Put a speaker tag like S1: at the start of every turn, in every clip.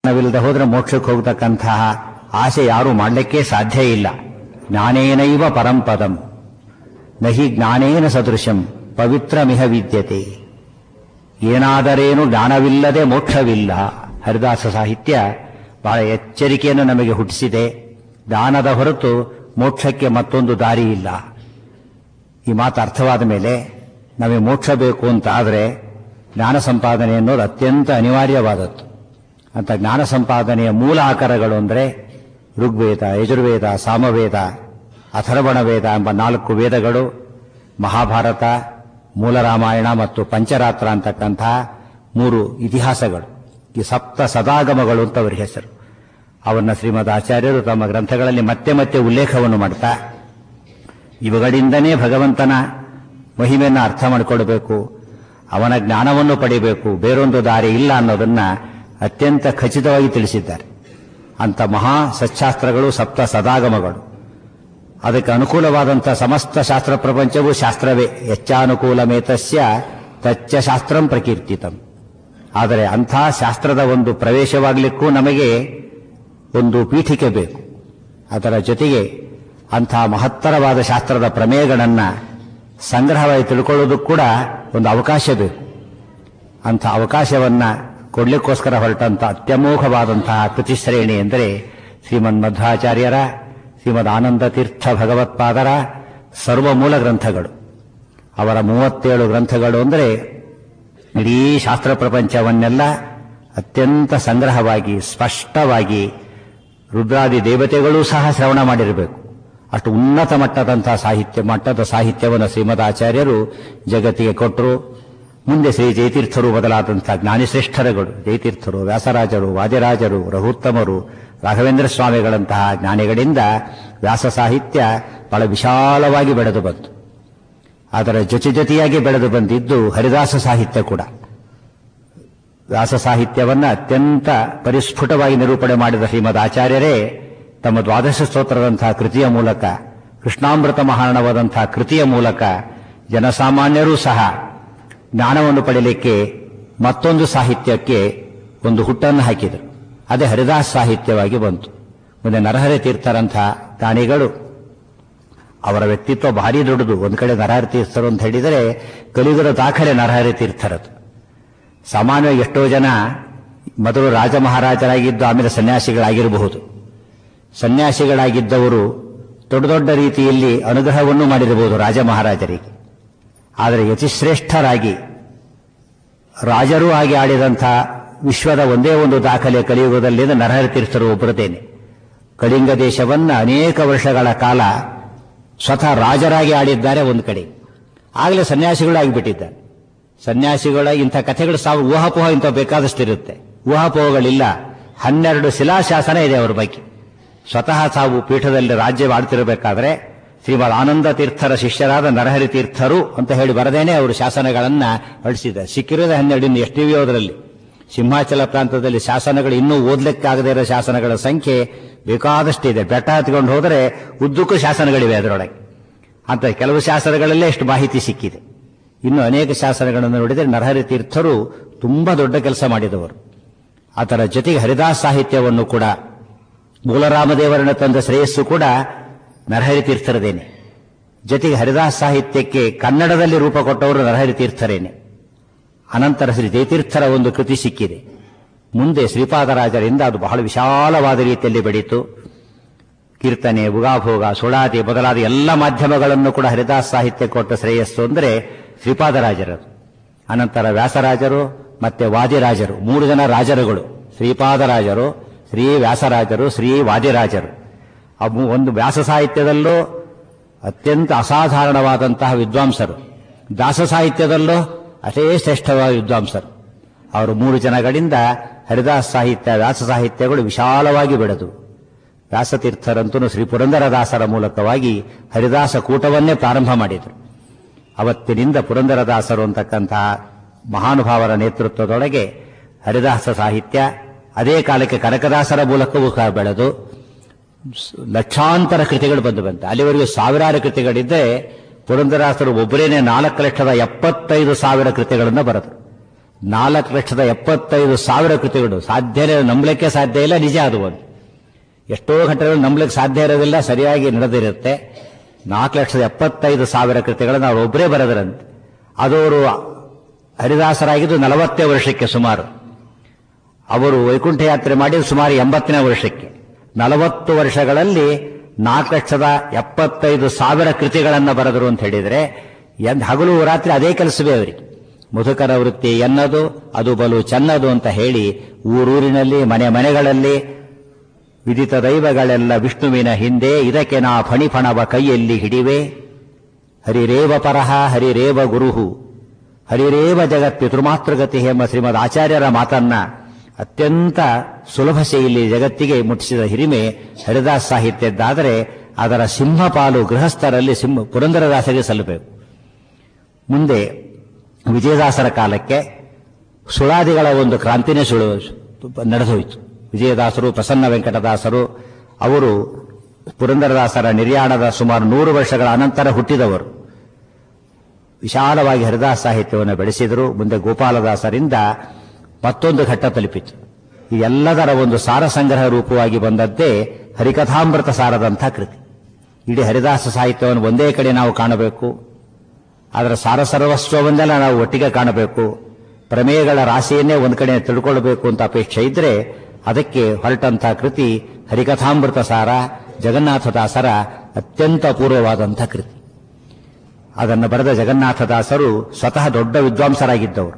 S1: ಜ್ಞಾನವಿಲ್ಲದೆ ಹೋದ್ರೆ ಮೋಕ್ಷಕ್ಕೆ ಹೋಗ್ತಕ್ಕಂತಹ ಆಸೆ ಯಾರು ಮಾಡಲಿಕ್ಕೆ ಸಾಧ್ಯ ಇಲ್ಲ ಜ್ಞಾನೇನೈವ ಪರಂಪದಂ ನಹಿ ಜ್ಞಾನೇನ ಸದೃಶಂ ಪವಿತ್ರಮಿಹ ವಿದ್ಯತೆ ಏನಾದರೇನು ಜ್ಞಾನವಿಲ್ಲದೆ ಮೋಕ್ಷವಿಲ್ಲ ಹರಿದಾಸ ಸಾಹಿತ್ಯ ಬಹಳ ಎಚ್ಚರಿಕೆಯನ್ನು ನಮಗೆ ಹುಟ್ಟಿಸಿದೆ ಜ್ಞಾನದ ಹೊರತು ಮೋಕ್ಷಕ್ಕೆ ಮತ್ತೊಂದು ದಾರಿ ಇಲ್ಲ ಈ ಮಾತು ಅರ್ಥವಾದ ಮೇಲೆ ನಮಗೆ ಮೋಕ್ಷ ಬೇಕು ಅಂತ ಆದರೆ ಜ್ಞಾನ ಸಂಪಾದನೆ ಅನ್ನೋದು ಅತ್ಯಂತ ಅನಿವಾರ್ಯವಾದದ್ದು ಅಂತ ಜ್ಞಾನ ಸಂಪಾದನೆಯ ಮೂಲ ಆಕಾರಗಳು ಅಂದರೆ ಋಗ್ವೇದ ಯಜುರ್ವೇದ ಸಾಮವೇದ ಅಥರ್ವಣ ವೇದ ಎಂಬ ನಾಲ್ಕು ವೇದಗಳು ಮಹಾಭಾರತ ಮೂಲ ರಾಮಾಯಣ ಮತ್ತು ಪಂಚರಾತ್ರ ಅಂತಕ್ಕಂತಹ ಮೂರು ಇತಿಹಾಸಗಳು ಈ ಸಪ್ತ ಸದಾಗಮಗಳು ಅಂತ ಅವರ ಹೆಸರು ಅವನ್ನ ಶ್ರೀಮದ್ ಆಚಾರ್ಯರು ತಮ್ಮ ಗ್ರಂಥಗಳಲ್ಲಿ ಮತ್ತೆ ಮತ್ತೆ ಉಲ್ಲೇಖವನ್ನು ಮಾಡ್ತಾ ಇವುಗಳಿಂದನೇ ಭಗವಂತನ ಮಹಿಮೆಯನ್ನು ಅರ್ಥ ಮಾಡಿಕೊಳ್ಬೇಕು ಅವನ ಜ್ಞಾನವನ್ನು ಪಡಿಬೇಕು ಬೇರೊಂದು ದಾರಿ ಇಲ್ಲ ಅನ್ನೋದನ್ನ ಅತ್ಯಂತ ಖಚಿತವಾಗಿ ತಿಳಿಸಿದ್ದಾರೆ ಅಂತ ಮಹಾ ಸಚ್ಚಾಸ್ತ್ರಗಳು ಸಪ್ತ ಸದಾಗಮಗಳು ಅದಕ್ಕೆ ಅನುಕೂಲವಾದಂಥ ಸಮಸ್ತ ಶಾಸ್ತ್ರ ಪ್ರಪಂಚವು ಶಾಸ್ತ್ರವೇ ಯಚ್ಚಾನುಕೂಲಮೇತಸ್ಯ ತಚ್ಚ ಶಾಸ್ತ್ರಂ ಪ್ರಕೀರ್ತಿತಂ ಆದರೆ ಅಂಥ ಶಾಸ್ತ್ರದ ಒಂದು ಪ್ರವೇಶವಾಗಲಿಕ್ಕೂ ನಮಗೆ ಒಂದು ಪೀಠಿಕೆ ಬೇಕು ಅದರ ಜೊತೆಗೆ ಅಂಥ ಮಹತ್ತರವಾದ ಶಾಸ್ತ್ರದ ಪ್ರಮೇಯಗಳನ್ನು ಸಂಗ್ರಹವಾಗಿ ತಿಳ್ಕೊಳ್ಳೋದಕ್ಕೂ ಕೂಡ ಒಂದು ಅವಕಾಶ ಬೇಕು ಅಂಥ ಅವಕಾಶವನ್ನು ಕೊಡ್ಲಿಕ್ಕೋಸ್ಕರ ಹೊರಟಂಥ ಅತ್ಯಮೋಘವಾದಂತಹ ಕೃತಿಶ್ರೇಣಿ ಎಂದರೆ ಶ್ರೀಮನ್ ಮಧ್ವಾಚಾರ್ಯರ ಶ್ರೀಮದ್ ಆನಂದ ತೀರ್ಥ ಭಗವತ್ಪಾದರ ಸರ್ವ ಮೂಲ ಗ್ರಂಥಗಳು ಅವರ ಮೂವತ್ತೇಳು ಗ್ರಂಥಗಳು ಅಂದರೆ ಇಡೀ ಶಾಸ್ತ್ರ ಪ್ರಪಂಚವನ್ನೆಲ್ಲ ಅತ್ಯಂತ ಸಂಗ್ರಹವಾಗಿ ಸ್ಪಷ್ಟವಾಗಿ ರುದ್ರಾದಿ ದೇವತೆಗಳೂ ಸಹ ಶ್ರವಣ ಮಾಡಿರಬೇಕು ಅಷ್ಟು ಉನ್ನತ ಮಟ್ಟದಂತಹ ಸಾಹಿತ್ಯ ಮಟ್ಟದ ಸಾಹಿತ್ಯವನ್ನು ಶ್ರೀಮದಾಚಾರ್ಯರು ಜಗತ್ತಿಗೆ ಕೊಟ್ಟರು ಮುಂದೆ ಶ್ರೀ ಜಯತೀರ್ಥರು ಬದಲಾದಂತಹ ಜ್ಞಾನಿಶ್ರೇಷ್ಠರುಗಳು ಜಯತೀರ್ಥರು ವ್ಯಾಸರಾಜರು ವಾದಿರಾಜರು ರಘುತ್ತಮರು ರಾಘವೇಂದ್ರ ಸ್ವಾಮಿಗಳಂತಹ ಜ್ಞಾನಿಗಳಿಂದ ವ್ಯಾಸ ಸಾಹಿತ್ಯ ಬಹಳ ವಿಶಾಲವಾಗಿ ಬೆಳೆದು ಬಂತು ಅದರ ಜೊತೆ ಜೊತೆಯಾಗಿ ಬೆಳೆದು ಬಂದಿದ್ದು ಹರಿದಾಸ ಸಾಹಿತ್ಯ ಕೂಡ ವ್ಯಾಸ ಸಾಹಿತ್ಯವನ್ನು ಅತ್ಯಂತ ಪರಿಸ್ಫುಟವಾಗಿ ನಿರೂಪಣೆ ಮಾಡಿದ ಶ್ರೀಮದ್ ಆಚಾರ್ಯರೇ ತಮ್ಮ ದ್ವಾದಶ ಸ್ತೋತ್ರದಂತಹ ಕೃತಿಯ ಮೂಲಕ ಕೃಷ್ಣಾಮೃತ ಮಹಾರಣವಾದಂತಹ ಕೃತಿಯ ಮೂಲಕ ಜನಸಾಮಾನ್ಯರೂ ಸಹ ಜ್ಞಾನವನ್ನು ಪಡೆಯಲಿಕ್ಕೆ ಮತ್ತೊಂದು ಸಾಹಿತ್ಯಕ್ಕೆ ಒಂದು ಹುಟ್ಟನ್ನು ಹಾಕಿದರು ಅದೇ ಹರಿದಾಸ್ ಸಾಹಿತ್ಯವಾಗಿ ಬಂತು ಮುಂದೆ ನರಹರಿ ತೀರ್ಥರಂಥ ಜ್ಞಾನಿಗಳು ಅವರ ವ್ಯಕ್ತಿತ್ವ ಭಾರಿ ದೊಡ್ಡದು ಒಂದು ಕಡೆ ನರಹರಿ ತೀರ್ಥರು ಅಂತ ಹೇಳಿದರೆ ಕಲಿಯುಗದ ದಾಖಲೆ ನರಹರಿ ತೀರ್ಥರದು ಸಾಮಾನ್ಯವಾಗಿ ಎಷ್ಟೋ ಜನ ಮೊದಲು ರಾಜ ಮಹಾರಾಜರಾಗಿದ್ದು ಆಮೇಲೆ ಸನ್ಯಾಸಿಗಳಾಗಿರಬಹುದು ಸನ್ಯಾಸಿಗಳಾಗಿದ್ದವರು ದೊಡ್ಡ ದೊಡ್ಡ ರೀತಿಯಲ್ಲಿ ಅನುಗ್ರಹವನ್ನು ಮಾಡಿರಬಹುದು ರಾಜ ಮಹಾರಾಜರಿಗೆ ಆದರೆ ಯತಿಶ್ರೇಷ್ಠರಾಗಿ ರಾಜರೂ ಆಗಿ ಆಡಿದಂಥ ವಿಶ್ವದ ಒಂದೇ ಒಂದು ದಾಖಲೆ ಕಲಿಯುಗದಲ್ಲಿ ನರಹರಿ ತೀರ್ಥರು ಒಬ್ಬರದೇನೆ ಕಳಿಂಗ ದೇಶವನ್ನ ಅನೇಕ ವರ್ಷಗಳ ಕಾಲ ಸ್ವತಃ ರಾಜರಾಗಿ ಆಡಿದ್ದಾರೆ ಒಂದು ಕಡೆ ಆಗಲೇ ಸನ್ಯಾಸಿಗಳು ಆಗಿಬಿಟ್ಟಿದ್ದಾರೆ ಸನ್ಯಾಸಿಗಳ ಇಂಥ ಕಥೆಗಳು ಸಾವು ಊಹಾಪೋಹ ಇಂಥ ಬೇಕಾದಷ್ಟಿರುತ್ತೆ ಊಹಾಪೋಹಗಳಿಲ್ಲ ಹನ್ನೆರಡು ಶಿಲಾಶಾಸನ ಇದೆ ಅವರ ಬಗ್ಗೆ ಸ್ವತಃ ಸಾವು ಪೀಠದಲ್ಲಿ ರಾಜ್ಯ ಆಡ್ತಿರಬೇಕಾದ್ರೆ ಶ್ರೀಮದ್ ಆನಂದ ತೀರ್ಥರ ಶಿಷ್ಯರಾದ ನರಹರಿ ತೀರ್ಥರು ಅಂತ ಹೇಳಿ ಬರದೇನೆ ಅವರು ಶಾಸನಗಳನ್ನ ಹೊರಡಿಸಿದ್ದಾರೆ ಸಿಕ್ಕಿರೋದೇ ಹನ್ನೆರಡು ಇನ್ನು ಎಷ್ಟಿವೆಯೋ ಅದರಲ್ಲಿ ಸಿಂಹಾಚಲ ಪ್ರಾಂತದಲ್ಲಿ ಶಾಸನಗಳು ಇನ್ನೂ ಓದ್ಲಿಕ್ಕಾಗದೇ ಇರೋ ಶಾಸನಗಳ ಸಂಖ್ಯೆ ಬೇಕಾದಷ್ಟಿದೆ ಬೆಟ್ಟ ಹತ್ಕೊಂಡು ಹೋದರೆ ಉದ್ದಕ್ಕೂ ಶಾಸನಗಳಿವೆ ಅದರೊಳಗೆ ಅಂತ ಕೆಲವು ಶಾಸನಗಳಲ್ಲೇ ಎಷ್ಟು ಮಾಹಿತಿ ಸಿಕ್ಕಿದೆ ಇನ್ನು ಅನೇಕ ಶಾಸನಗಳನ್ನು ನೋಡಿದರೆ ನರಹರಿ ತೀರ್ಥರು ತುಂಬಾ ದೊಡ್ಡ ಕೆಲಸ ಮಾಡಿದವರು ಅದರ ಜೊತೆಗೆ ಹರಿದಾಸ್ ಸಾಹಿತ್ಯವನ್ನು ಕೂಡ ಮೂಲರಾಮದೇವರನ್ನ ತಂದ ಶ್ರೇಯಸ್ಸು ಕೂಡ ನರಹರಿ ತೀರ್ಥರದೇನೆ ಜೊತೆಗೆ ಹರಿದಾಸ್ ಸಾಹಿತ್ಯಕ್ಕೆ ಕನ್ನಡದಲ್ಲಿ ರೂಪ ಕೊಟ್ಟವರು ನರಹರಿ ತೀರ್ಥರೇನೆ ಅನಂತರ ಶ್ರೀ ಜಯತೀರ್ಥರ ಒಂದು ಕೃತಿ ಸಿಕ್ಕಿದೆ ಮುಂದೆ ಶ್ರೀಪಾದರಾಜರಿಂದ ಅದು ಬಹಳ ವಿಶಾಲವಾದ ರೀತಿಯಲ್ಲಿ ಬೆಳೀತು ಕೀರ್ತನೆ ಉಗಾಭೋಗ ಸುಳಾದಿ ಮೊದಲಾದ ಎಲ್ಲ ಮಾಧ್ಯಮಗಳನ್ನು ಕೂಡ ಹರಿದಾಸ್ ಸಾಹಿತ್ಯ ಕೊಟ್ಟ ಶ್ರೇಯಸ್ಸು ಅಂದರೆ ಶ್ರೀಪಾದರಾಜರದು ಅನಂತರ ವ್ಯಾಸರಾಜರು ಮತ್ತೆ ವಾದಿರಾಜರು ಮೂರು ಜನ ರಾಜರುಗಳು ಶ್ರೀಪಾದರಾಜರು ಶ್ರೀ ವ್ಯಾಸರಾಜರು ಶ್ರೀ ವಾದಿರಾಜರು ಒಂದು ವ್ಯಾಸ ಸಾಹಿತ್ಯದಲ್ಲೂ ಅತ್ಯಂತ ಅಸಾಧಾರಣವಾದಂತಹ ವಿದ್ವಾಂಸರು ದಾಸ ಸಾಹಿತ್ಯದಲ್ಲೂ ಅಷ್ಟೇ ಶ್ರೇಷ್ಠವಾದ ವಿದ್ವಾಂಸರು ಅವರು ಮೂರು ಜನಗಳಿಂದ ಹರಿದಾಸ ಸಾಹಿತ್ಯ ವ್ಯಾಸ ಸಾಹಿತ್ಯಗಳು ವಿಶಾಲವಾಗಿ ಬೆಳೆದು ವ್ಯಾಸತೀರ್ಥರಂತೂ ಶ್ರೀ ಪುರಂದರದಾಸರ ಮೂಲಕವಾಗಿ ಹರಿದಾಸ ಕೂಟವನ್ನೇ ಪ್ರಾರಂಭ ಮಾಡಿದರು ಅವತ್ತಿನಿಂದ ಪುರಂದರದಾಸರು ಅಂತಕ್ಕಂತಹ ಮಹಾನುಭಾವರ ನೇತೃತ್ವದೊಳಗೆ ಹರಿದಾಸ ಸಾಹಿತ್ಯ ಅದೇ ಕಾಲಕ್ಕೆ ಕನಕದಾಸರ ಮೂಲಕವೂ ಸಹ ಬೆಳೆದು ಲಕ್ಷಾಂತರ ಕೃತಿಗಳು ಬಂದು ಬಂತು ಅಲ್ಲಿವರೆಗೂ ಸಾವಿರಾರು ಕೃತಿಗಳಿದ್ದರೆ ಪುರಂದರಾಸರು ಒಬ್ಬರೇನೆ ನಾಲ್ಕು ಲಕ್ಷದ ಎಪ್ಪತ್ತೈದು ಸಾವಿರ ಕೃತಿಗಳನ್ನು ಬರೆದರು ನಾಲ್ಕು ಲಕ್ಷದ ಎಪ್ಪತ್ತೈದು ಸಾವಿರ ಕೃತಿಗಳು ಸಾಧ್ಯನೇ ನಂಬಲಿಕ್ಕೆ ಸಾಧ್ಯ ಇಲ್ಲ ನಿಜ ಅದು ಒಂದು ಎಷ್ಟೋ ಘಟನೆಗಳು ನಂಬಲಿಕ್ಕೆ ಸಾಧ್ಯ ಇರೋದಿಲ್ಲ ಸರಿಯಾಗಿ ನಡೆದಿರುತ್ತೆ ನಾಲ್ಕು ಲಕ್ಷದ ಎಪ್ಪತ್ತೈದು ಸಾವಿರ ಕೃತಿಗಳನ್ನು ಅವರು ಒಬ್ಬರೇ ಬರೆದರಂತೆ ಅದು ಅವರು ಹರಿದಾಸರಾಗಿದ್ದು ನಲವತ್ತೇ ವರ್ಷಕ್ಕೆ ಸುಮಾರು ಅವರು ವೈಕುಂಠ ಯಾತ್ರೆ ಮಾಡಿದ್ದು ಸುಮಾರು ಎಂಬತ್ತನೇ ವರ್ಷಕ್ಕೆ ನಲವತ್ತು ವರ್ಷಗಳಲ್ಲಿ ನಾಲ್ಕು ಲಕ್ಷದ ಎಪ್ಪತ್ತೈದು ಸಾವಿರ ಕೃತಿಗಳನ್ನು ಬರೆದರು ಅಂತ ಹೇಳಿದರೆ ಎಂದ್ ಹಗಲು ರಾತ್ರಿ ಅದೇ ಕೆಲಸವೇ ಅವರಿಗೆ ಮಧುಕರ ವೃತ್ತಿ ಎನ್ನದು ಅದು ಬಲು ಚೆನ್ನದು ಅಂತ ಹೇಳಿ ಊರೂರಿನಲ್ಲಿ ಮನೆ ಮನೆಗಳಲ್ಲಿ ವಿದಿತ ದೈವಗಳೆಲ್ಲ ವಿಷ್ಣುವಿನ ಹಿಂದೆ ಇದಕ್ಕೆ ನಾ ಫಣಿಫಣವ ಕೈಯಲ್ಲಿ ಹಿಡಿವೆ ಹರಿರೇವ ಪರಹ ಹರಿರೇವ ಗುರುಹು ಹರಿರೇವ ಜಗತ್ ಪಿತೃಮಾತೃಗತಿ ಎಂಬ ಶ್ರೀಮದ್ ಆಚಾರ್ಯರ ಮಾತನ್ನ ಅತ್ಯಂತ ಸುಲಭ ಶೈಲಿ ಜಗತ್ತಿಗೆ ಮುಟ್ಟಿಸಿದ ಹಿರಿಮೆ ಹರಿದಾಸ್ ಸಾಹಿತ್ಯದ್ದಾದರೆ ಅದರ ಸಿಂಹಪಾಲು ಗೃಹಸ್ಥರಲ್ಲಿ ಸಿಂಹ ಪುರಂದರದಾಸರಿಗೆ ಸಲ್ಲಬೇಕು ಮುಂದೆ ವಿಜಯದಾಸರ ಕಾಲಕ್ಕೆ ಸುಳಾದಿಗಳ ಒಂದು ಕ್ರಾಂತಿನೇ ಸುಳು ನಡೆದೋಯ್ತು ವಿಜಯದಾಸರು ಪ್ರಸನ್ನ ವೆಂಕಟದಾಸರು ಅವರು ಪುರಂದರದಾಸರ ನಿರ್ಯಾಣದ ಸುಮಾರು ನೂರು ವರ್ಷಗಳ ಅನಂತರ ಹುಟ್ಟಿದವರು ವಿಶಾಲವಾಗಿ ಹರಿದಾಸ ಸಾಹಿತ್ಯವನ್ನು ಬೆಳೆಸಿದರು ಮುಂದೆ ಗೋಪಾಲದಾಸರಿಂದ ಮತ್ತೊಂದು ಘಟ್ಟ ತಲುಪಿತು ಇದೆಲ್ಲದರ ಒಂದು ಸಾರ ಸಂಗ್ರಹ ರೂಪವಾಗಿ ಬಂದದ್ದೇ ಹರಿಕಥಾಮೃತ ಸಾರದಂಥ ಕೃತಿ ಇಡೀ ಹರಿದಾಸ ಸಾಹಿತ್ಯವನ್ನು ಒಂದೇ ಕಡೆ ನಾವು ಕಾಣಬೇಕು ಅದರ ಸಾರ ಸರ್ವಸ್ವವನ್ನೆಲ್ಲ ನಾವು ಒಟ್ಟಿಗೆ ಕಾಣಬೇಕು ಪ್ರಮೇಯಗಳ ರಾಶಿಯನ್ನೇ ಒಂದು ಕಡೆ ತಿಳ್ಕೊಳ್ಬೇಕು ಅಂತ ಅಪೇಕ್ಷೆ ಇದ್ರೆ ಅದಕ್ಕೆ ಹೊರಟಂಥ ಕೃತಿ ಹರಿಕಥಾಮೃತ ಸಾರ ಜಗನ್ನಾಥದಾಸರ ಅತ್ಯಂತ ಅಪೂರ್ವವಾದಂಥ ಕೃತಿ ಅದನ್ನು ಬರೆದ ಜಗನ್ನಾಥದಾಸರು ಸ್ವತಃ ದೊಡ್ಡ ವಿದ್ವಾಂಸರಾಗಿದ್ದವರು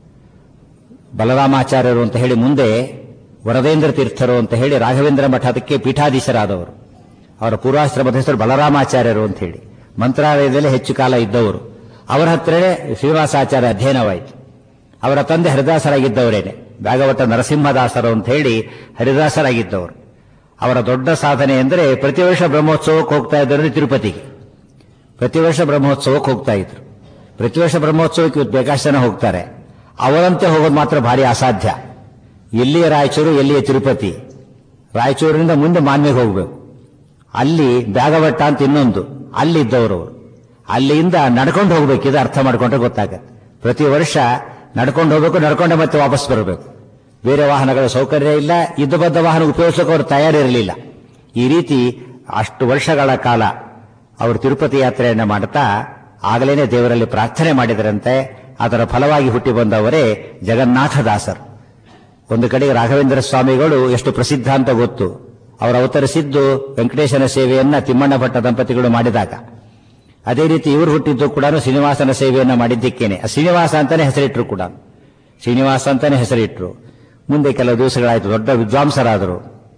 S1: ಬಲರಾಮಾಚಾರ್ಯರು ಅಂತ ಹೇಳಿ ಮುಂದೆ ವರದೇಂದ್ರ ತೀರ್ಥರು ಅಂತ ಹೇಳಿ ರಾಘವೇಂದ್ರ ಮಠದಕ್ಕೆ ಪೀಠಾಧೀಶರಾದವರು ಅವರ ಪೂರ್ವಾಶ್ರಮದ ಹೆಸರು ಬಲರಾಮಾಚಾರ್ಯರು ಅಂತ ಹೇಳಿ ಮಂತ್ರಾಲಯದಲ್ಲಿ ಹೆಚ್ಚು ಕಾಲ ಇದ್ದವರು ಅವರ ಹತ್ರನೇ ಶ್ರೀನಿವಾಸಾಚಾರ್ಯ ಅಧ್ಯಯನವಾಯಿತು ಅವರ ತಂದೆ ಹರಿದಾಸರಾಗಿದ್ದವರೇನೆ ಭಾಗವತ ನರಸಿಂಹದಾಸರು ಅಂತ ಹೇಳಿ ಹರಿದಾಸರಾಗಿದ್ದವರು ಅವರ ದೊಡ್ಡ ಸಾಧನೆ ಎಂದರೆ ಪ್ರತಿ ವರ್ಷ ಬ್ರಹ್ಮೋತ್ಸವಕ್ಕೆ ಹೋಗ್ತಾ ಇದ್ದರು ತಿರುಪತಿಗೆ ಪ್ರತಿ ವರ್ಷ ಬ್ರಹ್ಮೋತ್ಸವಕ್ಕೆ ಹೋಗ್ತಾ ಇದ್ರು ಪ್ರತಿ ವರ್ಷ ಬ್ರಹ್ಮೋತ್ಸವಕ್ಕೆ ಇವತ್ತು ಬೇಕಾಷ್ಟು ಜನ ಹೋಗ್ತಾರೆ ಅವರಂತೆ ಹೋಗೋದು ಮಾತ್ರ ಭಾರಿ ಅಸಾಧ್ಯ ಎಲ್ಲಿಯ ರಾಯಚೂರು ಎಲ್ಲಿಯ ತಿರುಪತಿ ರಾಯಚೂರಿನಿಂದ ಮುಂದೆ ಮಾನ್ವಿಗೆ ಹೋಗಬೇಕು ಅಲ್ಲಿ ಬ್ಯಾಗವಟ್ಟ ಅಂತ ಇನ್ನೊಂದು ಅಲ್ಲಿ ಇದ್ದವರು ಅವರು ಅಲ್ಲಿಂದ ನಡ್ಕೊಂಡು ಹೋಗ್ಬೇಕು ಇದು ಅರ್ಥ ಮಾಡ್ಕೊಂಡ್ರೆ ಗೊತ್ತಾಗತ್ತೆ ಪ್ರತಿ ವರ್ಷ ನಡ್ಕೊಂಡು ಹೋಗ್ಬೇಕು ನಡ್ಕೊಂಡೆ ಮತ್ತೆ ವಾಪಸ್ ಬರಬೇಕು ಬೇರೆ ವಾಹನಗಳ ಸೌಕರ್ಯ ಇಲ್ಲ ಇದ್ದ ಬದ್ದ ವಾಹನ ಉಪಯೋಗಿಸೋಕೆ ಅವರು ತಯಾರಿರಲಿಲ್ಲ ಈ ರೀತಿ ಅಷ್ಟು ವರ್ಷಗಳ ಕಾಲ ಅವರು ತಿರುಪತಿ ಯಾತ್ರೆಯನ್ನು ಮಾಡುತ್ತಾ ಆಗಲೇನೆ ದೇವರಲ್ಲಿ ಪ್ರಾರ್ಥನೆ ಮಾಡಿದರಂತೆ ಅದರ ಫಲವಾಗಿ ಹುಟ್ಟಿ ಬಂದವರೇ ಜಗನ್ನಾಥದಾಸರು ಒಂದು ಕಡೆಗೆ ರಾಘವೇಂದ್ರ ಸ್ವಾಮಿಗಳು ಎಷ್ಟು ಪ್ರಸಿದ್ಧ ಅಂತ ಗೊತ್ತು ಅವರು ಅವತರಿಸಿದ್ದು ವೆಂಕಟೇಶನ ಸೇವೆಯನ್ನ ತಿಮ್ಮಣ್ಣ ಭಟ್ಟ ದಂಪತಿಗಳು ಮಾಡಿದಾಗ ಅದೇ ರೀತಿ ಇವರು ಹುಟ್ಟಿದ್ದು ಕೂಡ ಶ್ರೀನಿವಾಸನ ಸೇವೆಯನ್ನ ಮಾಡಿದ್ದಕ್ಕೇನೆ ಆ ಶ್ರೀನಿವಾಸ ಅಂತಾನೆ ಹೆಸರಿಟ್ರು ಕೂಡ ಶ್ರೀನಿವಾಸ ಅಂತಾನೆ ಹೆಸರಿಟ್ರು ಮುಂದೆ ಕೆಲವು ದಿವಸಗಳಾಯ್ತು ದೊಡ್ಡ ವಿದ್ವಾಂಸರಾದರು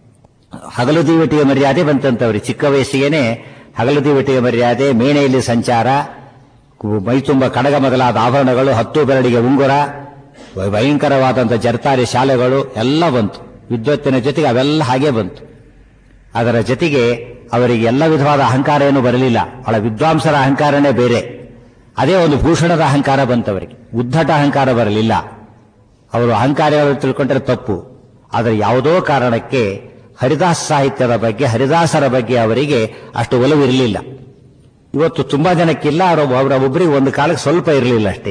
S1: ಹಗಲು ದೀವಟಿಯ ಮರ್ಯಾದೆ ಬಂತಂತವ್ರಿ ಚಿಕ್ಕ ವಯಸ್ಸಿಗೆನೆ ಹಗಲು ದೀವಟಿಯ ಮರ್ಯಾದೆ ಮೇಣೆಯಲ್ಲಿ ಸಂಚಾರ ಮೈತುಂಬ ಕಡಗ ಮೊದಲಾದ ಆಭರಣಗಳು ಹತ್ತು ಬೆರಳಿಗೆ ಉಂಗುರ ಭಯಂಕರವಾದಂಥ ಜರ್ತಾರಿ ಶಾಲೆಗಳು ಎಲ್ಲ ಬಂತು ವಿದ್ವತ್ತಿನ ಜೊತೆಗೆ ಅವೆಲ್ಲ ಹಾಗೆ ಬಂತು ಅದರ ಜೊತೆಗೆ ಅವರಿಗೆ ಎಲ್ಲ ವಿಧವಾದ ಅಹಂಕಾರ ಏನು ಬರಲಿಲ್ಲ ಬಹಳ ವಿದ್ವಾಂಸರ ಅಹಂಕಾರನೇ ಬೇರೆ ಅದೇ ಒಂದು ಭೂಷಣದ ಅಹಂಕಾರ ಬಂತವರಿಗೆ ಉದ್ದಟ ಅಹಂಕಾರ ಬರಲಿಲ್ಲ ಅವರು ಅಹಂಕಾರಗಳು ತಿಳ್ಕೊಂಡ್ರೆ ತಪ್ಪು ಆದರೆ ಯಾವುದೋ ಕಾರಣಕ್ಕೆ ಹರಿದಾಸ ಸಾಹಿತ್ಯದ ಬಗ್ಗೆ ಹರಿದಾಸರ ಬಗ್ಗೆ ಅವರಿಗೆ ಅಷ್ಟು ಒಲವು ಇರಲಿಲ್ಲ ಇವತ್ತು ತುಂಬಾ ಜನಕ್ಕಿಲ್ಲ ಅವರ ಅವರ ಒಬ್ಬರಿಗೆ ಒಂದು ಕಾಲಕ್ಕೆ ಸ್ವಲ್ಪ ಇರಲಿಲ್ಲ ಅಷ್ಟೇ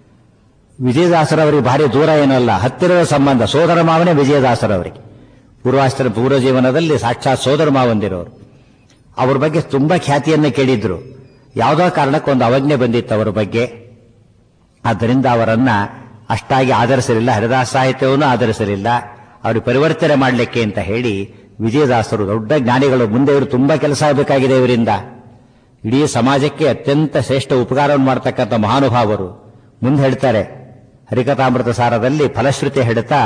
S1: ವಿಜಯದಾಸರವರಿಗೆ ಭಾರಿ ದೂರ ಏನಲ್ಲ ಹತ್ತಿರದ ಸಂಬಂಧ ಸೋದರ ಮಾವನೇ ವಿಜಯದಾಸರವರಿಗೆ ಪೂರ್ವಾಶ್ರ ಪೂರ್ವ ಜೀವನದಲ್ಲಿ ಸಾಕ್ಷಾತ್ ಸೋದರ ಮಾವಂದಿರೋರು ಅವ್ರ ಬಗ್ಗೆ ತುಂಬಾ ಖ್ಯಾತಿಯನ್ನ ಕೇಳಿದ್ರು ಯಾವುದೋ ಕಾರಣಕ್ಕೆ ಒಂದು ಅವಜ್ಞೆ ಬಂದಿತ್ತು ಅವರ ಬಗ್ಗೆ ಆದ್ದರಿಂದ ಅವರನ್ನ ಅಷ್ಟಾಗಿ ಆಧರಿಸಲಿಲ್ಲ ಹರಿದಾಸ ಸಾಹಿತ್ಯವನ್ನು ಆಧರಿಸಲಿಲ್ಲ ಅವರು ಪರಿವರ್ತನೆ ಮಾಡಲಿಕ್ಕೆ ಅಂತ ಹೇಳಿ ವಿಜಯದಾಸರು ದೊಡ್ಡ ಜ್ಞಾನಿಗಳು ಮುಂದೆ ಇವರು ತುಂಬಾ ಕೆಲಸ ಆಗಬೇಕಾಗಿದೆ ಇವರಿಂದ ಇಡೀ ಸಮಾಜಕ್ಕೆ ಅತ್ಯಂತ ಶ್ರೇಷ್ಠ ಉಪಕಾರವನ್ನು ಮಾಡತಕ್ಕಂಥ ಮಹಾನುಭಾವರು ಮುಂದೆ ಹೇಳ್ತಾರೆ ಹರಿಕಥಾಮೃತ ಸಾರದಲ್ಲಿ ಫಲಶ್ರುತಿ ಹೇಳ್ತಾ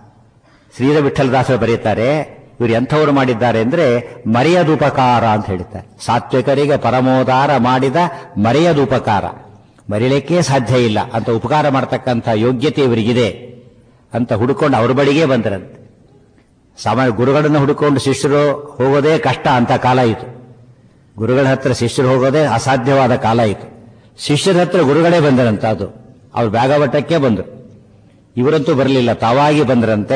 S1: ಶ್ರೀರ ವಿಠಲದಾಸರು ಬರೀತಾರೆ ಇವರು ಎಂಥವರು ಮಾಡಿದ್ದಾರೆ ಅಂದ್ರೆ ಮರೆಯದುಪಕಾರ ಅಂತ ಹೇಳ್ತಾರೆ ಸಾತ್ವಿಕರಿಗೆ ಪರಮೋದಾರ ಮಾಡಿದ ಮರೆಯದುಪಕಾರ ಮರಿಲಿಕ್ಕೆ ಸಾಧ್ಯ ಇಲ್ಲ ಅಂತ ಉಪಕಾರ ಮಾಡತಕ್ಕಂಥ ಯೋಗ್ಯತೆ ಇವರಿಗಿದೆ ಅಂತ ಹುಡುಕೊಂಡು ಅವ್ರ ಬಳಿಗೆ ಬಂದ್ರಂತೆ ಸಾಮಾನ್ಯ ಗುರುಗಳನ್ನು ಹುಡುಕೊಂಡು ಶಿಷ್ಯರು ಹೋಗೋದೇ ಕಷ್ಟ ಅಂತ ಕಾಲ ಇತ್ತು ಗುರುಗಳ ಹತ್ರ ಶಿಷ್ಯರು ಹೋಗೋದೇ ಅಸಾಧ್ಯವಾದ ಕಾಲ ಇತ್ತು ಶಿಷ್ಯರ ಹತ್ರ ಗುರುಗಳೇ ಬಂದರಂತ ಅದು ಅವ್ರು ಬ್ಯಾಗವಟ್ಟಕ್ಕೆ ಬಂದರು ಇವರಂತೂ ಬರಲಿಲ್ಲ ತಾವಾಗಿ ಬಂದ್ರಂತೆ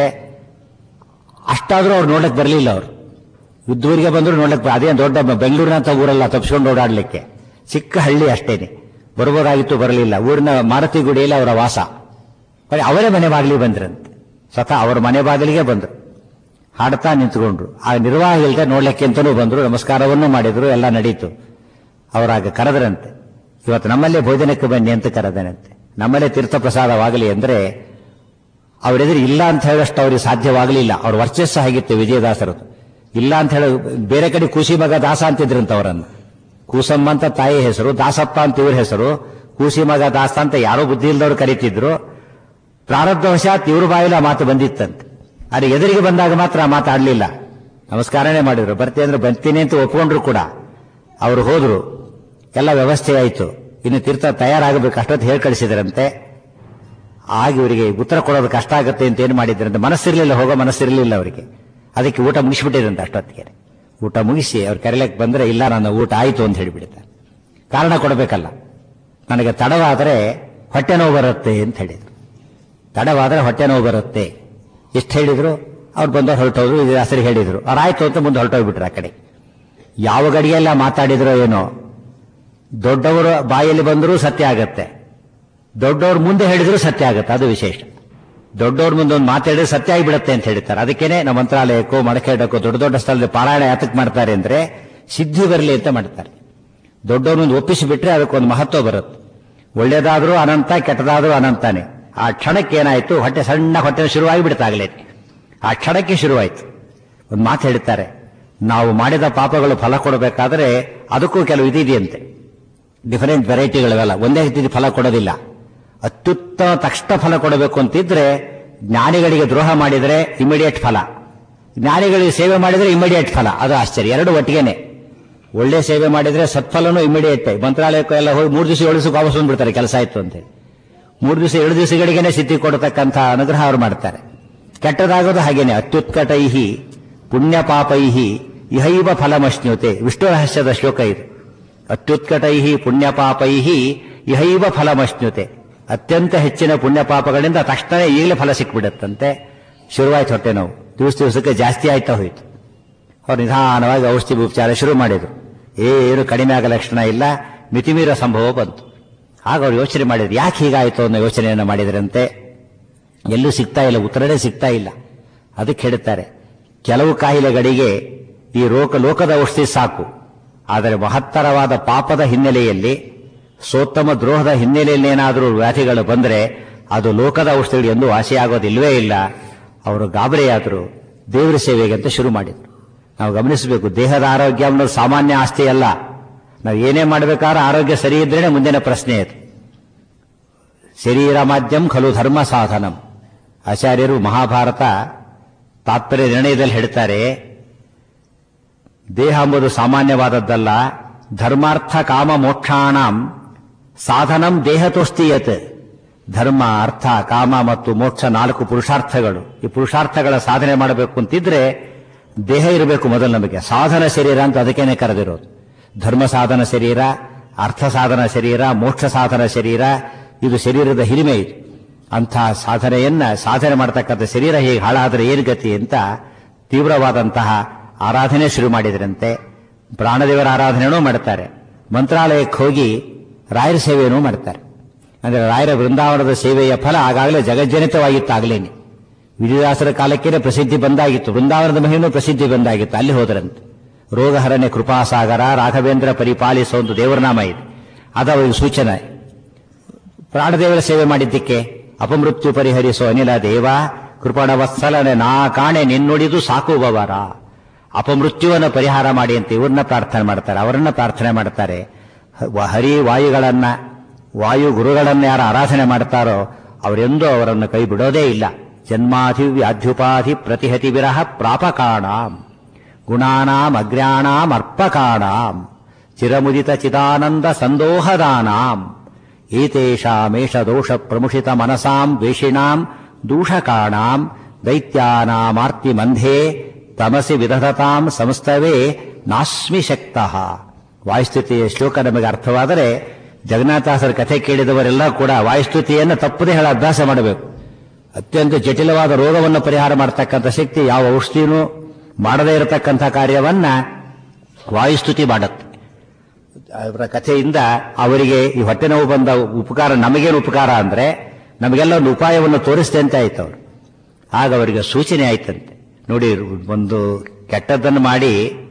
S1: ಅಷ್ಟಾದ್ರೂ ಅವ್ರು ನೋಡಕ್ ಬರಲಿಲ್ಲ ಅವರು ಯುದ್ಧೂರಿಗೆ ಬಂದ್ರು ನೋಡಕ್ ಅದೇ ದೊಡ್ಡ ಬೆಂಗಳೂರಿನಂತ ಊರಲ್ಲ ತಪ್ಪಿಸ್ಕೊಂಡು ಓಡಾಡ್ಲಿಕ್ಕೆ ಚಿಕ್ಕ ಹಳ್ಳಿ ಅಷ್ಟೇನೆ ಬರ್ಬೋದಾಗಿತ್ತು ಬರಲಿಲ್ಲ ಊರಿನ ಮಾರುತಿ ಗುಡಿಯಲ್ಲಿ ಅವರ ವಾಸ ಬರೀ ಅವರೇ ಮನೆ ಬಾಗಿಲಿಗೆ ಬಂದ್ರಂತೆ ಸ್ವತಃ ಅವ್ರ ಮನೆ ಬಾಗಿಲಿಗೆ ಬಂದರು ಹಾಡ್ತಾ ನಿಂತ್ಕೊಂಡ್ರು ಆ ನಿರ್ವಾಹ ಇಲ್ಲದೆ ನೋಡ್ಲಿಕ್ಕೆ ಅಂತಲೂ ಬಂದರು ನಮಸ್ಕಾರವನ್ನು ಮಾಡಿದ್ರು ಎಲ್ಲ ನಡೀತು ಅವರಾಗ ಕರೆದ್ರಂತೆ ಇವತ್ತು ನಮ್ಮಲ್ಲೇ ಭೋಜನಕ್ಕೆ ಬನ್ನಿ ಅಂತ ಕರೆದನಂತೆ ನಮ್ಮಲ್ಲೇ ತೀರ್ಥಪ್ರಸಾದವಾಗಲಿ ಅಂದ್ರೆ ಅವರೆದುರು ಇಲ್ಲ ಅಂತ ಹೇಳಷ್ಟು ಅವ್ರಿಗೆ ಸಾಧ್ಯವಾಗಲಿಲ್ಲ ಅವ್ರ ವರ್ಚಸ್ಸು ಆಗಿತ್ತು ವಿಜಯದಾಸರದು ಇಲ್ಲ ಅಂತ ಹೇಳ ಬೇರೆ ಕಡೆ ಕೂಸಿ ಮಗ ದಾಸ ಅಂತಿದ್ರಂತ ಅವರನ್ನು ಕೂಸಮ್ಮ ಅಂತ ತಾಯಿ ಹೆಸರು ದಾಸಪ್ಪ ಅಂತ ಇವ್ರ ಹೆಸರು ಕೂಸಿ ಮಗ ದಾಸ ಅಂತ ಯಾರೋ ಬುದ್ಧಿ ಇಲ್ದವ್ರು ಕರೀತಿದ್ರು ಪ್ರಾರಬ್ಧವಶಾತ್ ಇವ್ರ ಬಾಯಿಲ ಮಾತು ಬಂದಿತ್ತಂತೆ ಆದರೆ ಎದುರಿಗೆ ಬಂದಾಗ ಮಾತ್ರ ಆ ಮಾತಾಡಲಿಲ್ಲ ನಮಸ್ಕಾರನೇ ಮಾಡಿದ್ರು ಬರ್ತೀನಿ ಅಂದ್ರೆ ಬರ್ತೀನಿ ಅಂತ ಒಪ್ಕೊಂಡ್ರು ಕೂಡ ಅವರು ಹೋದ್ರು ಎಲ್ಲ ವ್ಯವಸ್ಥೆ ಆಯಿತು ಇನ್ನು ತೀರ್ಥ ತಯಾರಾಗಬೇಕು ಅಷ್ಟೊತ್ತು ಹೇಳಿ ಕಳಿಸಿದ್ರಂತೆ ಆಗ ಇವರಿಗೆ ಉತ್ತರ ಕೊಡೋದು ಕಷ್ಟ ಆಗುತ್ತೆ ಅಂತ ಏನು ಮಾಡಿದ್ರಂತೆ ಮನಸ್ಸಿರಲಿಲ್ಲ ಹೋಗೋ ಮನಸ್ಸಿರಲಿಲ್ಲ ಅವರಿಗೆ ಅದಕ್ಕೆ ಊಟ ಮುಗಿಸ್ಬಿಟ್ಟಿದ್ರಂತೆ ಅಷ್ಟೊತ್ತಿಗೆ ಊಟ ಮುಗಿಸಿ ಅವ್ರು ಕರೆಯಲಿಕ್ಕೆ ಬಂದ್ರೆ ಇಲ್ಲ ನನ್ನ ಊಟ ಆಯಿತು ಅಂತ ಹೇಳಿಬಿಡ್ತಾರೆ ಕಾರಣ ಕೊಡಬೇಕಲ್ಲ ನನಗೆ ತಡವಾದರೆ ಹೊಟ್ಟೆ ನೋವು ಬರುತ್ತೆ ಅಂತ ಹೇಳಿದ್ರು ತಡವಾದರೆ ಹೊಟ್ಟೆ ನೋವು ಬರುತ್ತೆ ಎಷ್ಟು ಹೇಳಿದ್ರು ಅವ್ರು ಬಂದವ್ರು ಹೊರಟೋದ್ರು ಇದು ಹೆಸರು ಹೇಳಿದ್ರು ಅವ್ರು ಆಯ್ತು ಅಂತ ಮುಂದೆ ಹೊರಟೋಗ್ಬಿಟ್ರು ಆ ಕಡೆ ಯಾವ ಗಡಿಗೆಲ್ಲ ಮಾತಾಡಿದ್ರೋ ಏನೋ ದೊಡ್ಡವರು ಬಾಯಲ್ಲಿ ಬಂದರೂ ಸತ್ಯ ಆಗತ್ತೆ ದೊಡ್ಡವ್ರ ಮುಂದೆ ಹೇಳಿದ್ರು ಸತ್ಯ ಆಗುತ್ತೆ ಅದು ವಿಶೇಷ ದೊಡ್ಡವ್ರ ಮುಂದೆ ಒಂದು ಮಾತಾಡಿದ್ರೆ ಸತ್ಯ ಆಗಿಬಿಡುತ್ತೆ ಅಂತ ಹೇಳ್ತಾರೆ ಅದಕ್ಕೇನೆ ನಮ್ಮ ಮಂತ್ರಾಲಯಕ್ಕೋ ಮಡಕೇಡಕ್ಕೋ ದೊಡ್ಡ ದೊಡ್ಡ ಸ್ಥಳದಲ್ಲಿ ಪಾರಾಯಣ ಯಾತಕ್ಕೆ ಮಾಡ್ತಾರೆ ಅಂದ್ರೆ ಸಿದ್ಧಿ ಬರಲಿ ಅಂತ ಮಾಡ್ತಾರೆ ದೊಡ್ಡವ್ರ ಮುಂದೆ ಒಪ್ಪಿಸಿಬಿಟ್ರೆ ಅದಕ್ಕೊಂದು ಮಹತ್ವ ಬರುತ್ತೆ ಒಳ್ಳೇದಾದ್ರೂ ಅನಂತ ಕೆಟ್ಟದಾದ್ರೂ ಅನಂತಾನೆ ಆ ಕ್ಷಣಕ್ಕೆ ಏನಾಯ್ತು ಹೊಟ್ಟೆ ಸಣ್ಣ ಹೊಟ್ಟೆ ಶುರುವಾಗಿ ಬಿಡ್ತಾಗಲೇ ಆ ಕ್ಷಣಕ್ಕೆ ಶುರುವಾಯ್ತು ಒಂದು ಮಾತು ಹೇಳ್ತಾರೆ ನಾವು ಮಾಡಿದ ಪಾಪಗಳು ಫಲ ಕೊಡಬೇಕಾದ್ರೆ ಅದಕ್ಕೂ ಕೆಲವು ಇದಿದೆಯಂತೆ ಡಿಫರೆಂಟ್ ವೆರೈಟಿಗಳಿವೆಲ್ಲ ಒಂದೇ ರೀತಿ ಫಲ ಕೊಡೋದಿಲ್ಲ ಅತ್ಯುತ್ತಮ ತಕ್ಷಣ ಫಲ ಕೊಡಬೇಕು ಅಂತಿದ್ರೆ ಜ್ಞಾನಿಗಳಿಗೆ ದ್ರೋಹ ಮಾಡಿದರೆ ಇಮಿಡಿಯೇಟ್ ಫಲ ಜ್ಞಾನಿಗಳಿಗೆ ಸೇವೆ ಮಾಡಿದರೆ ಇಮಿಡಿಯೇಟ್ ಫಲ ಅದು ಆಶ್ಚರ್ಯ ಎರಡು ಒಟ್ಟಿಗೆನೆ ಒಳ್ಳೆ ಸೇವೆ ಮಾಡಿದ್ರೆ ಸತ್ಫಲನೂ ಇಮಿಡಿಯೇಟ್ ಮಂತ್ರಾಲಯಕ್ಕೂ ಎಲ್ಲ ಹೋಗಿ ಮೂರು ದಿವಸ ಏಳು ದಿವಸ ವಾಪಸ್ ಬಂದ್ಬಿಡ್ತಾರೆ ಕೆಲಸ ಆಯ್ತು ಅಂತೇಳಿ ಮೂರು ದಿವಸ ಏಳು ದಿವಸಗಳಿಗೇನೆ ಸಿದ್ಧಿ ಕೊಡತಕ್ಕಂಥ ಅನುಗ್ರಹ ಅವರು ಮಾಡ್ತಾರೆ ಕೆಟ್ಟದಾಗೋದು ಹಾಗೇನೆ ಅತ್ಯುತ್ಕಟೈಹಿ ಪುಣ್ಯ ಪಾಪೈಹಿ ಇಹೈವ ಫಲಮಶ್ನ್ಯುತೆ ವಿಷ್ಣು ರಹಸ್ಯದ ಶ್ಲೋಕ ಇದು ಅತ್ಯುತ್ಕಟೈಹಿ ಪುಣ್ಯ ಪಾಪೈಹಿ ಇಹೈವ ಫಲಮಶ್ನ್ಯುತೆ ಅತ್ಯಂತ ಹೆಚ್ಚಿನ ಪುಣ್ಯ ಪಾಪಗಳಿಂದ ತಕ್ಷಣ ಈಗಲೇ ಫಲ ಸಿಕ್ಬಿಡುತ್ತಂತೆ ಶುರುವಾಯ್ತು ಹೊಟ್ಟೆ ನೋವು ದಿವಸ ದಿವಸಕ್ಕೆ ಜಾಸ್ತಿ ಆಯ್ತಾ ಹೋಯಿತು ಅವ್ರು ನಿಧಾನವಾಗಿ ಔಷಧಿ ಉಪಚಾರ ಶುರು ಮಾಡಿದ್ರು ಏನು ಕಡಿಮೆ ಆಗೋ ಲಕ್ಷಣ ಇಲ್ಲ ಮಿತಿಮೀರ ಸಂಭವ ಬಂತು ಆಗ ಅವ್ರು ಯೋಚನೆ ಮಾಡಿದ್ರು ಯಾಕೆ ಹೀಗಾಯಿತು ಅನ್ನೋ ಯೋಚನೆಯನ್ನು ಮಾಡಿದ್ರಂತೆ ಎಲ್ಲೂ ಸಿಗ್ತಾ ಇಲ್ಲ ಉತ್ತರನೇ ಸಿಗ್ತಾ ಇಲ್ಲ ಅದಕ್ಕೆ ಹೇಳ್ತಾರೆ ಕೆಲವು ಕಾಯಿಲೆಗಳಿಗೆ ಈ ರೋಗ ಲೋಕದ ಔಷಧಿ ಸಾಕು ಆದರೆ ಮಹತ್ತರವಾದ ಪಾಪದ ಹಿನ್ನೆಲೆಯಲ್ಲಿ ಸೋತ್ತಮ ದ್ರೋಹದ ಹಿನ್ನೆಲೆಯಲ್ಲಿ ಏನಾದರೂ ವ್ಯಾಧಿಗಳು ಬಂದರೆ ಅದು ಲೋಕದ ಔಷಧಿಗಳು ಎಂದೂ ವಾಸಿಯಾಗೋದಿಲ್ವೇ ಇಲ್ಲ ಅವರು ಗಾಬರಿಯಾದರು ದೇವರ ಸೇವೆಗೆ ಅಂತ ಶುರು ಮಾಡಿದರು ನಾವು ಗಮನಿಸಬೇಕು ದೇಹದ ಆರೋಗ್ಯ ಅನ್ನೋದು ಸಾಮಾನ್ಯ ಆಸ್ತಿ ಅಲ್ಲ ನಾವು ಏನೇ ಮಾಡಬೇಕಾದ್ರೆ ಆರೋಗ್ಯ ಸರಿ ಇದ್ರೇನೆ ಮುಂದಿನ ಪ್ರಶ್ನೆ ಅದು ಶರೀರ ಮಾಧ್ಯಮ ಖಲು ಧರ್ಮ ಸಾಧನಂ ಆಚಾರ್ಯರು ಮಹಾಭಾರತ ತಾತ್ಪರ್ಯ ನಿರ್ಣಯದಲ್ಲಿ ಹೇಳ್ತಾರೆ ದೇಹ ಎಂಬುದು ಸಾಮಾನ್ಯವಾದದ್ದಲ್ಲ ಧರ್ಮಾರ್ಥ ಕಾಮ ಮೋಕ್ಷಾಣಂ ಸಾಧನಂ ದೇಹತೋಸ್ತಿಯತ್ ಧರ್ಮ ಅರ್ಥ ಕಾಮ ಮತ್ತು ಮೋಕ್ಷ ನಾಲ್ಕು ಪುರುಷಾರ್ಥಗಳು ಈ ಪುರುಷಾರ್ಥಗಳ ಸಾಧನೆ ಮಾಡಬೇಕು ಅಂತಿದ್ರೆ ದೇಹ ಇರಬೇಕು ಮೊದಲು ನಮಗೆ ಸಾಧನ ಶರೀರ ಅಂತ ಅದಕ್ಕೇನೆ ಕರೆದಿರೋದು ಧರ್ಮ ಸಾಧನ ಶರೀರ ಅರ್ಥ ಸಾಧನ ಶರೀರ ಮೋಕ್ಷ ಸಾಧನ ಶರೀರ ಇದು ಶರೀರದ ಹಿರಿಮೆ ಇದು ಅಂಥ ಸಾಧನೆಯನ್ನ ಸಾಧನೆ ಮಾಡತಕ್ಕಂಥ ಶರೀರ ಹೀಗೆ ಹಾಳಾದರೆ ಏನು ಗತಿ ಅಂತ ತೀವ್ರವಾದಂತಹ ಆರಾಧನೆ ಶುರು ಮಾಡಿದ್ರಂತೆ ಪ್ರಾಣದೇವರ ಆರಾಧನೆಯೂ ಮಾಡ್ತಾರೆ ಮಂತ್ರಾಲಯಕ್ಕೆ ಹೋಗಿ ರಾಯರ ಸೇವೆಯೂ ಮಾಡ್ತಾರೆ ಅಂದರೆ ರಾಯರ ವೃಂದಾವನದ ಸೇವೆಯ ಫಲ ಆಗಾಗಲೇ ಜಗಜ್ಜನಿತವಾಗಿತ್ತಾಗಲೇನೆ ವಿಜಯದಾಸರ ಕಾಲಕ್ಕೇನೆ ಪ್ರಸಿದ್ಧಿ ಬಂದಾಗಿತ್ತು ವೃಂದಾವನದ ಮಹಿಮೆಯೂ ಪ್ರಸಿದ್ಧಿ ಬಂದಾಗಿತ್ತು ಅಲ್ಲಿ ಹೋದರಂತೆ ರೋಗಹರಣೆ ಕೃಪಾಸಾಗರ ರಾಘವೇಂದ್ರ ಪರಿಪಾಲಿಸೋ ಒಂದು ದೇವರನಾಮ ಇದೆ ಅದು ಅವರಿಗೆ ಸೂಚನೆ ಪ್ರಾಣದೇವರ ಸೇವೆ ಮಾಡಿದ್ದಕ್ಕೆ ಅಪಮೃತ್ಯು ಪರಿಹರಿಸೋ ಅನಿಲ ದೇವ ಕೃಪಣ ವತ್ಸಲನೆ ನಾ ಕಾಣೆ ನಿನ್ನುಡಿದು ಸಾಕುವವರ ಅಪಮೃತ್ಯುವನ್ನು ಪರಿಹಾರ ಮಾಡಿ ಅಂತ ಇವ್ರನ್ನ ಪ್ರಾರ್ಥನೆ ಮಾಡ್ತಾರೆ ಅವರನ್ನ ಪ್ರಾರ್ಥನೆ ಮಾಡ್ತಾರೆ ಹ- ಹರಿ ವಾಯುಗಳನ್ನ ವಾಯು ಗುರುಗಳನ್ನ ಯಾರು ಆರಾಧನೆ ಮಾಡ್ತಾರೋ ಅವರೆಂದೂ ಅವರನ್ನು ಕೈ ಬಿಡೋದೇ ಇಲ್ಲ ಜನ್ಮಾಧಿ ವ್ಯಾಧ್ಯುಪಾಧಿ ಪ್ರತಿಹತಿ ವಿರಹ ಪ್ರಾಪಕಾಣಾಂ ಗುಣಾನಾಂ ಅಗ್ರ್ಯಾಣಾಂ ಅರ್ಪಕಾಣಾಂ ಚಿರಮುದಿತ ಚಿದಾನಂದ ಸಂದೋಹದಾನಾಂ ಏತೇಷಾಮೇಷ ದೋಷ ಪ್ರಮುಷಿತ ಮನಸಾಂ ದ್ವೇಷಿಣಾಂ ದೂಷಕಾಣಾಂ ದೈತ್ಯಾನಾಮಾರ್ತಿ ಮಂಧೇ ತಮಸಿ ವಿದಧತಾಂ ಸಂಸ್ತವೇ ನಾಸ್ಮಿ ಶಕ್ತಃ ವಾಯುಸ್ತುತಿಯ ಶ್ಲೋಕ ನಮಗೆ ಅರ್ಥವಾದರೆ ಜಗನ್ನಾಥಾಸರ ಕಥೆ ಕೇಳಿದವರೆಲ್ಲ ಕೂಡ ವಾಯುಸ್ತುತಿಯನ್ನು ತಪ್ಪದೇ ಹೇಳ ಅಭ್ಯಾಸ ಮಾಡಬೇಕು ಅತ್ಯಂತ ಜಟಿಲವಾದ ರೋಗವನ್ನು ಪರಿಹಾರ ಮಾಡತಕ್ಕಂಥ ಶಕ್ತಿ ಯಾವ ಔಷಧಿನೂ ಮಾಡದೇ ಇರತಕ್ಕಂಥ ಕಾರ್ಯವನ್ನ ವಾಯುಸ್ತುತಿ ಮಾಡುತ್ತೆ ಅವರ ಕಥೆಯಿಂದ ಅವರಿಗೆ ಈ ಹೊಟ್ಟೆ ನೋವು ಬಂದ ಉಪಕಾರ ನಮಗೇನು ಉಪಕಾರ ಅಂದ್ರೆ ನಮಗೆಲ್ಲ ಒಂದು ಉಪಾಯವನ್ನು ತೋರಿಸ್ತೆ ಅಂತ ಆಯ್ತು ಅವರು ಆಗ ಅವರಿಗೆ ಸೂಚನೆ ಆಯ್ತಂತೆ ನೋಡಿ ಒಂದು ಕೆಟ್ಟದ್ದನ್ನು ಮಾಡಿ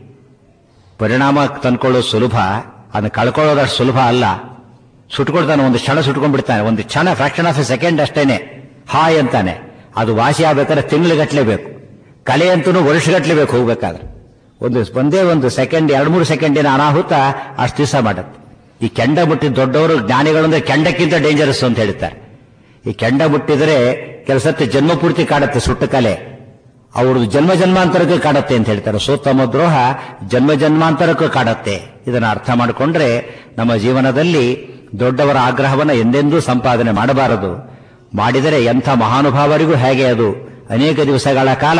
S1: ಪರಿಣಾಮ ತಂದ್ಕೊಳ್ಳೋದು ಸುಲಭ ಅದನ್ನು ಕಳ್ಕೊಳ್ಳೋದಷ್ಟು ಸುಲಭ ಅಲ್ಲ ಸುಟ್ಕೊಳ್ತಾನೆ ಒಂದು ಕ್ಷಣ ಸುಟ್ಕೊಂಡ್ಬಿಡ್ತಾನೆ ಒಂದು ಕ್ಷಣ ಫ್ರಾಕ್ಷನ್ ಆಫ್ ಎ ಸೆಕೆಂಡ್ ಅಷ್ಟೇನೆ ಹಾಯ್ ಅಂತಾನೆ ಅದು ವಾಸಿ ಆಗ್ಬೇಕಾದ್ರೆ ತಿಂಗಳಿಗಟ್ಲೆ ಬೇಕು ಕಲೆ ಅಂತೂ ವರ್ಷಗಟ್ಲೆ ಬೇಕು ಹೋಗ್ಬೇಕಾದ್ರೆ ಒಂದು ಒಂದೇ ಒಂದು ಸೆಕೆಂಡ್ ಎರಡು ಮೂರು ಸೆಕೆಂಡಿನ ಅನಾಹುತ ಅಷ್ಟು ದಿವಸ ಮಾಡುತ್ತೆ ಈ ಕೆಂಡ ಮುಟ್ಟಿದ ದೊಡ್ಡವರು ಜ್ಞಾನಿಗಳು ಅಂದ್ರೆ ಕೆಂಡಕ್ಕಿಂತ ಡೇಂಜರಸ್ ಅಂತ ಹೇಳ್ತಾರೆ ಈ ಕೆಂಡ ಮುಟ್ಟಿದ್ರೆ ಕೆಲಸತ್ತೆ ಜನ್ಮ ಪೂರ್ತಿ ಕಾಡುತ್ತೆ ಸುಟ್ಟ ಕಲೆ ಅವ್ರದ್ದು ಜನ್ಮ ಜನ್ಮಾಂತರಕ್ಕೆ ಕಾಡುತ್ತೆ ಅಂತ ಹೇಳ್ತಾರೆ ಸೋತ್ತಮ ದ್ರೋಹ ಜನ್ಮ ಜನ್ಮಾಂತರಕ್ಕೂ ಕಾಡುತ್ತೆ ಇದನ್ನು ಅರ್ಥ ಮಾಡಿಕೊಂಡ್ರೆ ನಮ್ಮ ಜೀವನದಲ್ಲಿ ದೊಡ್ಡವರ ಆಗ್ರಹವನ್ನು ಎಂದೆಂದೂ ಸಂಪಾದನೆ ಮಾಡಬಾರದು ಮಾಡಿದರೆ ಎಂಥ ಮಹಾನುಭಾವರಿಗೂ ಹೇಗೆ ಅದು ಅನೇಕ ದಿವಸಗಳ ಕಾಲ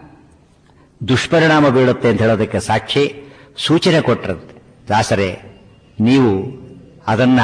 S1: ದುಷ್ಪರಿಣಾಮ ಬೀಳುತ್ತೆ ಅಂತ ಹೇಳೋದಕ್ಕೆ ಸಾಕ್ಷಿ ಸೂಚನೆ ಕೊಟ್ಟರಂತೆ ದಾಸರೇ ನೀವು ಅದನ್ನ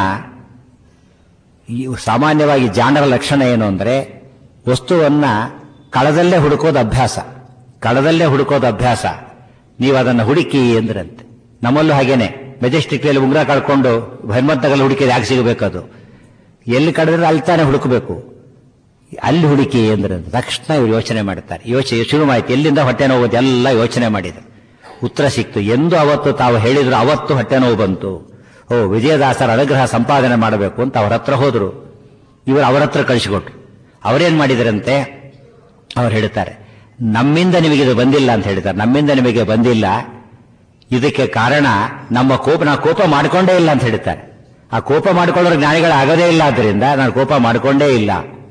S1: ಈ ಸಾಮಾನ್ಯವಾಗಿ ಜಾಣರ ಲಕ್ಷಣ ಏನು ಅಂದ್ರೆ ವಸ್ತುವನ್ನ ಕಳದಲ್ಲೇ ಹುಡುಕೋದು ಅಭ್ಯಾಸ ಕಳದಲ್ಲೇ ಹುಡುಕೋದು ಅಭ್ಯಾಸ ನೀವು ಅದನ್ನು ಹುಡುಕಿ ಎಂದ್ರಂತೆ ನಮ್ಮಲ್ಲೂ ಹಾಗೇನೆ ಮೆಜೆಸ್ಟಿಕ್ನಲ್ಲಿ ಉಂಗುರ ಕಳ್ಕೊಂಡು ಹನುಮಂತಗಲ್ಲಿ ಹುಡುಕಿದ್ರೆ ಯಾಕೆ ಸಿಗಬೇಕದು ಎಲ್ಲಿ ಕಳೆದ್ರೆ ಅಲ್ಲಿ ತಾನೇ ಹುಡುಕಬೇಕು ಅಲ್ಲಿ ಹುಡುಕಿ ಎಂದ್ರಂತೆ ತಕ್ಷಣ ಇವರು ಯೋಚನೆ ಮಾಡ್ತಾರೆ ಯೋಚನೆ ಶುರು ಆಯ್ತು ಎಲ್ಲಿಂದ ಹೊಟ್ಟೆ ನೋವು ಎಲ್ಲ ಯೋಚನೆ ಮಾಡಿದ್ರು ಉತ್ತರ ಸಿಕ್ತು ಎಂದು ಅವತ್ತು ತಾವು ಹೇಳಿದ್ರು ಅವತ್ತು ಹೊಟ್ಟೆ ನೋವು ಬಂತು ಓ ವಿಜಯದಾಸರ ಅನುಗ್ರಹ ಸಂಪಾದನೆ ಮಾಡಬೇಕು ಅಂತ ಅವ್ರ ಹತ್ರ ಹೋದ್ರು ಇವರು ಅವರ ಹತ್ರ ಕಳಿಸಿಕೊಟ್ರು ಅವರೇನ್ ಮಾಡಿದರಂತೆ ಅವ್ರು ಹೇಳ್ತಾರೆ ನಮ್ಮಿಂದ ನಿಮಗೆ ಇದು ಬಂದಿಲ್ಲ ಅಂತ ಹೇಳ್ತಾರೆ ನಮ್ಮಿಂದ ನಿಮಗೆ ಬಂದಿಲ್ಲ ಇದಕ್ಕೆ ಕಾರಣ ನಮ್ಮ ಕೋಪ ನಾ ಕೋಪ ಮಾಡಿಕೊಂಡೇ ಇಲ್ಲ ಅಂತ ಹೇಳ್ತಾರೆ ಆ ಕೋಪ ಮಾಡಿಕೊಳ್ಳೋರು ಜ್ಞಾನಿಗಳಾಗದೇ ಇಲ್ಲ ಆದ್ದರಿಂದ ನಾನು ಕೋಪ ಮಾಡಿಕೊಂಡೇ ಇಲ್ಲ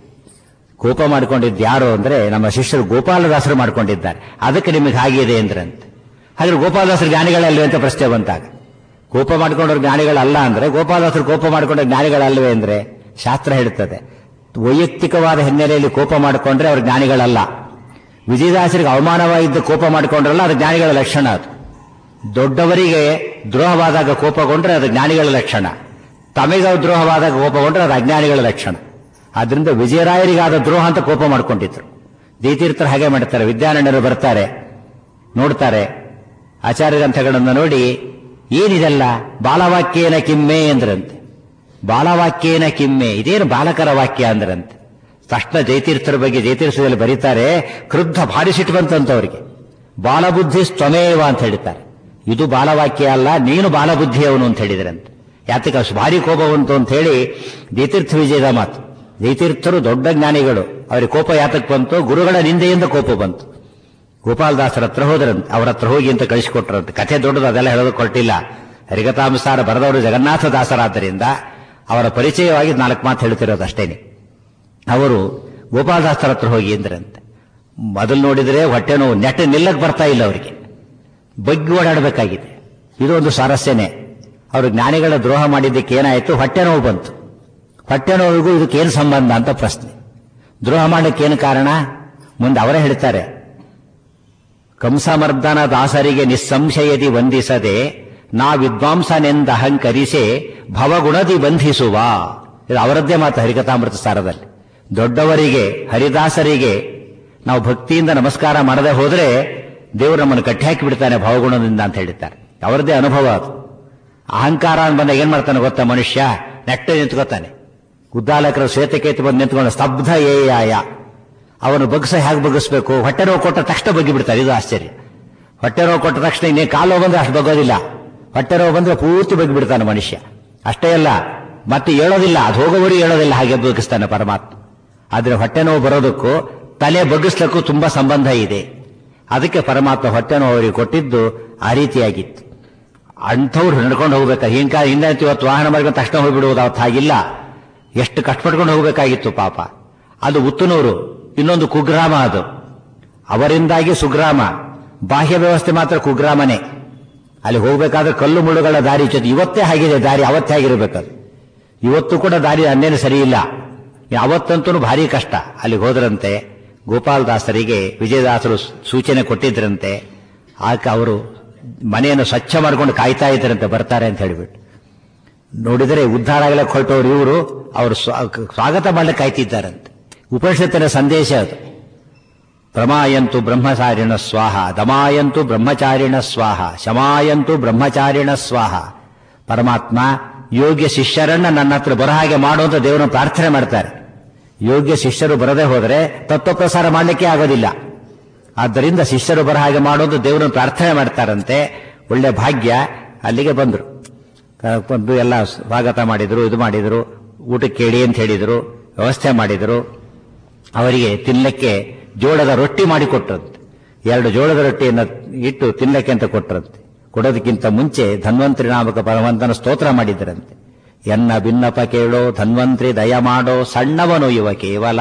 S1: ಕೋಪ ಮಾಡಿಕೊಂಡಿದ್ದು ಯಾರು ಅಂದ್ರೆ ನಮ್ಮ ಶಿಷ್ಯರು ಗೋಪಾಲದಾಸರು ಮಾಡಿಕೊಂಡಿದ್ದಾರೆ ಅದಕ್ಕೆ ನಿಮಗೆ ಹಾಗಿದೆ ಅಂದ್ರಂತೆ ಹಾಗೆ ಗೋಪಾಲದಾಸರು ಜ್ಞಾನಿಗಳಲ್ವೇ ಅಂತ ಪ್ರಶ್ನೆ ಬಂತಾಗ ಕೋಪ ಮಾಡಿಕೊಂಡವ್ರು ಜ್ಞಾನಿಗಳಲ್ಲ ಅಂದ್ರೆ ಗೋಪಾಲದಾಸರು ಕೋಪ ಮಾಡಿಕೊಂಡ ಜ್ಞಾನಿಗಳಲ್ವೇ ಅಂದ್ರೆ ಶಾಸ್ತ್ರ ಹೇಳುತ್ತದೆ ವೈಯಕ್ತಿಕವಾದ ಹಿನ್ನೆಲೆಯಲ್ಲಿ ಕೋಪ ಮಾಡಿಕೊಂಡ್ರೆ ಅವ್ರು ಜ್ಞಾನಿಗಳಲ್ಲ ವಿಜಯದಾಸರಿಗೆ ಅವಮಾನವಾಗಿದ್ದ ಕೋಪ ಮಾಡಿಕೊಂಡ್ರಲ್ಲ ಅದು ಜ್ಞಾನಿಗಳ ಲಕ್ಷಣ ಅದು ದೊಡ್ಡವರಿಗೆ ದ್ರೋಹವಾದಾಗ ಕೋಪಗೊಂಡ್ರೆ ಅದು ಜ್ಞಾನಿಗಳ ಲಕ್ಷಣ ತಮಗೆ ದ್ರೋಹವಾದಾಗ ಕೋಪಗೊಂಡ್ರೆ ಅದು ಅಜ್ಞಾನಿಗಳ ಲಕ್ಷಣ ಆದ್ರಿಂದ ವಿಜಯರಾಯರಿಗಾದ ದ್ರೋಹ ಅಂತ ಕೋಪ ಮಾಡ್ಕೊಂಡಿದ್ರು ದೀತೀರ್ಥರು ಹಾಗೆ ಮಾಡ್ತಾರೆ ವಿದ್ಯಾನಂದರು ಬರ್ತಾರೆ ನೋಡ್ತಾರೆ ಆಚಾರ್ಯ ಗ್ರಂಥಗಳನ್ನು ನೋಡಿ ಏನಿದೆಲ್ಲ ಬಾಲವಾಕ್ಯೇನ ಕಿಮ್ಮೆ ಎಂದ್ರಂತೆ ಬಾಲವಾಕ್ಯೇನ ಕಿಮ್ಮೆ ಇದೇನು ಬಾಲಕರ ವಾಕ್ಯ ಅಂದ್ರಂತೆ ತಕ್ಷಣ ಜಯತೀರ್ಥರ ಬಗ್ಗೆ ಜಯತೀರ್ಥದಲ್ಲಿ ಬರೀತಾರೆ ಕ್ರುದ್ಧ ಭಾರಿ ಸಿಟ್ಟು ಬಂತಂತವರಿಗೆ ಬಾಲಬುದ್ಧಿ ಸ್ವಮೇವ ಅಂತ ಹೇಳ್ತಾರೆ ಇದು ಬಾಲವಾಕ್ಯ ಅಲ್ಲ ನೀನು ಬಾಲಬುದ್ಧಿಯವನು ಅಂತ ಹೇಳಿದ್ರಂತೆ ಯಾತಕ ಭಾರಿ ಕೋಪ ಬಂತು ಅಂತ ಹೇಳಿ ಜಯತೀರ್ಥ ವಿಜಯದ ಮಾತು ಜಯತೀರ್ಥರು ದೊಡ್ಡ ಜ್ಞಾನಿಗಳು ಅವರಿಗೆ ಕೋಪ ಯಾತಕ್ಕೆ ಬಂತು ಗುರುಗಳ ನಿಂದೆಯಿಂದ ಕೋಪ ಬಂತು ಗೋಪಾಲದಾಸರ ಹತ್ರ ಹೋದ್ರಂತೆ ಅವ್ರ ಹತ್ರ ಹೋಗಿ ಅಂತ ಕಳಿಸಿಕೊಟ್ರಂತೆ ಕಥೆ ದೊಡ್ಡದು ಅದೆಲ್ಲ ಹೇಳೋದಕ್ಕೆ ಕೊಟ್ಟಿಲ್ಲ ಹರಿಕಥಾಂಸಾರ ಬರೆದವರು ಜಗನ್ನಾಥ ದಾಸರಾದ್ದರಿಂದ ಅವರ ಪರಿಚಯವಾಗಿ ನಾಲ್ಕು ಮಾತು ಹೇಳ್ತಿರೋದು ಅಷ್ಟೇನೆ ಅವರು ಗೋಪಾಲದಾಸರ ಹತ್ರ ಹೋಗಿ ಎಂದ್ರಂತೆ ಮೊದಲು ನೋಡಿದ್ರೆ ಹೊಟ್ಟೆ ನೋವು ನೆಟ್ಟ ನಿಲ್ಲಕ್ಕೆ ಬರ್ತಾ ಇಲ್ಲ ಅವರಿಗೆ ಬಗ್ಗಿ ಓಡಾಡಬೇಕಾಗಿದೆ ಇದು ಒಂದು ಸ್ವಾರಸ್ಯನೇ ಅವರು ಜ್ಞಾನಿಗಳ ದ್ರೋಹ ಮಾಡಿದ್ದಕ್ಕೆ ಏನಾಯಿತು ಹೊಟ್ಟೆ ನೋವು ಬಂತು ಹೊಟ್ಟೆ ನೋವಿಗೂ ಇದಕ್ಕೇನು ಸಂಬಂಧ ಅಂತ ಪ್ರಶ್ನೆ ದ್ರೋಹ ಮಾಡಕ್ಕೆ ಏನು ಕಾರಣ ಮುಂದೆ ಅವರೇ ಹೇಳ್ತಾರೆ ಕಂಸಮರ್ದನ ದಾಸರಿಗೆ ನಿಸ್ಸಂಶಯದಿ ವಂದಿಸದೆ ನಾ ವಿದ್ವಾಂಸನೆಂದ ಅಹಂಕರಿಸೆ ಭವಗುಣದಿ ಬಂಧಿಸುವ ಇದು ಅವರದ್ದೇ ಮಾತು ಹರಿಕಥಾಮೃತ ಸಾರದಲ್ಲಿ ದೊಡ್ಡವರಿಗೆ ಹರಿದಾಸರಿಗೆ ನಾವು ಭಕ್ತಿಯಿಂದ ನಮಸ್ಕಾರ ಮಾಡದೆ ಹೋದ್ರೆ ದೇವರು ನಮ್ಮನ್ನು ಕಟ್ಟಿ ಹಾಕಿ ಬಿಡ್ತಾನೆ ಭವಗುಣದಿಂದ ಅಂತ ಹೇಳಿದ್ದಾರೆ ಅವರದ್ದೇ ಅನುಭವ ಅದು ಅಹಂಕಾರ ಅಂತ ಬಂದಾಗ ಏನ್ ಮಾಡ್ತಾನೆ ಗೊತ್ತಾ ಮನುಷ್ಯ ನೆಟ್ಟ ನಿಂತ್ಕೋತಾನೆ ಉದ್ದಾಲಕರ ಶ್ವೇತಕೇತು ಬಂದು ನಿಂತ್ಕೊಂಡು ಸ್ತಬ್ಧ ಏಯಾಯ ಅವನು ಬಗ್ಸ ಹೇಗೆ ಬಗ್ಗಿಸ್ಬೇಕು ಹೊಟ್ಟೆ ನೋವು ಕೊಟ್ಟ ತಕ್ಷಣ ಬಗ್ಗಿ ಬಿಡ್ತಾರೆ ಇದು ಆಶ್ಚರ್ಯ ಹೊಟ್ಟೆ ನೋವು ಕೊಟ್ಟ ತಕ್ಷಣ ಇನ್ನೇ ಕಾಲು ಬಂದ್ರೆ ಅಷ್ಟು ಬಗ್ಗೋದಿಲ್ಲ ಹೊಟ್ಟೆ ನೋವು ಬಂದ್ರೆ ಪೂರ್ತಿ ಬಗ್ಗಿ ಬಿಡ್ತಾನೆ ಮನುಷ್ಯ ಅಷ್ಟೇ ಅಲ್ಲ ಮತ್ತೆ ಹೇಳೋದಿಲ್ಲ ಅದು ಹೋಗೋವರೆಗೂ ಹೇಳೋದಿಲ್ಲ ಹಾಗೆ ಬಗ್ಗಿಸ್ತಾನೆ ಪರಮಾತ್ಮ ಆದ್ರೆ ಹೊಟ್ಟೆ ನೋವು ಬರೋದಕ್ಕೂ ತಲೆ ಬಗ್ಗಿಸ್ಲಿಕ್ಕೂ ತುಂಬಾ ಸಂಬಂಧ ಇದೆ ಅದಕ್ಕೆ ಪರಮಾತ್ಮ ಹೊಟ್ಟೆ ನೋವು ಅವರಿಗೆ ಕೊಟ್ಟಿದ್ದು ಆ ರೀತಿಯಾಗಿತ್ತು ಅಂಥವ್ರು ನಡ್ಕೊಂಡು ಹೋಗ್ಬೇಕು ಹಿಂಗ ಹಿಂದೆ ಇವತ್ತು ವಾಹನ ಮಾಡ್ಕೊಂಡು ತಕ್ಷಣ ಹೋಗ್ಬಿಡುವುದು ಅವತ್ತು ಹಾಗಿಲ್ಲ ಎಷ್ಟು ಕಷ್ಟಪಟ್ಕೊಂಡು ಹೋಗಬೇಕಾಗಿತ್ತು ಪಾಪ ಅದು ಉತ್ತನೂರು ಇನ್ನೊಂದು ಕುಗ್ರಾಮ ಅದು ಅವರಿಂದಾಗಿ ಸುಗ್ರಾಮ ಬಾಹ್ಯ ವ್ಯವಸ್ಥೆ ಮಾತ್ರ ಕುಗ್ರಾಮನೇ ಅಲ್ಲಿ ಹೋಗ್ಬೇಕಾದ್ರೆ ಕಲ್ಲು ಮುಳ್ಳುಗಳ ದಾರಿ ಜೊತೆ ಇವತ್ತೇ ಆಗಿದೆ ದಾರಿ ಅವತ್ತೇ ಆಗಿರ್ಬೇಕದು ಇವತ್ತು ಕೂಡ ದಾರಿ ಅನ್ನೇನು ಸರಿ ಇಲ್ಲ ಅವತ್ತಂತೂ ಭಾರಿ ಕಷ್ಟ ಅಲ್ಲಿಗೆ ಹೋದ್ರಂತೆ ಗೋಪಾಲದಾಸರಿಗೆ ವಿಜಯದಾಸರು ಸೂಚನೆ ಕೊಟ್ಟಿದ್ರಂತೆ ಆಗ ಅವರು ಮನೆಯನ್ನು ಸ್ವಚ್ಛ ಮಾಡ್ಕೊಂಡು ಕಾಯ್ತಾ ಇದ್ದರಂತೆ ಬರ್ತಾರೆ ಅಂತ ಹೇಳಿಬಿಟ್ಟು ನೋಡಿದರೆ ಉದ್ಧಾರ ಆಗಲಿಕ್ಕೆ ಹೊರಟವರು ಇವರು ಅವರು ಸ್ವಾಗತ ಮಾಡಲಿಕ್ಕೆ ಕಾಯ್ತಿದ್ದಾರಂತೆ ಉಪನಿಷತ್ತಿನ ಸಂದೇಶ ಅದು ಪ್ರಮಾಯಂತು ಬ್ರಹ್ಮಚಾರಿಣ ಸ್ವಾಹ ದಮಾಯಂತು ಬ್ರಹ್ಮಚಾರಿಣ ಸ್ವಾಹ ಶಮಾಯಂತು ಬ್ರಹ್ಮಚಾರಿಣ ಸ್ವಾಹ ಪರಮಾತ್ಮ ಯೋಗ್ಯ ಶಿಷ್ಯರನ್ನ ನನ್ನ ಹತ್ರ ಬರೋ ಹಾಗೆ ಮಾಡು ಅಂತ ದೇವರನ್ನು ಪ್ರಾರ್ಥನೆ ಮಾಡ್ತಾರೆ ಯೋಗ್ಯ ಶಿಷ್ಯರು ಬರದೇ ಹೋದರೆ ತತ್ವ ಪ್ರಸಾರ ಮಾಡಲಿಕ್ಕೆ ಆಗೋದಿಲ್ಲ ಆದ್ದರಿಂದ ಶಿಷ್ಯರು ಬರ ಹಾಗೆ ಮಾಡೋದು ದೇವರನ್ನು ಪ್ರಾರ್ಥನೆ ಮಾಡ್ತಾರಂತೆ ಒಳ್ಳೆ ಭಾಗ್ಯ ಅಲ್ಲಿಗೆ ಬಂದರು ಬಂದು ಎಲ್ಲ ಸ್ವಾಗತ ಮಾಡಿದ್ರು ಇದು ಮಾಡಿದ್ರು ಊಟಕ್ಕೆ ಕೇಳಿ ಅಂತ ಹೇಳಿದ್ರು ವ್ಯವಸ್ಥೆ ಮಾಡಿದ್ರು ಅವರಿಗೆ ತಿನ್ನಲಿಕ್ಕೆ ಜೋಳದ ರೊಟ್ಟಿ ಮಾಡಿ ಕೊಟ್ರಂತೆ ಎರಡು ಜೋಳದ ರೊಟ್ಟಿಯನ್ನು ಇಟ್ಟು ತಿನ್ನಲಿಕ್ಕೆ ಅಂತ ಕೊಟ್ರಂತೆ ಕೊಡೋದಕ್ಕಿಂತ ಮುಂಚೆ ಧನ್ವಂತರಿ ನಾಮಕ ಭಗವಂತನ ಸ್ತೋತ್ರ ಮಾಡಿದ್ರಂತೆ ಎನ್ನ ಭಿನ್ನಪ ಕೇಳೋ ಧನ್ವಂತ್ರಿ ದಯ ಮಾಡೋ ಸಣ್ಣವನು ಇವ ಕೇವಲ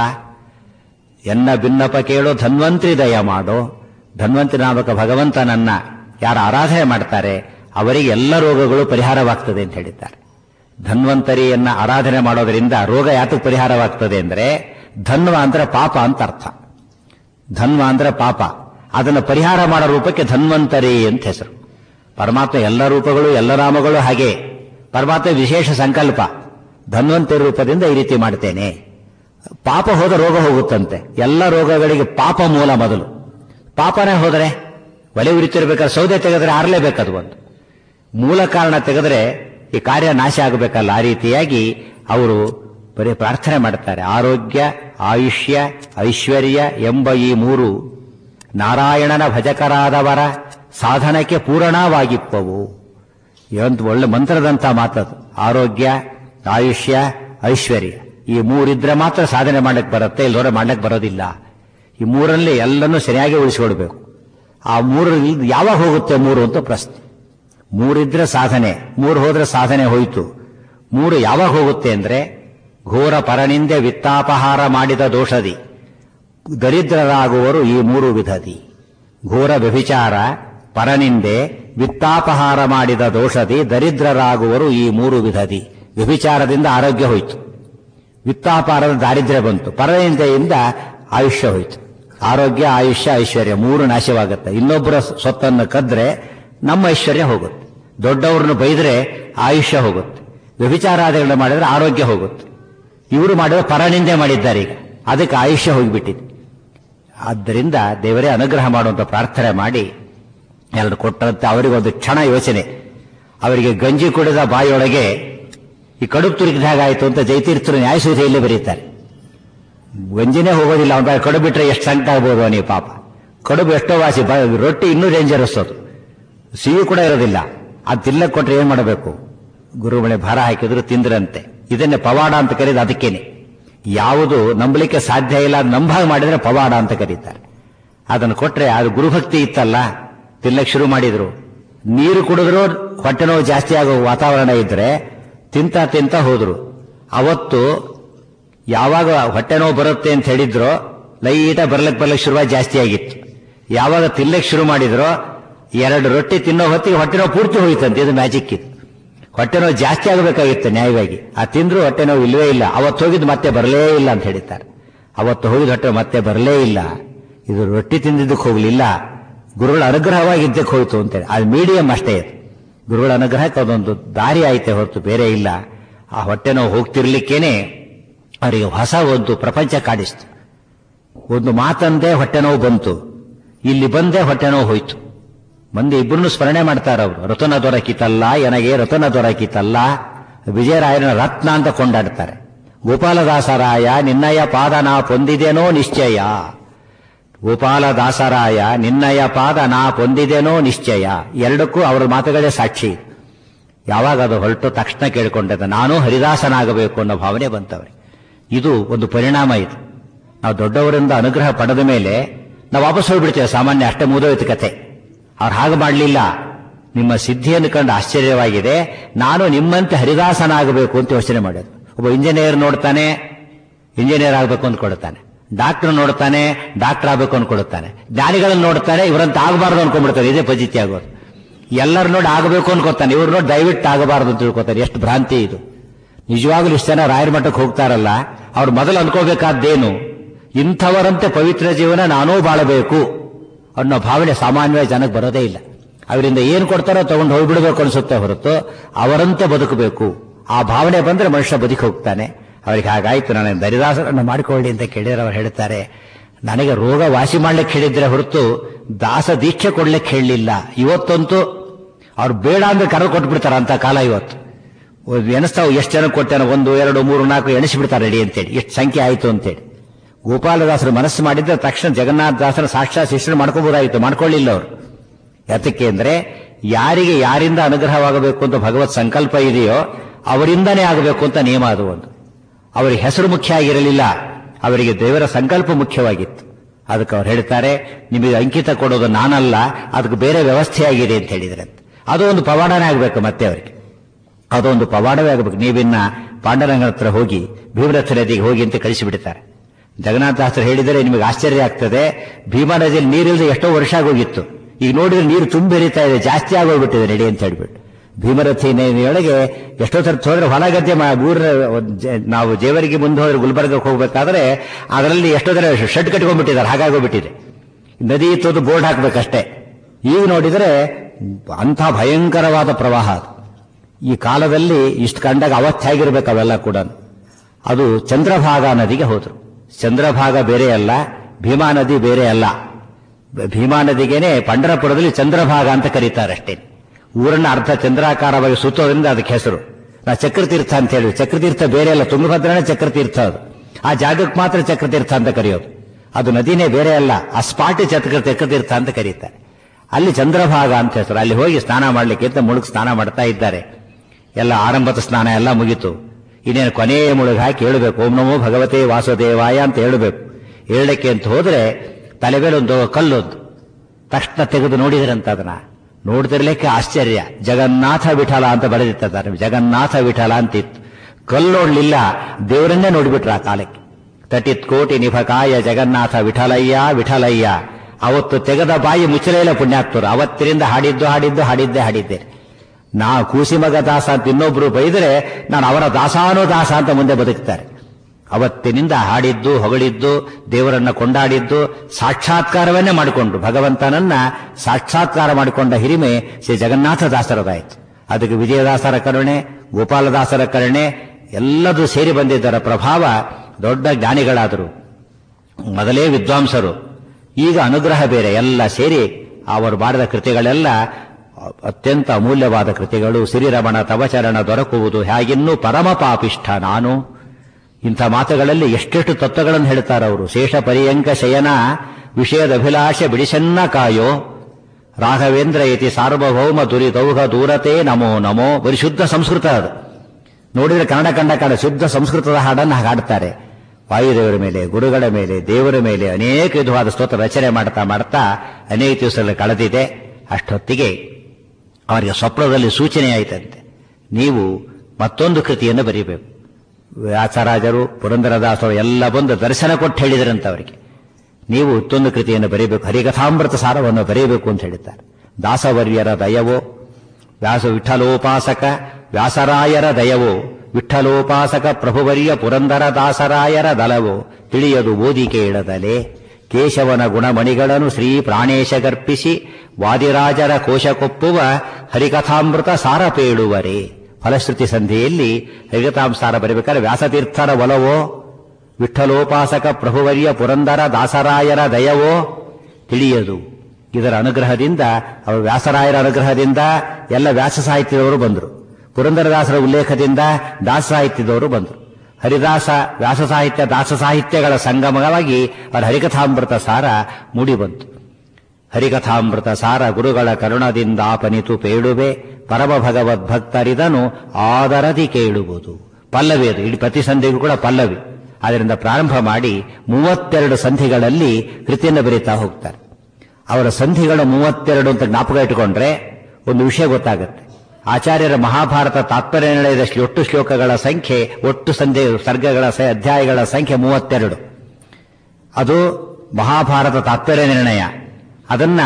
S1: ಎನ್ನ ಭಿನ್ನಪ ಕೇಳೋ ಧನ್ವಂತ್ರಿ ದಯ ಮಾಡೋ ಧನ್ವಂತರಿ ನಾಮಕ ಭಗವಂತನನ್ನ ಯಾರು ಆರಾಧನೆ ಮಾಡ್ತಾರೆ ಅವರಿಗೆ ಎಲ್ಲ ರೋಗಗಳು ಪರಿಹಾರವಾಗ್ತದೆ ಅಂತ ಹೇಳಿದ್ದಾರೆ ಧನ್ವಂತರಿಯನ್ನ ಆರಾಧನೆ ಮಾಡೋದರಿಂದ ರೋಗ ಯಾತಕ್ಕೆ ಪರಿಹಾರವಾಗ್ತದೆ ಅಂದ್ರೆ ಧನ್ವ ಅಂದ್ರೆ ಪಾಪ ಅಂತ ಅರ್ಥ ಧನ್ವ ಅಂದ್ರೆ ಪಾಪ ಅದನ್ನು ಪರಿಹಾರ ಮಾಡೋ ರೂಪಕ್ಕೆ ಧನ್ವಂತರಿ ಅಂತ ಹೆಸರು ಪರಮಾತ್ಮ ಎಲ್ಲ ರೂಪಗಳು ಎಲ್ಲ ನಾಮಗಳು ಹಾಗೆ ಪರಮಾತ್ಮ ವಿಶೇಷ ಸಂಕಲ್ಪ ಧನ್ವಂತರಿ ರೂಪದಿಂದ ಈ ರೀತಿ ಮಾಡ್ತೇನೆ ಪಾಪ ಹೋದ ರೋಗ ಹೋಗುತ್ತಂತೆ ಎಲ್ಲ ರೋಗಗಳಿಗೆ ಪಾಪ ಮೂಲ ಮೊದಲು ಪಾಪನೇ ಹೋದರೆ ಒಲೆ ಉರಿತಿರ್ಬೇಕಾದ್ರೆ ಸೌದೆ ತೆಗೆದ್ರೆ ಆರಲೇಬೇಕದು ಒಂದು ಮೂಲ ಕಾರಣ ತೆಗೆದ್ರೆ ಈ ಕಾರ್ಯ ನಾಶ ಆಗಬೇಕಲ್ಲ ಆ ರೀತಿಯಾಗಿ ಅವರು ಬರೀ ಪ್ರಾರ್ಥನೆ ಮಾಡ್ತಾರೆ ಆರೋಗ್ಯ ಆಯುಷ್ಯ ಐಶ್ವರ್ಯ ಎಂಬ ಈ ಮೂರು ನಾರಾಯಣನ ಭಜಕರಾದವರ ಸಾಧನಕ್ಕೆ ಪೂರಣವಾಗಿಪ್ಪವು ಒಂದು ಒಳ್ಳೆ ಮಂತ್ರದಂತ ಮಾತದು ಆರೋಗ್ಯ ಆಯುಷ್ಯ ಐಶ್ವರ್ಯ ಈ ಮೂರಿದ್ರೆ ಮಾತ್ರ ಸಾಧನೆ ಮಾಡಕ್ಕೆ ಬರುತ್ತೆ ಇಲ್ಲೋರೆ ಮಾಡಕ್ಕೆ ಬರೋದಿಲ್ಲ ಈ ಮೂರಲ್ಲಿ ಎಲ್ಲನೂ ಸರಿಯಾಗಿ ಉಳಿಸ್ಕೊಳ್ಬೇಕು ಆ ಮೂರು ಯಾವಾಗ ಹೋಗುತ್ತೆ ಮೂರು ಅಂತ ಪ್ರಶ್ನೆ ಮೂರಿದ್ರೆ ಸಾಧನೆ ಮೂರು ಹೋದ್ರೆ ಸಾಧನೆ ಹೋಯಿತು ಮೂರು ಯಾವಾಗ ಹೋಗುತ್ತೆ ಅಂದ್ರೆ ಘೋರ ಪರನಿಂದೆ ವಿತ್ತಾಪಹಾರ ಮಾಡಿದ ದೋಷದಿ ದರಿದ್ರರಾಗುವರು ಈ ಮೂರು ವಿಧದಿ ಘೋರ ವ್ಯಭಿಚಾರ ಪರನಿಂದೆ ವಿತ್ತಾಪಹಾರ ಮಾಡಿದ ದೋಷದಿ ದರಿದ್ರರಾಗುವರು ಈ ಮೂರು ವಿಧದಿ ವ್ಯಭಿಚಾರದಿಂದ ಆರೋಗ್ಯ ಹೋಯಿತು ವಿತ್ತಾಪಾರದ ದಾರಿದ್ರ್ಯ ಬಂತು ಪರನಿಂದೆಯಿಂದ ಆಯುಷ್ಯ ಹೋಯಿತು ಆರೋಗ್ಯ ಆಯುಷ್ಯ ಐಶ್ವರ್ಯ ಮೂರು ನಾಶವಾಗುತ್ತೆ ಇನ್ನೊಬ್ಬರ ಸೊತ್ತನ್ನು ಕದ್ರೆ ನಮ್ಮ ಐಶ್ವರ್ಯ ಹೋಗುತ್ತೆ ದೊಡ್ಡವ್ರನ್ನ ಬೈದ್ರೆ ಆಯುಷ್ಯ ಹೋಗುತ್ತೆ ವ್ಯಭಿಚಾರಾದಿಗಳನ್ನ ಮಾಡಿದ್ರೆ ಆರೋಗ್ಯ ಹೋಗುತ್ತೆ ಇವರು ಮಾಡಿದ್ರೆ ಪರನಿಂದೆ ಮಾಡಿದ್ದಾರೆ ಈಗ ಅದಕ್ಕೆ ಆಯುಷ್ಯ ಹೋಗಿಬಿಟ್ಟಿದೆ ಆದ್ದರಿಂದ ದೇವರೇ ಅನುಗ್ರಹ ಮಾಡುವಂತ ಪ್ರಾರ್ಥನೆ ಮಾಡಿ ಎರಡು ಕೊಟ್ಟಂತೆ ಅವರಿಗೊಂದು ಕ್ಷಣ ಯೋಚನೆ ಅವರಿಗೆ ಗಂಜಿ ಕುಡಿದ ಬಾಯಿಯೊಳಗೆ ಈ ಕಡುಬು ತುರುಕಿದಾಗ ಆಯಿತು ಅಂತ ಜೈತೀರ್ಥರು ನ್ಯಾಯಸೂರಿಯಲ್ಲಿ ಬರೀತಾರೆ ಗಂಜಿನೇ ಹೋಗೋದಿಲ್ಲ ಅವನ ಕಡುಬು ಬಿಟ್ರೆ ಎಷ್ಟು ಸಂಕಟ ಆಗ್ಬೋದು ಅವನಿಗೆ ಪಾಪ ಕಡುಬು ಎಷ್ಟೋ ವಾಸಿ ಬ- ರೊಟ್ಟಿ ಇನ್ನೂ ಡೇಂಜರಸ್ ಅದು ಸಿಹಿ ಕೂಡ ಇರೋದಿಲ್ಲ ಅದು ತಿನ್ನಕ್ಕೆ ಕೊಟ್ರೆ ಏನ್ ಮಾಡಬೇಕು ಗುರುಮಳೆ ಭಾರ ಹಾಕಿದ್ರು ತಿಂದ್ರಂತೆ ಇದನ್ನೇ ಪವಾಡ ಅಂತ ಕರೀದು ಅದಕ್ಕೇನೆ ಯಾವುದು ನಂಬಲಿಕ್ಕೆ ಸಾಧ್ಯ ಇಲ್ಲ ಅದು ನಂಬಾಗ ಮಾಡಿದ್ರೆ ಪವಾಡ ಅಂತ ಕರೀತಾರೆ ಅದನ್ನು ಕೊಟ್ರೆ ಅದು ಗುರುಭಕ್ತಿ ಇತ್ತಲ್ಲ ತಿನ್ನಕ್ಕೆ ಶುರು ಮಾಡಿದ್ರು ನೀರು ಕುಡಿದ್ರು ಹೊಟ್ಟೆ ನೋವು ಜಾಸ್ತಿ ಆಗೋ ವಾತಾವರಣ ಇದ್ರೆ ತಿಂತ ತಿಂತ ಹೋದ್ರು ಅವತ್ತು ಯಾವಾಗ ಹೊಟ್ಟೆ ನೋವು ಬರುತ್ತೆ ಅಂತ ಹೇಳಿದ್ರೋ ಲೈಟ ಬರ್ಲಕ್ ಬರ್ಲಕ್ ಶುರುವಾಗಿ ಜಾಸ್ತಿ ಆಗಿತ್ತು ಯಾವಾಗ ತಿನ್ನಕ್ಕೆ ಶುರು ಮಾಡಿದ್ರೋ ಎರಡು ರೊಟ್ಟಿ ತಿನ್ನೋ ಹೊತ್ತಿಗೆ ಹೊಟ್ಟೆ ನೋವು ಪೂರ್ತಿ ಹೋಯ್ತಂತೆ ಇದು ಮ್ಯಾಜಿಕ್ ಇದು ಹೊಟ್ಟೆ ನೋವು ಜಾಸ್ತಿ ಆಗಬೇಕಾಗಿತ್ತು ನ್ಯಾಯವಾಗಿ ಆ ತಿಂದ್ರು ಹೊಟ್ಟೆ ನೋವು ಇಲ್ಲವೇ ಇಲ್ಲ ಅವತ್ತು ಹೋಗಿದ್ದು ಮತ್ತೆ ಬರಲೇ ಇಲ್ಲ ಅಂತ ಹೇಳಿದ್ದಾರೆ ಅವತ್ತು ಹೋಗಿದ ಹೊಟ್ಟೆ ಮತ್ತೆ ಬರಲೇ ಇಲ್ಲ ಇದು ರೊಟ್ಟಿ ತಿಂದಿದ್ದಕ್ಕೆ ಹೋಗ್ಲಿಲ್ಲ ಗುರುಗಳ ಅನುಗ್ರಹವಾಗಿ ಇದ್ದಕ್ಕೆ ಹೋಯ್ತು ಅಂತೇಳಿ ಅದು ಮೀಡಿಯಂ ಅಷ್ಟೇ ಇದು ಗುರುಗಳ ಅನುಗ್ರಹಕ್ಕೆ ಅದೊಂದು ದಾರಿ ಆಯ್ತೆ ಹೊರತು ಬೇರೆ ಇಲ್ಲ ಆ ಹೊಟ್ಟೆ ನೋವು ಹೋಗ್ತಿರ್ಲಿಕ್ಕೇನೆ ಅವರಿಗೆ ಹೊಸ ಒಂದು ಪ್ರಪಂಚ ಕಾಡಿಸ್ತು ಒಂದು ಮಾತಂದೇ ಹೊಟ್ಟೆ ನೋವು ಬಂತು ಇಲ್ಲಿ ಬಂದೇ ಹೊಟ್ಟೆ ನೋವು ಹೋಯ್ತು ಮಂದಿ ಇಬ್ಬರನ್ನು ಸ್ಮರಣೆ ಮಾಡ್ತಾರೆ ಅವರು ರತನ ದೊರಕಿತಲ್ಲ ನನಗೆ ರತನ ದೊರಕಿತಲ್ಲ ವಿಜಯರಾಯನ ರತ್ನ ಅಂತ ಕೊಂಡಾಡ್ತಾರೆ ಗೋಪಾಲದಾಸರಾಯ ನಿನ್ನಯ ಪಾದ ನಾ ಪೊಂದಿದೇನೋ ನಿಶ್ಚಯ ಗೋಪಾಲದಾಸರಾಯ ನಿನ್ನಯ ಪಾದ ನಾ ಪೊಂದಿದೇನೋ ನಿಶ್ಚಯ ಎರಡಕ್ಕೂ ಅವರ ಮಾತುಗಳೇ ಸಾಕ್ಷಿ ಯಾವಾಗ ಅದು ಹೊರಟು ತಕ್ಷಣ ಕೇಳಿಕೊಂಡದ ನಾನು ಹರಿದಾಸನಾಗಬೇಕು ಅನ್ನೋ ಭಾವನೆ ಬಂತವ್ರೆ ಇದು ಒಂದು ಪರಿಣಾಮ ಇದು ನಾವು ದೊಡ್ಡವರಿಂದ ಅನುಗ್ರಹ ಪಡೆದ ಮೇಲೆ ನಾವು ವಾಪಸ್ ಹೋಗ್ಬಿಡ್ತೇವೆ ಸಾಮಾನ್ಯ ಅಷ್ಟೇ ಮುದೋಯ್ತು ಕತೆ ಅವ್ರು ಹಾಗೆ ಮಾಡಲಿಲ್ಲ ನಿಮ್ಮ ಸಿದ್ಧಿಯನ್ನು ಕಂಡು ಆಶ್ಚರ್ಯವಾಗಿದೆ ನಾನು ನಿಮ್ಮಂತೆ ಹರಿದಾಸನಾಗಬೇಕು ಅಂತ ಯೋಚನೆ ಮಾಡೋದು ಒಬ್ಬ ಇಂಜಿನಿಯರ್ ನೋಡ್ತಾನೆ ಇಂಜಿನಿಯರ್ ಆಗಬೇಕು ಅಂತ ಕೊಡ್ತಾನೆ ಡಾಕ್ಟರ್ ನೋಡ್ತಾನೆ ಡಾಕ್ಟರ್ ಆಗಬೇಕು ಅನ್ಕೊಡುತ್ತಾನೆ ಜ್ಞಾನಿಗಳನ್ನು ನೋಡ್ತಾನೆ ಇವರಂತ ಆಗಬಾರ್ದು ಅನ್ಕೊಂಡ್ಬಿಡ್ತಾರೆ ಇದೇ ಪಜಿತಿ ಆಗೋದು ಎಲ್ಲರೂ ನೋಡಿ ಆಗಬೇಕು ಅನ್ಕೋತಾನೆ ಇವ್ರು ನೋಡಿ ದಯವಿಟ್ಟು ಆಗಬಾರ್ದು ಅಂತ ತಿಳ್ಕೊತಾರೆ ಎಷ್ಟು ಭ್ರಾಂತಿ ಇದು ನಿಜವಾಗ್ಲೂ ಇಷ್ಟು ಜನ ರಾಯರ ಮಠಕ್ಕೆ ಹೋಗ್ತಾರಲ್ಲ ಅವ್ರು ಮೊದಲು ಅನ್ಕೋಬೇಕಾದ್ದೇನು ಇಂಥವರಂತೆ ಪವಿತ್ರ ಜೀವನ ನಾನೂ ಬಾಳಬೇಕು ಅನ್ನೋ ಭಾವನೆ ಸಾಮಾನ್ಯವಾಗಿ ಜನಕ್ಕೆ ಬರೋದೇ ಇಲ್ಲ ಅವರಿಂದ ಏನು ಕೊಡ್ತಾರೋ ತಗೊಂಡು ಹೋಗ್ಬಿಡ್ಬೇಕು ಅನ್ಸುತ್ತೆ ಹೊರತು ಅವರಂತೆ ಬದುಕಬೇಕು ಆ ಭಾವನೆ ಬಂದ್ರೆ ಮನುಷ್ಯ ಬದುಕಿ ಹೋಗ್ತಾನೆ ಅವರಿಗೆ ಹಾಗಾಯ್ತು ನಾನು ದರಿದಾಸರನ್ನು ಮಾಡಿಕೊಳ್ಳಿ ಅಂತ ಕೇಳಿದ್ರೆ ಅವ್ರು ಹೇಳ್ತಾರೆ ನನಗೆ ರೋಗ ವಾಸಿ ಮಾಡ್ಲಿಕ್ಕೆ ಹೇಳಿದ್ರೆ ಹೊರತು ದಾಸ ದೀಕ್ಷೆ ಕೊಡ್ಲಿಕ್ಕೆ ಹೇಳಲಿಲ್ಲ ಇವತ್ತಂತೂ ಅವ್ರು ಬೇಡ ಅಂದ್ರೆ ಕರೆ ಕೊಟ್ಬಿಡ್ತಾರೆ ಅಂತ ಕಾಲ ಇವತ್ತು ಎಣಿಸ್ತಾವು ಎಷ್ಟು ಜನ ಕೊಟ್ಟೇನೋ ಒಂದು ಎರಡು ಮೂರು ನಾಲ್ಕು ಎಣಿಸಿಬಿಡ್ತಾರೆ ರೆಡಿ ಅಂತೇಳಿ ಎಷ್ಟು ಸಂಖ್ಯೆ ಆಯಿತು ಅಂತೇಳಿ ಗೋಪಾಲದಾಸರು ಮನಸ್ಸು ಮಾಡಿದ್ರೆ ತಕ್ಷಣ ಜಗನ್ನಾಥ ದಾಸರ ಸಾಕ್ಷಾತ್ ಶಿಷ್ಯರು ಮಾಡ್ಕೋಬಹುದಾಗಿತ್ತು ಮಾಡ್ಕೊಳ್ಳಿಲ್ಲ ಅವರು ಯಾತಕ್ಕೆ ಅಂದ್ರೆ ಯಾರಿಗೆ ಯಾರಿಂದ ಅನುಗ್ರಹವಾಗಬೇಕು ಅಂತ ಭಗವತ್ ಸಂಕಲ್ಪ ಇದೆಯೋ ಅವರಿಂದನೇ ಆಗಬೇಕು ಅಂತ ನಿಯಮ ಅದು ಒಂದು ಅವರಿಗೆ ಹೆಸರು ಮುಖ್ಯ ಆಗಿರಲಿಲ್ಲ ಅವರಿಗೆ ದೇವರ ಸಂಕಲ್ಪ ಮುಖ್ಯವಾಗಿತ್ತು ಅದಕ್ಕೆ ಅವ್ರು ಹೇಳ್ತಾರೆ ನಿಮಗೆ ಅಂಕಿತ ಕೊಡೋದು ನಾನಲ್ಲ ಅದಕ್ಕೆ ಬೇರೆ ವ್ಯವಸ್ಥೆ ಆಗಿದೆ ಅಂತ ಹೇಳಿದ್ರೆ ಅದು ಒಂದು ಪವಾಡನೇ ಆಗಬೇಕು ಮತ್ತೆ ಅವರಿಗೆ ಅದೊಂದು ಪವಾಡವೇ ಆಗಬೇಕು ನೀವಿನ್ನ ಪಾಂಡರಂಗನ ಹತ್ರ ಹೋಗಿ ಭೀಮರಥ ನದಿಗೆ ಹೋಗಿ ಅಂತ ಕಳಿಸಿಬಿಡ್ತಾರೆ ಜಗನ್ನಾಥಾಸ್ತ್ರ ಹೇಳಿದರೆ ನಿಮಗೆ ಆಶ್ಚರ್ಯ ಆಗ್ತದೆ ಭೀಮಾ ನದಿಯಲ್ಲಿ ನೀರಿಲ್ಲದೆ ಎಷ್ಟೋ ವರ್ಷ ಆಗೋಗಿತ್ತು ಈಗ ನೋಡಿದ್ರೆ ನೀರು ತುಂಬಿ ಹರಿತಾ ಇದೆ ಜಾಸ್ತಿ ಆಗೋಗ್ಬಿಟ್ಟಿದೆ ರೆಡಿ ಅಂತ ಹೇಳ್ಬಿಟ್ಟು ಭೀಮರಥಿ ನದಿಯೊಳಗೆ ಎಷ್ಟೋ ತರ ಹೋದ್ರೆ ಹೊಲ ಗದ್ದೆ ಮಾ- ಊರ ಜ- ನಾವು ಜೇವರಿಗೆ ಮುಂದೆ ಹೋದ್ರೆ ಗುಲ್ಬರ್ಗಕ್ಕೆ ಹೋಗ್ಬೇಕಾದ್ರೆ ಅದರಲ್ಲಿ ಎಷ್ಟೋ ತರ ಶೆಡ್ ಕಟ್ಕೊಂಡ್ಬಿಟ್ಟಿದ್ದಾರೆ ಹಾಗಾಗೋಗ್ಬಿಟ್ಟಿದೆ ನದಿ ತೋದು ಬೋರ್ಡ್ ಹಾಕ್ಬೇಕಷ್ಟೇ ಈಗ ನೋಡಿದರೆ ಅಂಥ ಭಯಂಕರವಾದ ಪ್ರವಾಹ ಅದು ಈ ಕಾಲದಲ್ಲಿ ಇಷ್ಟು ಕಂಡಾಗ ಅವತ್ತೇ ಆಗಿರ್ಬೇಕು ಅವೆಲ್ಲ ಕೂಡ ಅದು ಚಂದ್ರಭಾಗ ನದಿಗೆ ಹೋದ್ರು ಚಂದ್ರಭಾಗ ಬೇರೆ ಅಲ್ಲ ಭೀಮಾ ನದಿ ಬೇರೆ ಅಲ್ಲ ಭೀಮಾ ನದಿಗೇನೆ ಪಂಡರಪುರದಲ್ಲಿ ಚಂದ್ರಭಾಗ ಅಂತ ಕರೀತಾರೆ ಅಷ್ಟೇ ಊರನ್ನ ಅರ್ಧ ಚಂದ್ರಾಕಾರವಾಗಿ ಸುತ್ತೋದ್ರಿಂದ ಅದಕ್ಕೆ ಹೆಸರು ನಾ ಚಕ್ರತೀರ್ಥ ಅಂತ ಹೇಳಿ ಚಕ್ರತೀರ್ಥ ಬೇರೆ ಅಲ್ಲ ತುಂಗಭದ್ರನೇ ಚಕ್ರತೀರ್ಥ ಅದು ಆ ಜಾಗಕ್ಕೆ ಮಾತ್ರ ಚಕ್ರತೀರ್ಥ ಅಂತ ಕರೆಯೋದು ಅದು ನದಿನೇ ಬೇರೆ ಅಲ್ಲ ಆ ಸ್ಪಾಟ್ ಚಕ್ರ ಚಕ್ರತೀರ್ಥ ಅಂತ ಕರೀತಾರೆ ಅಲ್ಲಿ ಚಂದ್ರಭಾಗ ಅಂತ ಹೆಸರು ಅಲ್ಲಿ ಹೋಗಿ ಸ್ನಾನ ಮಾಡ್ಲಿಕ್ಕೆ ಅಂತ ಮುಳುಗ್ ಸ್ನಾನ ಮಾಡ್ತಾ ಇದ್ದಾರೆ ಎಲ್ಲ ಆರಂಭದ ಸ್ನಾನ ಎಲ್ಲ ಮುಗೀತು ಇನ್ನೇನು ಕೊನೆಯ ಮುಳುಗ್ ಹಾಕಿ ಹೇಳಬೇಕು ಓಂ ನಮೋ ಭಗವತೆ ವಾಸುದೇವಾಯ ಅಂತ ಹೇಳಬೇಕು ಹೇಳಕ್ಕೆ ಅಂತ ಹೋದ್ರೆ ತಲೆ ಮೇಲೆ ಒಂದು ಕಲ್ಲೊಂದು ತಕ್ಷಣ ತೆಗೆದು ನೋಡಿದ್ರಂತ ಅದನ್ನ ನೋಡ್ತಿರ್ಲಿಕ್ಕೆ ಆಶ್ಚರ್ಯ ಜಗನ್ನಾಥ ವಿಠಲ ಅಂತ ಬರೆದಿರ್ತಾರೆ ಜಗನ್ನಾಥ ವಿಠಲ ಅಂತಿತ್ತು ಕಲ್ಲೋಡ್ಲಿಲ್ಲ ದೇವರನ್ನೇ ನೋಡ್ಬಿಟ್ರ ಆ ಕಾಲಕ್ಕೆ ತಟಿತ್ ಕೋಟಿ ನಿಭಕಾಯ ಜಗನ್ನಾಥ ವಿಠಲಯ್ಯ ವಿಠಲಯ್ಯ ಅವತ್ತು ತೆಗೆದ ಬಾಯಿ ಮುಚ್ಚಲೇ ಪುಣ್ಯಾಕ್ತರು ಅವತ್ತಿನಿಂದ ಹಾಡಿದ್ದು ಹಾಡಿದ್ದು ಹಾಡಿದ್ದೆ ಹಾಡಿದ್ದೆ ನಾ ಕೂಸಿಮಗ ದಾಸ ಅಂತ ಇನ್ನೊಬ್ರು ಬೈದರೆ ನಾನು ಅವರ ದಾಸಾನೋ ದಾಸ ಅಂತ ಮುಂದೆ ಬದುಕ್ತಾರೆ ಅವತ್ತಿನಿಂದ ಹಾಡಿದ್ದು ಹೊಗಳಿದ್ದು ದೇವರನ್ನ ಕೊಂಡಾಡಿದ್ದು ಸಾಕ್ಷಾತ್ಕಾರವನ್ನೇ ಮಾಡಿಕೊಂಡ್ರು ಭಗವಂತನನ್ನ ಸಾಕ್ಷಾತ್ಕಾರ ಮಾಡಿಕೊಂಡ ಹಿರಿಮೆ ಶ್ರೀ ಜಗನ್ನಾಥ ದಾಸರದಾಯಿತು ಅದಕ್ಕೆ ವಿಜಯದಾಸರ ಕರುಣೆ ಗೋಪಾಲದಾಸರ ಕರುಣೆ ಎಲ್ಲದೂ ಸೇರಿ ಬಂದಿದ್ದರ ಪ್ರಭಾವ ದೊಡ್ಡ ಜ್ಞಾನಿಗಳಾದರು ಮೊದಲೇ ವಿದ್ವಾಂಸರು ಈಗ ಅನುಗ್ರಹ ಬೇರೆ ಎಲ್ಲ ಸೇರಿ ಅವರು ಮಾಡಿದ ಕೃತಿಗಳೆಲ್ಲ ಅತ್ಯಂತ ಅಮೂಲ್ಯವಾದ ಕೃತಿಗಳು ಶ್ರೀರಮಣ ತವಚರಣ ದೊರಕುವುದು ಹೇಗಿನ್ನೂ ಪರಮ ಪಾಪಿಷ್ಠ ನಾನು ಇಂಥ ಮಾತುಗಳಲ್ಲಿ ಎಷ್ಟೆಷ್ಟು ತತ್ವಗಳನ್ನು ಹೇಳ್ತಾರೆ ಅವರು ಶೇಷ ಪರ್ಯಂಕ ಶಯನ ವಿಷಯದ ಅಭಿಲಾಷೆ ಬಿಡಿಸನ್ನ ಕಾಯೋ ರಾಘವೇಂದ್ರ ಇತಿ ಸಾರ್ವಭೌಮ ದುರಿದೌಹ ದೂರತೆ ನಮೋ ನಮೋ ಬರೀ ಶುದ್ಧ ಸಂಸ್ಕೃತ ಅದು ನೋಡಿದ್ರೆ ಕನ್ನಡ ಕಂಡ ಕಾಡ ಶುದ್ಧ ಸಂಸ್ಕೃತದ ಹಾಡನ್ನು ಹಾಡ್ತಾರೆ ವಾಯುದೇವರ ಮೇಲೆ ಗುರುಗಳ ಮೇಲೆ ದೇವರ ಮೇಲೆ ಅನೇಕ ವಿಧವಾದ ಸ್ತೋತ್ರ ರಚನೆ ಮಾಡ್ತಾ ಮಾಡ್ತಾ ಅನೇಕ ದಿವಸದಲ್ಲಿ ಕಳೆದಿದೆ ಅಷ್ಟೊತ್ತಿಗೆ ಅವರಿಗೆ ಸ್ವಪ್ನದಲ್ಲಿ ಸೂಚನೆ ಆಯಿತಂತೆ ನೀವು ಮತ್ತೊಂದು ಕೃತಿಯನ್ನು ಬರೀಬೇಕು ವ್ಯಾಸರಾಜರು ಪುರಂದರದಾಸರು ಎಲ್ಲ ಬಂದು ದರ್ಶನ ಕೊಟ್ಟು ಹೇಳಿದ್ರಂತ ಅವರಿಗೆ ನೀವು ಮತ್ತೊಂದು ಕೃತಿಯನ್ನು ಬರೀಬೇಕು ಹರಿಕಥಾಮೃತ ಸಾರವನ್ನು ಬರೆಯಬೇಕು ಅಂತ ಹೇಳಿದ್ದಾರೆ ದಾಸವರ್ಯರ ದಯವೋ ವ್ಯಾಸ ವಿಠಲೋಪಾಸಕ ವ್ಯಾಸರಾಯರ ದಯವೋ ವಿಠಲೋಪಾಸಕ ಪ್ರಭುವರ್ಯ ಪುರಂದರ ದಾಸರಾಯರ ದಲವೋ ತಿಳಿಯದು ಓದಿಕೆ ಇಡದಲೆ ಕೇಶವನ ಗುಣಮಣಿಗಳನ್ನು ಶ್ರೀ ಪ್ರಾಣೇಶ ಗರ್ಪಿಸಿ ವಾದಿರಾಜರ ಕೋಶಕೊಪ್ಪುವ ಹರಿಕಥಾಮೃತ ಸಾರ ಪೇಳುವರೆ ಫಲಶ್ರುತಿ ಸಂಧಿಯಲ್ಲಿ ಹರಿಕಥಾಂಸಾರ ಬರಬೇಕಾದ್ರೆ ವ್ಯಾಸತೀರ್ಥರ ಒಲವೋ ವಿಠಲೋಪಾಸಕ ಪ್ರಭುವರ್ಯ ಪುರಂದರ ದಾಸರಾಯರ ದಯವೋ ತಿಳಿಯದು ಇದರ ಅನುಗ್ರಹದಿಂದ ಅವರು ವ್ಯಾಸರಾಯರ ಅನುಗ್ರಹದಿಂದ ಎಲ್ಲ ವ್ಯಾಸ ಸಾಹಿತ್ಯದವರು ಬಂದರು ಪುರಂದರದಾಸರ ಉಲ್ಲೇಖದಿಂದ ದಾಸ ಸಾಹಿತ್ಯದವರು ಬಂದರು ಹರಿದಾಸ ವ್ಯಾಸ ಸಾಹಿತ್ಯ ದಾಸ ಸಾಹಿತ್ಯಗಳ ಸಂಗಮವಾಗಿ ಅವರ ಹರಿಕಥಾಮೃತ ಸಾರ ಮೂಡಿ ಬಂತು ಹರಿಕಥಾಮೃತ ಸಾರ ಗುರುಗಳ ಕರುಣದಿಂದ ಆಪನಿತು ಪೇಳುವೆ ಪರಮ ಭಗವದ್ಭಕ್ತರಿದನು ಆದರದಿ ಕೇಳುವುದು ಪಲ್ಲವಿ ಅದು ಇಡೀ ಪ್ರತಿ ಸಂಧಿಗೂ ಕೂಡ ಪಲ್ಲವಿ ಅದರಿಂದ ಪ್ರಾರಂಭ ಮಾಡಿ ಮೂವತ್ತೆರಡು ಸಂಧಿಗಳಲ್ಲಿ ಕೃತಿಯನ್ನು ಬರೀತಾ ಹೋಗ್ತಾರೆ ಅವರ ಸಂಧಿಗಳು ಮೂವತ್ತೆರಡು ಅಂತ ಜ್ಞಾಪಕ ಇಟ್ಟುಕೊಂಡ್ರೆ ಒಂದು ವಿಷಯ ಗೊತ್ತಾಗುತ್ತೆ ಆಚಾರ್ಯರ ಮಹಾಭಾರತ ತಾತ್ಪರ್ಯ ನಿರ್ಣಯದ ಶ್ಲೋ- ಒಟ್ಟು ಶ್ಲೋಕಗಳ ಸಂಖ್ಯೆ ಒಟ್ಟು ಸಂಧಿ ಸರ್ಗಗಳ ಸ- ಅಧ್ಯಾಯಗಳ ಸಂಖ್ಯೆ ಮೂವತ್ತೆರಡು ಅದು ಮಹಾಭಾರತ ತಾತ್ಪರ್ಯ ನಿರ್ಣಯ ಅದನ್ನ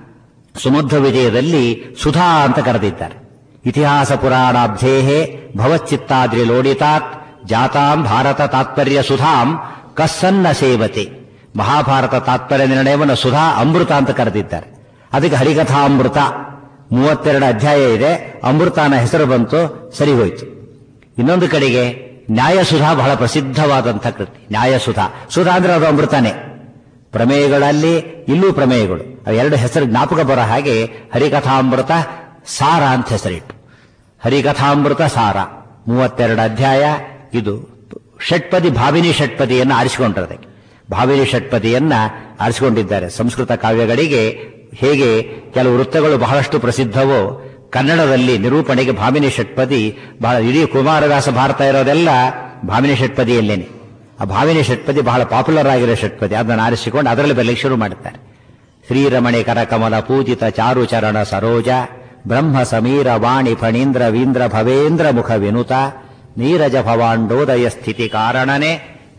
S1: ಸುಮಧ್ವ ವಿಜಯದಲ್ಲಿ ಸುಧಾ ಅಂತ ಕರೆದಿದ್ದಾರೆ ಇತಿಹಾಸ ಪುರಾಣಾಬ್ಧೇಹೇ ಭವಚ್ಚಿತ್ತಾದ್ರಿ ಲೋಡಿತಾತ್ ಜಾತಾಂ ಭಾರತ ತಾತ್ಪರ್ಯ ಸುಧಾಂ ಕಸ್ಸನ್ನ ಸೇವತೆ ಮಹಾಭಾರತ ತಾತ್ಪರ್ಯ ನಿರ್ಣಯವನ್ನು ಸುಧಾ ಅಮೃತ ಅಂತ ಕರೆದಿದ್ದಾರೆ ಅದಕ್ಕೆ ಹರಿಕಥಾಮೃತ ಮೂವತ್ತೆರಡು ಅಧ್ಯಾಯ ಇದೆ ಅಮೃತನ ಹೆಸರು ಬಂತು ಸರಿ ಹೋಯ್ತು ಇನ್ನೊಂದು ಕಡೆಗೆ ನ್ಯಾಯಸುಧಾ ಬಹಳ ಪ್ರಸಿದ್ಧವಾದಂಥ ಕೃತಿ ನ್ಯಾಯಸುಧಾ ಸುಧಾ ಅಂದ್ರೆ ಅದು ಅಮೃತನೇ ಪ್ರಮೇಯಗಳಲ್ಲಿ ಇಲ್ಲೂ ಪ್ರಮೇಯಗಳು ಅವು ಎರಡು ಹೆಸರು ಜ್ಞಾಪಕ ಬರೋ ಹಾಗೆ ಹರಿಕಥಾಮೃತ ಸಾರ ಅಂತ ಹೆಸರಿಟ್ಟು ಹರಿಕಥಾಮೃತ ಸಾರ ಮೂವತ್ತೆರಡು ಅಧ್ಯಾಯ ಇದು ಷಟ್ಪದಿ ಭಾವಿನಿ ಷಟ್ಪದಿಯನ್ನು ಆರಿಸಿಕೊಂಡಿರೋದಕ್ಕೆ ಭಾವಿನಿ ಷಟ್ಪದಿಯನ್ನ ಆರಿಸಿಕೊಂಡಿದ್ದಾರೆ ಸಂಸ್ಕೃತ ಕಾವ್ಯಗಳಿಗೆ ಹೇಗೆ ಕೆಲವು ವೃತ್ತಗಳು ಬಹಳಷ್ಟು ಪ್ರಸಿದ್ಧವೋ ಕನ್ನಡದಲ್ಲಿ ನಿರೂಪಣೆಗೆ ಭಾಮಿನಿ ಷಟ್ಪದಿ ಬಹಳ ಇಡೀ ಕುಮಾರವ್ಯಾಸ ಭಾರತ ಇರೋದೆಲ್ಲ ಭಾಮಿನಿ ಷಟ್ಪದಿಯಲ್ಲೇನೆ ಆ ಭಾವಿನಿ ಷಟ್ಪದಿ ಬಹಳ ಪಾಪ್ಯುಲರ್ ಆಗಿರೋ ಷಟ್ಪದಿ ಅದನ್ನು ಆರಿಸಿಕೊಂಡು ಅದರಲ್ಲಿ ಬರಲಿಕ್ಕೆ ಶುರು ಮಾಡುತ್ತಾರೆ ಶ್ರೀರಮಣಿ ಕರಕಮಲ ಪೂಜಿತ ಚಾರು ಚರಣ ಸರೋಜ ಬ್ರಹ್ಮ ಸಮೀರ ವಾಣಿ ಫಣೀಂದ್ರ ವೀಂದ್ರ ಭವೇಂದ್ರ ಮುಖ ವಿನುತ ನೀರಜ ಭವಾಂಡೋದಯ ಸ್ಥಿತಿ ಕಾರಣನೆ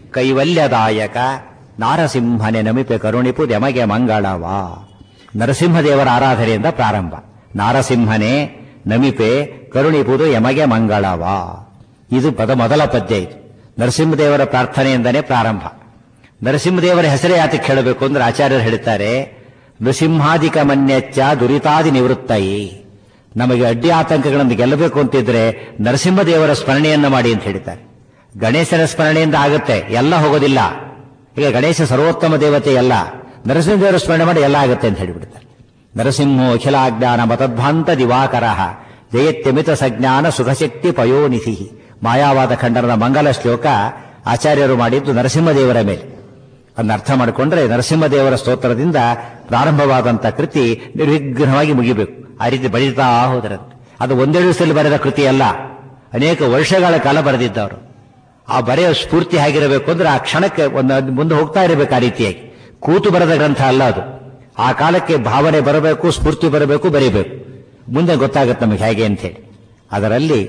S1: ಕೈವಲ್ಯದಾಯಕ ನಾರಸಿಂಹನೆ ನಮಿಪೆ ಕರುಣಿಪು ದೆಮಗೆ ಮಂಗಳವಾ ನರಸಿಂಹದೇವರ ಆರಾಧನೆಯಿಂದ ಪ್ರಾರಂಭ ನಾರಸಿಂಹನೇ ನಮಿಪೆ ಕರುಣಿಪುದು ಯಮಗೆ ಮಂಗಳವಾ ಇದು ಪದ ಮೊದಲ ಪದ್ಯ ಇದು ನರಸಿಂಹದೇವರ ಪ್ರಾರ್ಥನೆಯಿಂದನೇ ಪ್ರಾರಂಭ ನರಸಿಂಹದೇವರ ಹೆಸರೇ ಯಾತಕ್ಕೆ ಹೇಳಬೇಕು ಅಂದ್ರೆ ಆಚಾರ್ಯರು ಹೇಳ್ತಾರೆ ನೃಸಿಂಹಾದಿಕ ಮನ್ಯಚ್ಚ ದುರಿತಾದಿ ನಿವೃತ್ತಯಿ ನಮಗೆ ಅಡ್ಡಿ ಆತಂಕಗಳನ್ನು ಗೆಲ್ಲಬೇಕು ಅಂತಿದ್ರೆ ನರಸಿಂಹದೇವರ ಸ್ಮರಣೆಯನ್ನ ಮಾಡಿ ಅಂತ ಹೇಳ್ತಾರೆ ಗಣೇಶನ ಸ್ಮರಣೆಯಿಂದ ಆಗುತ್ತೆ ಎಲ್ಲ ಹೋಗೋದಿಲ್ಲ ಈಗ ಗಣೇಶ ಸರ್ವೋತ್ತಮ ದೇವತೆ ಎಲ್ಲ ನರಸಿಂಹದೇವರ ಸ್ಮರಣೆ ಮಾಡಿ ಎಲ್ಲ ಆಗುತ್ತೆ ಅಂತ ಹೇಳಿಬಿಡ್ತಾರೆ ನರಸಿಂಹೋ ಅಖಿಲಾಜ್ಞಾನ ಮತದ್ಭಾಂತ ದಿವಾಕರ ಜಯತ್ಯಮಿತ ಸಜ್ಞಾನ ಸುಖಶಕ್ತಿ ಪಯೋನಿಧಿ ಮಾಯಾವಾದ ಖಂಡನದ ಮಂಗಲ ಶ್ಲೋಕ ಆಚಾರ್ಯರು ಮಾಡಿದ್ದು ನರಸಿಂಹದೇವರ ಮೇಲೆ ಅದನ್ನ ಅರ್ಥ ಮಾಡಿಕೊಂಡ್ರೆ ನರಸಿಂಹದೇವರ ಸ್ತೋತ್ರದಿಂದ ಪ್ರಾರಂಭವಾದಂಥ ಕೃತಿ ನಿರ್ವಿಘ್ನವಾಗಿ ಮುಗಿಬೇಕು ಆ ರೀತಿ ಬರೀತಾ ಹೋದರಂತೆ ಅದು ಒಂದೇ ದಿವಸದಲ್ಲಿ ಬರೆದ ಕೃತಿ ಅಲ್ಲ ಅನೇಕ ವರ್ಷಗಳ ಕಾಲ ಬರೆದಿದ್ದವರು ಆ ಬರೆಯೋ ಸ್ಫೂರ್ತಿ ಹೇಗಿರಬೇಕು ಅಂದ್ರೆ ಆ ಕ್ಷಣಕ್ಕೆ ಒಂದು ಮುಂದೆ ಹೋಗ್ತಾ ಇರಬೇಕು ಆ ರೀತಿಯಾಗಿ ಕೂತು ಬರೆದ ಗ್ರಂಥ ಅಲ್ಲ ಅದು ಆ ಕಾಲಕ್ಕೆ ಭಾವನೆ ಬರಬೇಕು ಸ್ಫೂರ್ತಿ ಬರಬೇಕು ಬರೀಬೇಕು ಮುಂದೆ ಗೊತ್ತಾಗುತ್ತೆ ನಮಗೆ ಹೇಗೆ ಅಂತ ಹೇಳಿ ಅದರಲ್ಲಿ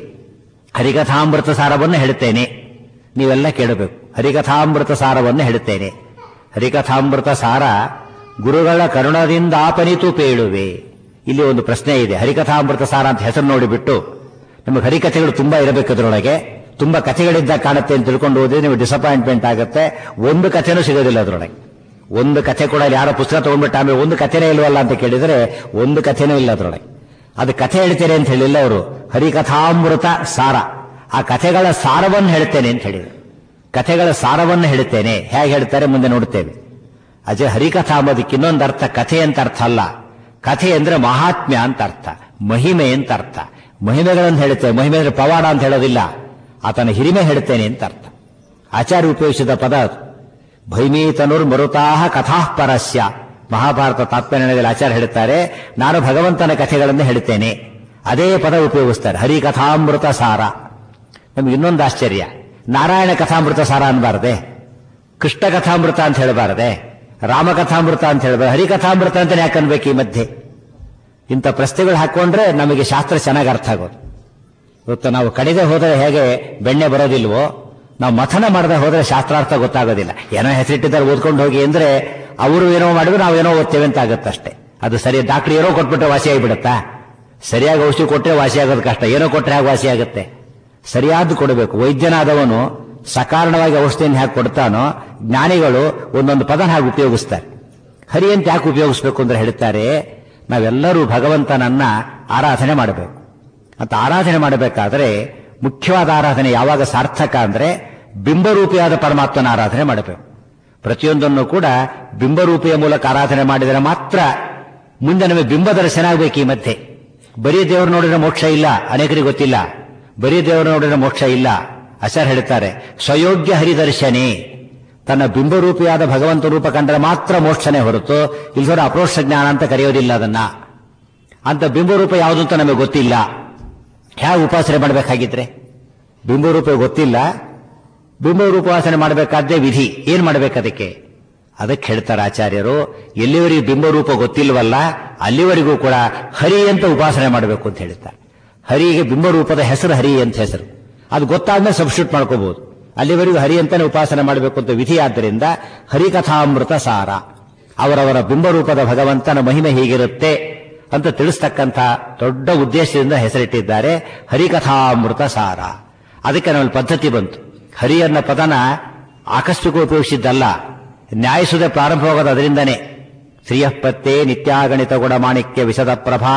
S1: ಹರಿಕಥಾಮೃತ ಸಾರವನ್ನು ಹೇಳುತ್ತೇನೆ ನೀವೆಲ್ಲ ಕೇಳಬೇಕು ಹರಿಕಥಾಮೃತ ಸಾರವನ್ನು ಹೇಳುತ್ತೇನೆ ಹರಿಕಥಾಮೃತ ಸಾರ ಗುರುಗಳ ಕರುಣದಿಂದ ಆಪನಿತು ಪೇಳುವೆ ಇಲ್ಲಿ ಒಂದು ಪ್ರಶ್ನೆ ಇದೆ ಹರಿಕಥಾಮೃತ ಸಾರ ಅಂತ ಹೆಸರು ನೋಡಿಬಿಟ್ಟು ನಮಗೆ ಹರಿಕಥೆಗಳು ತುಂಬಾ ಇರಬೇಕು ಅದರೊಳಗೆ ತುಂಬಾ ಕಥೆಗಳಿದ್ದ ಕಾಣುತ್ತೆ ಅಂತ ತಿಳ್ಕೊಂಡು ಹೋದ್ರೆ ನಿಮಗೆ ಡಿಸಪಾಯಿಂಟ್ಮೆಂಟ್ ಆಗುತ್ತೆ ಒಂದು ಕಥೆನೂ ಸಿಗೋದಿಲ್ಲ ಅದರೊಳಗೆ ಒಂದು ಕಥೆ ಕೂಡ ಇಲ್ಲಿ ಯಾರೋ ಪುಸ್ತಕ ತಗೊಂಡ್ಬಿಟ್ಟು ಆಮೇಲೆ ಒಂದು ಕಥೆನೇ ಇಲ್ವಲ್ಲ ಅಂತ ಕೇಳಿದ್ರೆ ಒಂದು ಕಥೆನೂ ಇಲ್ಲ ಅದರೊಳಗೆ ಅದು ಕಥೆ ಹೇಳ್ತೇನೆ ಅಂತ ಹೇಳಿಲ್ಲ ಅವರು ಹರಿಕಥಾಮೃತ ಸಾರ ಆ ಕಥೆಗಳ ಸಾರವನ್ನು ಹೇಳ್ತೇನೆ ಅಂತ ಹೇಳಿದರು ಕಥೆಗಳ ಸಾರವನ್ನು ಹೇಳುತ್ತೇನೆ ಹೇಗೆ ಹೇಳ್ತಾರೆ ಮುಂದೆ ನೋಡುತ್ತೇವೆ ಅಜೆ ಹರಿಕಥಾ ಅಂಬೋದಕ್ಕೆ ಇನ್ನೊಂದು ಅರ್ಥ ಕಥೆ ಅಂತ ಅರ್ಥ ಅಲ್ಲ ಕಥೆ ಅಂದ್ರೆ ಮಹಾತ್ಮ್ಯ ಅಂತ ಅರ್ಥ ಮಹಿಮೆ ಅಂತ ಅರ್ಥ ಮಹಿಮೆಗಳನ್ನು ಹೇಳುತ್ತೇವೆ ಮಹಿಮೆ ಅಂದ್ರೆ ಪವಾಡ ಅಂತ ಹೇಳೋದಿಲ್ಲ ಆತನ ಹಿರಿಮೆ ಹೇಳ್ತೇನೆ ಅಂತ ಅರ್ಥ ಆಚಾರ್ಯ ಉಪಯೋಗಿಸಿದ ಪದ ಅದು ಭೈಮೀತನುರ್ ಮರುತಾಹ ಕಥಾಃ ಪರಸ್ಯ ಮಹಾಭಾರತ ತಾತ್ಪರ್ಯದಲ್ಲಿ ಆಚಾರ್ಯ ಹೇಳುತ್ತಾರೆ ನಾನು ಭಗವಂತನ ಕಥೆಗಳನ್ನು ಹೇಳ್ತೇನೆ ಅದೇ ಪದ ಉಪಯೋಗಿಸ್ತಾರೆ ಹರಿಕಥಾಮೃತ ಸಾರ ನಮ್ಗೆ ಇನ್ನೊಂದು ಆಶ್ಚರ್ಯ ನಾರಾಯಣ ಕಥಾಮೃತ ಸಾರ ಅನ್ಬಾರದೆ ಕೃಷ್ಣ ಕಥಾಮೃತ ಅಂತ ಹೇಳಬಾರದೆ ರಾಮಕಥಾಮೃತ ಅಂತ ಹೇಳಬಾರ್ದು ಹರಿಕಥಾಮೃತ ಅಂತ ಯಾಕೆ ಅನ್ಬೇಕು ಈ ಮಧ್ಯೆ ಇಂಥ ಪ್ರಶ್ನೆಗಳು ಹಾಕೊಂಡ್ರೆ ನಮಗೆ ಶಾಸ್ತ್ರ ಚೆನ್ನಾಗಿ ಅರ್ಥ ಆಗೋದು ಇವತ್ತು ನಾವು ಕಡೆಗೆ ಹೋದರೆ ಹೇಗೆ ಬೆಣ್ಣೆ ಬರೋದಿಲ್ವೋ ನಾವು ಮಥನ ಮಾಡದೆ ಹೋದ್ರೆ ಶಾಸ್ತ್ರಾರ್ಥ ಗೊತ್ತಾಗೋದಿಲ್ಲ ಏನೋ ಹೆಸರಿಟ್ಟಿದ್ದಾರೆ ಓದ್ಕೊಂಡು ಹೋಗಿ ಅಂದ್ರೆ ಅವರು ಏನೋ ಮಾಡಿದ್ರು ನಾವು ಏನೋ ಓದ್ತೇವೆ ಅಂತ ಆಗುತ್ತಷ್ಟೇ ಅದು ಸರಿ ಡಾಕ್ಟರ್ ಏನೋ ಕೊಟ್ಬಿಟ್ರೆ ವಾಸಿ ಆಗಿಬಿಡುತ್ತಾ ಸರಿಯಾಗಿ ಔಷಧಿ ಕೊಟ್ಟರೆ ವಾಸಿ ಆಗೋದು ಕಷ್ಟ ಏನೋ ಕೊಟ್ಟರೆ ಹೇಗೆ ವಾಸಿ ಆಗುತ್ತೆ ಸರಿಯಾದ್ದು ಕೊಡಬೇಕು ವೈದ್ಯನಾದವನು ಸಕಾರಣವಾಗಿ ಔಷಧಿಯನ್ನು ಹೇಗೆ ಕೊಡ್ತಾನೋ ಜ್ಞಾನಿಗಳು ಒಂದೊಂದು ಪದ ಹಾಗೆ ಉಪಯೋಗಿಸ್ತಾರೆ ಹರಿ ಅಂತ ಯಾಕೆ ಉಪಯೋಗಿಸ್ಬೇಕು ಅಂದ್ರೆ ಹೇಳ್ತಾರೆ ನಾವೆಲ್ಲರೂ ಭಗವಂತನನ್ನ ಆರಾಧನೆ ಮಾಡಬೇಕು ಅಂತ ಆರಾಧನೆ ಮಾಡಬೇಕಾದ್ರೆ ಮುಖ್ಯವಾದ ಆರಾಧನೆ ಯಾವಾಗ ಸಾರ್ಥಕ ಅಂದ್ರೆ ಬಿಂಬರೂಪಿಯಾದ ಪರಮಾತ್ಮನ ಆರಾಧನೆ ಮಾಡಬೇಕು ಪ್ರತಿಯೊಂದನ್ನು ಕೂಡ ಬಿಂಬರೂಪಿಯ ಮೂಲಕ ಆರಾಧನೆ ಮಾಡಿದರೆ ಮಾತ್ರ ಮುಂದೆ ನಮಗೆ ಬಿಂಬ ದರ್ಶನ ಆಗಬೇಕು ಈ ಮಧ್ಯೆ ಬರೀ ದೇವರು ನೋಡಿದ್ರೆ ಮೋಕ್ಷ ಇಲ್ಲ ಅನೇಕರಿಗೆ ಗೊತ್ತಿಲ್ಲ ಬರೀ ದೇವರು ನೋಡಿದ್ರೆ ಮೋಕ್ಷ ಇಲ್ಲ ಅಸರ್ ಹೇಳ್ತಾರೆ ಸ್ವಯೋಗ್ಯ ಹರಿದರ್ಶನೆ ತನ್ನ ಬಿಂಬರೂಪಿಯಾದ ಭಗವಂತ ರೂಪ ಕಂಡ್ರೆ ಮಾತ್ರ ಮೋಕ್ಷನೇ ಹೊರತು ಇಲ್ದೋರ ಅಪ್ರೋಕ್ಷ ಜ್ಞಾನ ಅಂತ ಕರೆಯೋದಿಲ್ಲ ಅದನ್ನ ಅಂತ ಬಿಂಬರೂಪ ಯಾವುದು ಅಂತ ನಮಗೆ ಗೊತ್ತಿಲ್ಲ ಹೇಗೆ ಉಪಾಸನೆ ಮಾಡಬೇಕಾಗಿದ್ರೆ ಬಿಂಬರೂಪ ಗೊತ್ತಿಲ್ಲ ಬಿಂಬರೂಪ ಉಪಾಸನೆ ಮಾಡಬೇಕಾದ್ದೇ ವಿಧಿ ಏನ್ ಮಾಡಬೇಕು ಅದಕ್ಕೆ ಅದಕ್ಕೆ ಹೇಳ್ತಾರೆ ಆಚಾರ್ಯರು ಎಲ್ಲಿವರೆಗೂ ಬಿಂಬರೂಪ ಗೊತ್ತಿಲ್ವಲ್ಲ ಅಲ್ಲಿವರೆಗೂ ಕೂಡ ಹರಿ ಅಂತ ಉಪಾಸನೆ ಮಾಡಬೇಕು ಅಂತ ಹೇಳ್ತಾರೆ ಹರಿಗೆ ಬಿಂಬರೂಪದ ಹೆಸರು ಹರಿ ಅಂತ ಹೆಸರು ಅದು ಗೊತ್ತಾದ್ಮೇಲೆ ಸಬ್ಸ್ಟಿಟ್ಯೂಟ್ ಮಾಡ್ಕೋಬಹುದು ಅಲ್ಲಿವರೆಗೂ ಹರಿ ಅಂತಾನೆ ಉಪಾಸನೆ ಮಾಡಬೇಕು ಅಂತ ವಿಧಿ ಆದ್ದರಿಂದ ಹರಿಕಥಾಮೃತ ಸಾರ ಅವರವರ ಬಿಂಬರೂಪದ ಭಗವಂತನ ಮಹಿಮೆ ಹೀಗಿರುತ್ತೆ ಅಂತ ತಿಳಿಸ್ತಕ್ಕಂಥ ದೊಡ್ಡ ಉದ್ದೇಶದಿಂದ ಹೆಸರಿಟ್ಟಿದ್ದಾರೆ ಹರಿಕಥಾಮೃತ ಸಾರ ಅದಕ್ಕೆ ನಮ್ಮಲ್ಲಿ ಪದ್ಧತಿ ಬಂತು ಹರಿ ಅನ್ನೋ ಪದನ ಆಕಸ್ಮಿಕ ಉಪಯೋಗಿಸಿದ್ದಲ್ಲ ನ್ಯಾಯಸುದೆ ಪ್ರಾರಂಭವಾಗೋದು ಅದರಿಂದನೇ ಶ್ರೀಯಪತ್ತೆ ನಿತ್ಯಾಗಣಿತ ಗುಣಮಾಣಿಕ್ಯ ವಿಶದ ಪ್ರಭಾ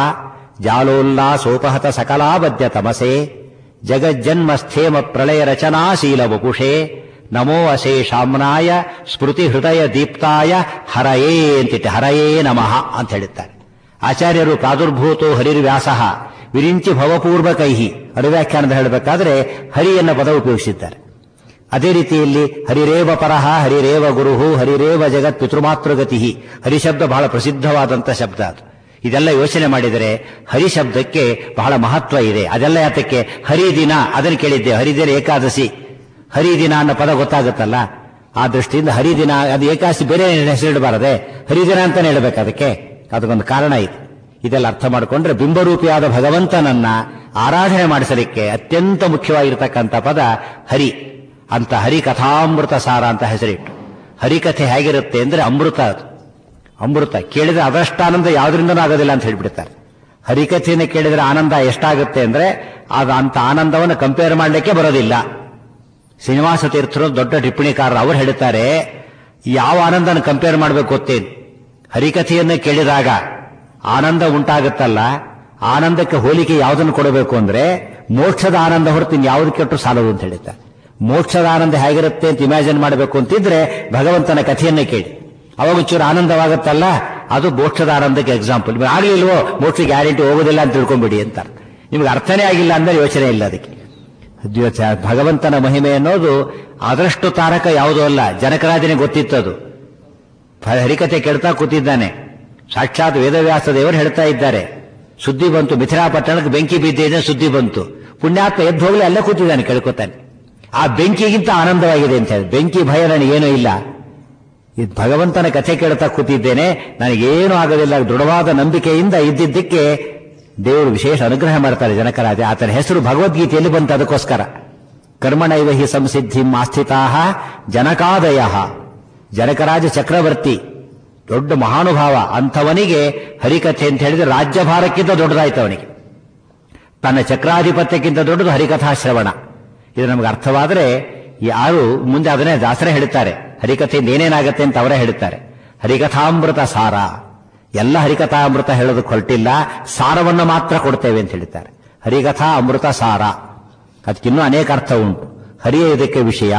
S1: ಜಾಲೋಲ್ಲಾಸೋಪಹತ ಸಕಲಾಬದ್ಯ ತಮಸೆ ಜಗಜ್ಜನ್ಮ ಸ್ಥೇಮ ಪ್ರಳಯ ರಚನಾಶೀಲ ವಪುಷೇ ನಮೋ ಅಶೇಷಾಮ್ನಾಯ ಸ್ಮೃತಿ ಹೃದಯ ದೀಪ್ತಾಯ ಹರಯೇ ಅಂತಿಟ್ಟೆ ಹರಯೇ ನಮಃ ಅಂತ ಹೇಳುತ್ತಾರೆ ಆಚಾರ್ಯರು ಪ್ರಾದುರ್ಭೂತೋ ಹರಿರ್ವ್ಯಾಸ ವಿರಿಂಚಿ ಭವಪೂರ್ವ ಕೈಹಿ ಅನುವ್ಯಾಖ್ಯಾನದ ಹೇಳಬೇಕಾದ್ರೆ ಹರಿಯನ್ನ ಪದ ಉಪಯೋಗಿಸಿದ್ದಾರೆ ಅದೇ ರೀತಿಯಲ್ಲಿ ಹರಿರೇವ ಪರಹ ಹರಿರೇವ ಗುರುಹು ಹರಿರೇವ ಜಗತ್ ಪಿತೃಮಾತೃಗತಿ ಹರಿಶಬ್ದ ಬಹಳ ಪ್ರಸಿದ್ಧವಾದಂಥ ಶಬ್ದ ಅದು ಇದೆಲ್ಲ ಯೋಚನೆ ಮಾಡಿದರೆ ಹರಿ ಶಬ್ದಕ್ಕೆ ಬಹಳ ಮಹತ್ವ ಇದೆ ಅದೆಲ್ಲ ಯಾತಕ್ಕೆ ಹರಿದಿನ ಅದನ್ನು ಕೇಳಿದ್ದೆ ಹರಿದಿನ ಏಕಾದಶಿ ಹರಿದಿನ ಅನ್ನೋ ಪದ ಗೊತ್ತಾಗುತ್ತಲ್ಲ ಆ ದೃಷ್ಟಿಯಿಂದ ಹರಿದಿನ ಅದು ಏಕಾದಶಿ ಬೇರೆ ಹೆಸರಿಡಬಾರದೆ ಹರಿದಿನ ಅಂತಾನೆ ಹೇಳಬೇಕು ಅದಕ್ಕೆ ಅದಕ್ಕೊಂದು ಕಾರಣ ಇದೆ ಇದೆಲ್ಲ ಅರ್ಥ ಮಾಡಿಕೊಂಡ್ರೆ ಬಿಂಬರೂಪಿಯಾದ ಭಗವಂತನನ್ನ ಆರಾಧನೆ ಮಾಡಿಸಲಿಕ್ಕೆ ಅತ್ಯಂತ ಮುಖ್ಯವಾಗಿರ್ತಕ್ಕಂಥ ಪದ ಹರಿ ಅಂತ ಹರಿಕಥಾಮೃತ ಸಾರ ಅಂತ ಹೆಸರಿಟ್ಟು ಹರಿಕಥೆ ಹೇಗಿರುತ್ತೆ ಅಂದ್ರೆ ಅಮೃತ ಅದು ಅಮೃತ ಕೇಳಿದ್ರೆ ಅದಷ್ಟು ಆನಂದ ಯಾವುದರಿಂದನೂ ಆಗೋದಿಲ್ಲ ಅಂತ ಹೇಳ್ಬಿಡ್ತಾರೆ ಹರಿಕಥೆಯನ್ನು ಕೇಳಿದ್ರೆ ಆನಂದ ಎಷ್ಟಾಗುತ್ತೆ ಅಂದ್ರೆ ಅದು ಅಂತ ಆನಂದವನ್ನು ಕಂಪೇರ್ ಮಾಡಲಿಕ್ಕೆ ಬರೋದಿಲ್ಲ ಶ್ರೀನಿವಾಸ ತೀರ್ಥರು ದೊಡ್ಡ ಟಿಪ್ಪಣಿಕಾರರು ಅವರು ಹೇಳ್ತಾರೆ ಯಾವ ಆನಂದನ ಕಂಪೇರ್ ಮಾಡಬೇಕು ಗೊತ್ತೇನು ಹರಿಕಥೆಯನ್ನು ಕೇಳಿದಾಗ ಆನಂದ ಉಂಟಾಗುತ್ತಲ್ಲ ಆನಂದಕ್ಕೆ ಹೋಲಿಕೆ ಯಾವುದನ್ನು ಕೊಡಬೇಕು ಅಂದ್ರೆ ಮೋಕ್ಷದ ಆನಂದ ಹೊರತು ಯಾವ್ದು ಕೆಟ್ಟು ಸಾಲದು ಅಂತ ಹೇಳ್ತಾರೆ ಮೋಕ್ಷದ ಆನಂದ ಹೇಗಿರುತ್ತೆ ಅಂತ ಇಮ್ಯಾಜಿನ್ ಮಾಡಬೇಕು ಅಂತಿದ್ರೆ ಭಗವಂತನ ಕಥೆಯನ್ನೇ ಕೇಳಿ ಅವಾಗ ಒಂಚೂರು ಆನಂದವಾಗುತ್ತಲ್ಲ ಅದು ಮೋಕ್ಷದ ಆನಂದಕ್ಕೆ ಎಕ್ಸಾಂಪಲ್ ನಿಮಗೆ ಆಗ್ಲಿಲ್ವೋ ಮೋಕ್ಷ ಗ್ಯಾರಂಟಿ ಹೋಗೋದಿಲ್ಲ ಅಂತ ತಿಳ್ಕೊಂಬಿಡಿ ಅಂತಾರೆ ನಿಮ್ಗೆ ಅರ್ಥನೇ ಆಗಿಲ್ಲ ಅಂದ್ರೆ ಯೋಚನೆ ಇಲ್ಲ ಅದಕ್ಕೆ ದ್ವ- ಭಗವಂತನ ಮಹಿಮೆ ಅನ್ನೋದು ಅದರಷ್ಟು ತಾರಕ ಯಾವುದೂ ಅಲ್ಲ ಜನಕರಾಜನೇ ಗೊತ್ತಿತ್ತದು ಹ- ಹರಿಕತೆ ಕೇಳ್ತಾ ಕೂತಿದ್ದಾನೆ ಸಾಕ್ಷಾತ್ ವೇದವ್ಯಾಸ ದೇವರು ಹೇಳ್ತಾ ಇದ್ದಾರೆ ಸುದ್ದಿ ಬಂತು ಮಿಥಿಲಾ ಪಟ್ಟಣಕ್ಕೆ ಬೆಂಕಿ ಬಿದ್ದಿದೆ ಸುದ್ದಿ ಬಂತು ಪುಣ್ಯಾತ್ಮ ಎದ್ದು ಹೋಗ್ಲಿ ಅಲ್ಲೇ ಕೂತಿದ್ದಾನೆ ಕೇಳ್ಕೊತಾನೆ ಆ ಬೆಂಕಿಗಿಂತ ಆನಂದವಾಗಿದೆ ಅಂತ ಹೇಳಿ ಬೆಂಕಿ ಭಯ ನನಗೇನೂ ಇಲ್ಲ ಇದು ಭಗವಂತನ ಕಥೆ ಕೇಳ್ತಾ ಕೂತಿದ್ದೇನೆ ನನಗೇನು ಆಗೋದಿಲ್ಲ ದೃಢವಾದ ನಂಬಿಕೆಯಿಂದ ಇದ್ದಿದ್ದಕ್ಕೆ ದೇವರು ವಿಶೇಷ ಅನುಗ್ರಹ ಮಾಡ್ತಾರೆ ಜನಕರಾಜ ಆತನ ಹೆಸರು ಭಗವದ್ಗೀತೆಯಲ್ಲಿ ಬಂತು ಅದಕ್ಕೋಸ್ಕರ ಕರ್ಮಣೈವ ಹಿ ಸಂಸಿದ್ಧಿಂ ಆಸ್ಥಿತಾ ಜನಕಾದಯ ಜನಕರಾಜ ಚಕ್ರವರ್ತಿ ದೊಡ್ಡ ಮಹಾನುಭಾವ ಅಂಥವನಿಗೆ ಹರಿಕಥೆ ಅಂತ ಹೇಳಿದ್ರೆ ರಾಜ್ಯಭಾರಕ್ಕಿಂತ ದೊಡ್ಡದಾಯ್ತು ಅವನಿಗೆ ತನ್ನ ಚಕ್ರಾಧಿಪತ್ಯಕ್ಕಿಂತ ದೊಡ್ಡದು ಹರಿಕಥಾ ಶ್ರವಣ ಇದು ನಮಗೆ ಅರ್ಥವಾದರೆ ಯಾರು ಮುಂದೆ ಅದನ್ನೇ ದಾಸರೇ ಹೇಳುತ್ತಾರೆ ಹರಿಕಥೆಯಿಂದ ಏನೇನಾಗತ್ತೆ ಅಂತ ಅವರೇ ಹೇಳುತ್ತಾರೆ ಹರಿಕಥಾಮೃತ ಸಾರ ಎಲ್ಲ ಹರಿಕಥಾಮೃತ ಹೇಳೋದಕ್ಕೆ ಹೊರಟಿಲ್ಲ ಸಾರವನ್ನು ಮಾತ್ರ ಕೊಡ್ತೇವೆ ಅಂತ ಹೇಳ್ತಾರೆ ಹರಿಕಥಾ ಅಮೃತ ಸಾರ ಅದಕ್ಕಿನ್ನೂ ಅನೇಕ ಅರ್ಥ ಉಂಟು ಹರಿಯ ಇದಕ್ಕೆ ವಿಷಯ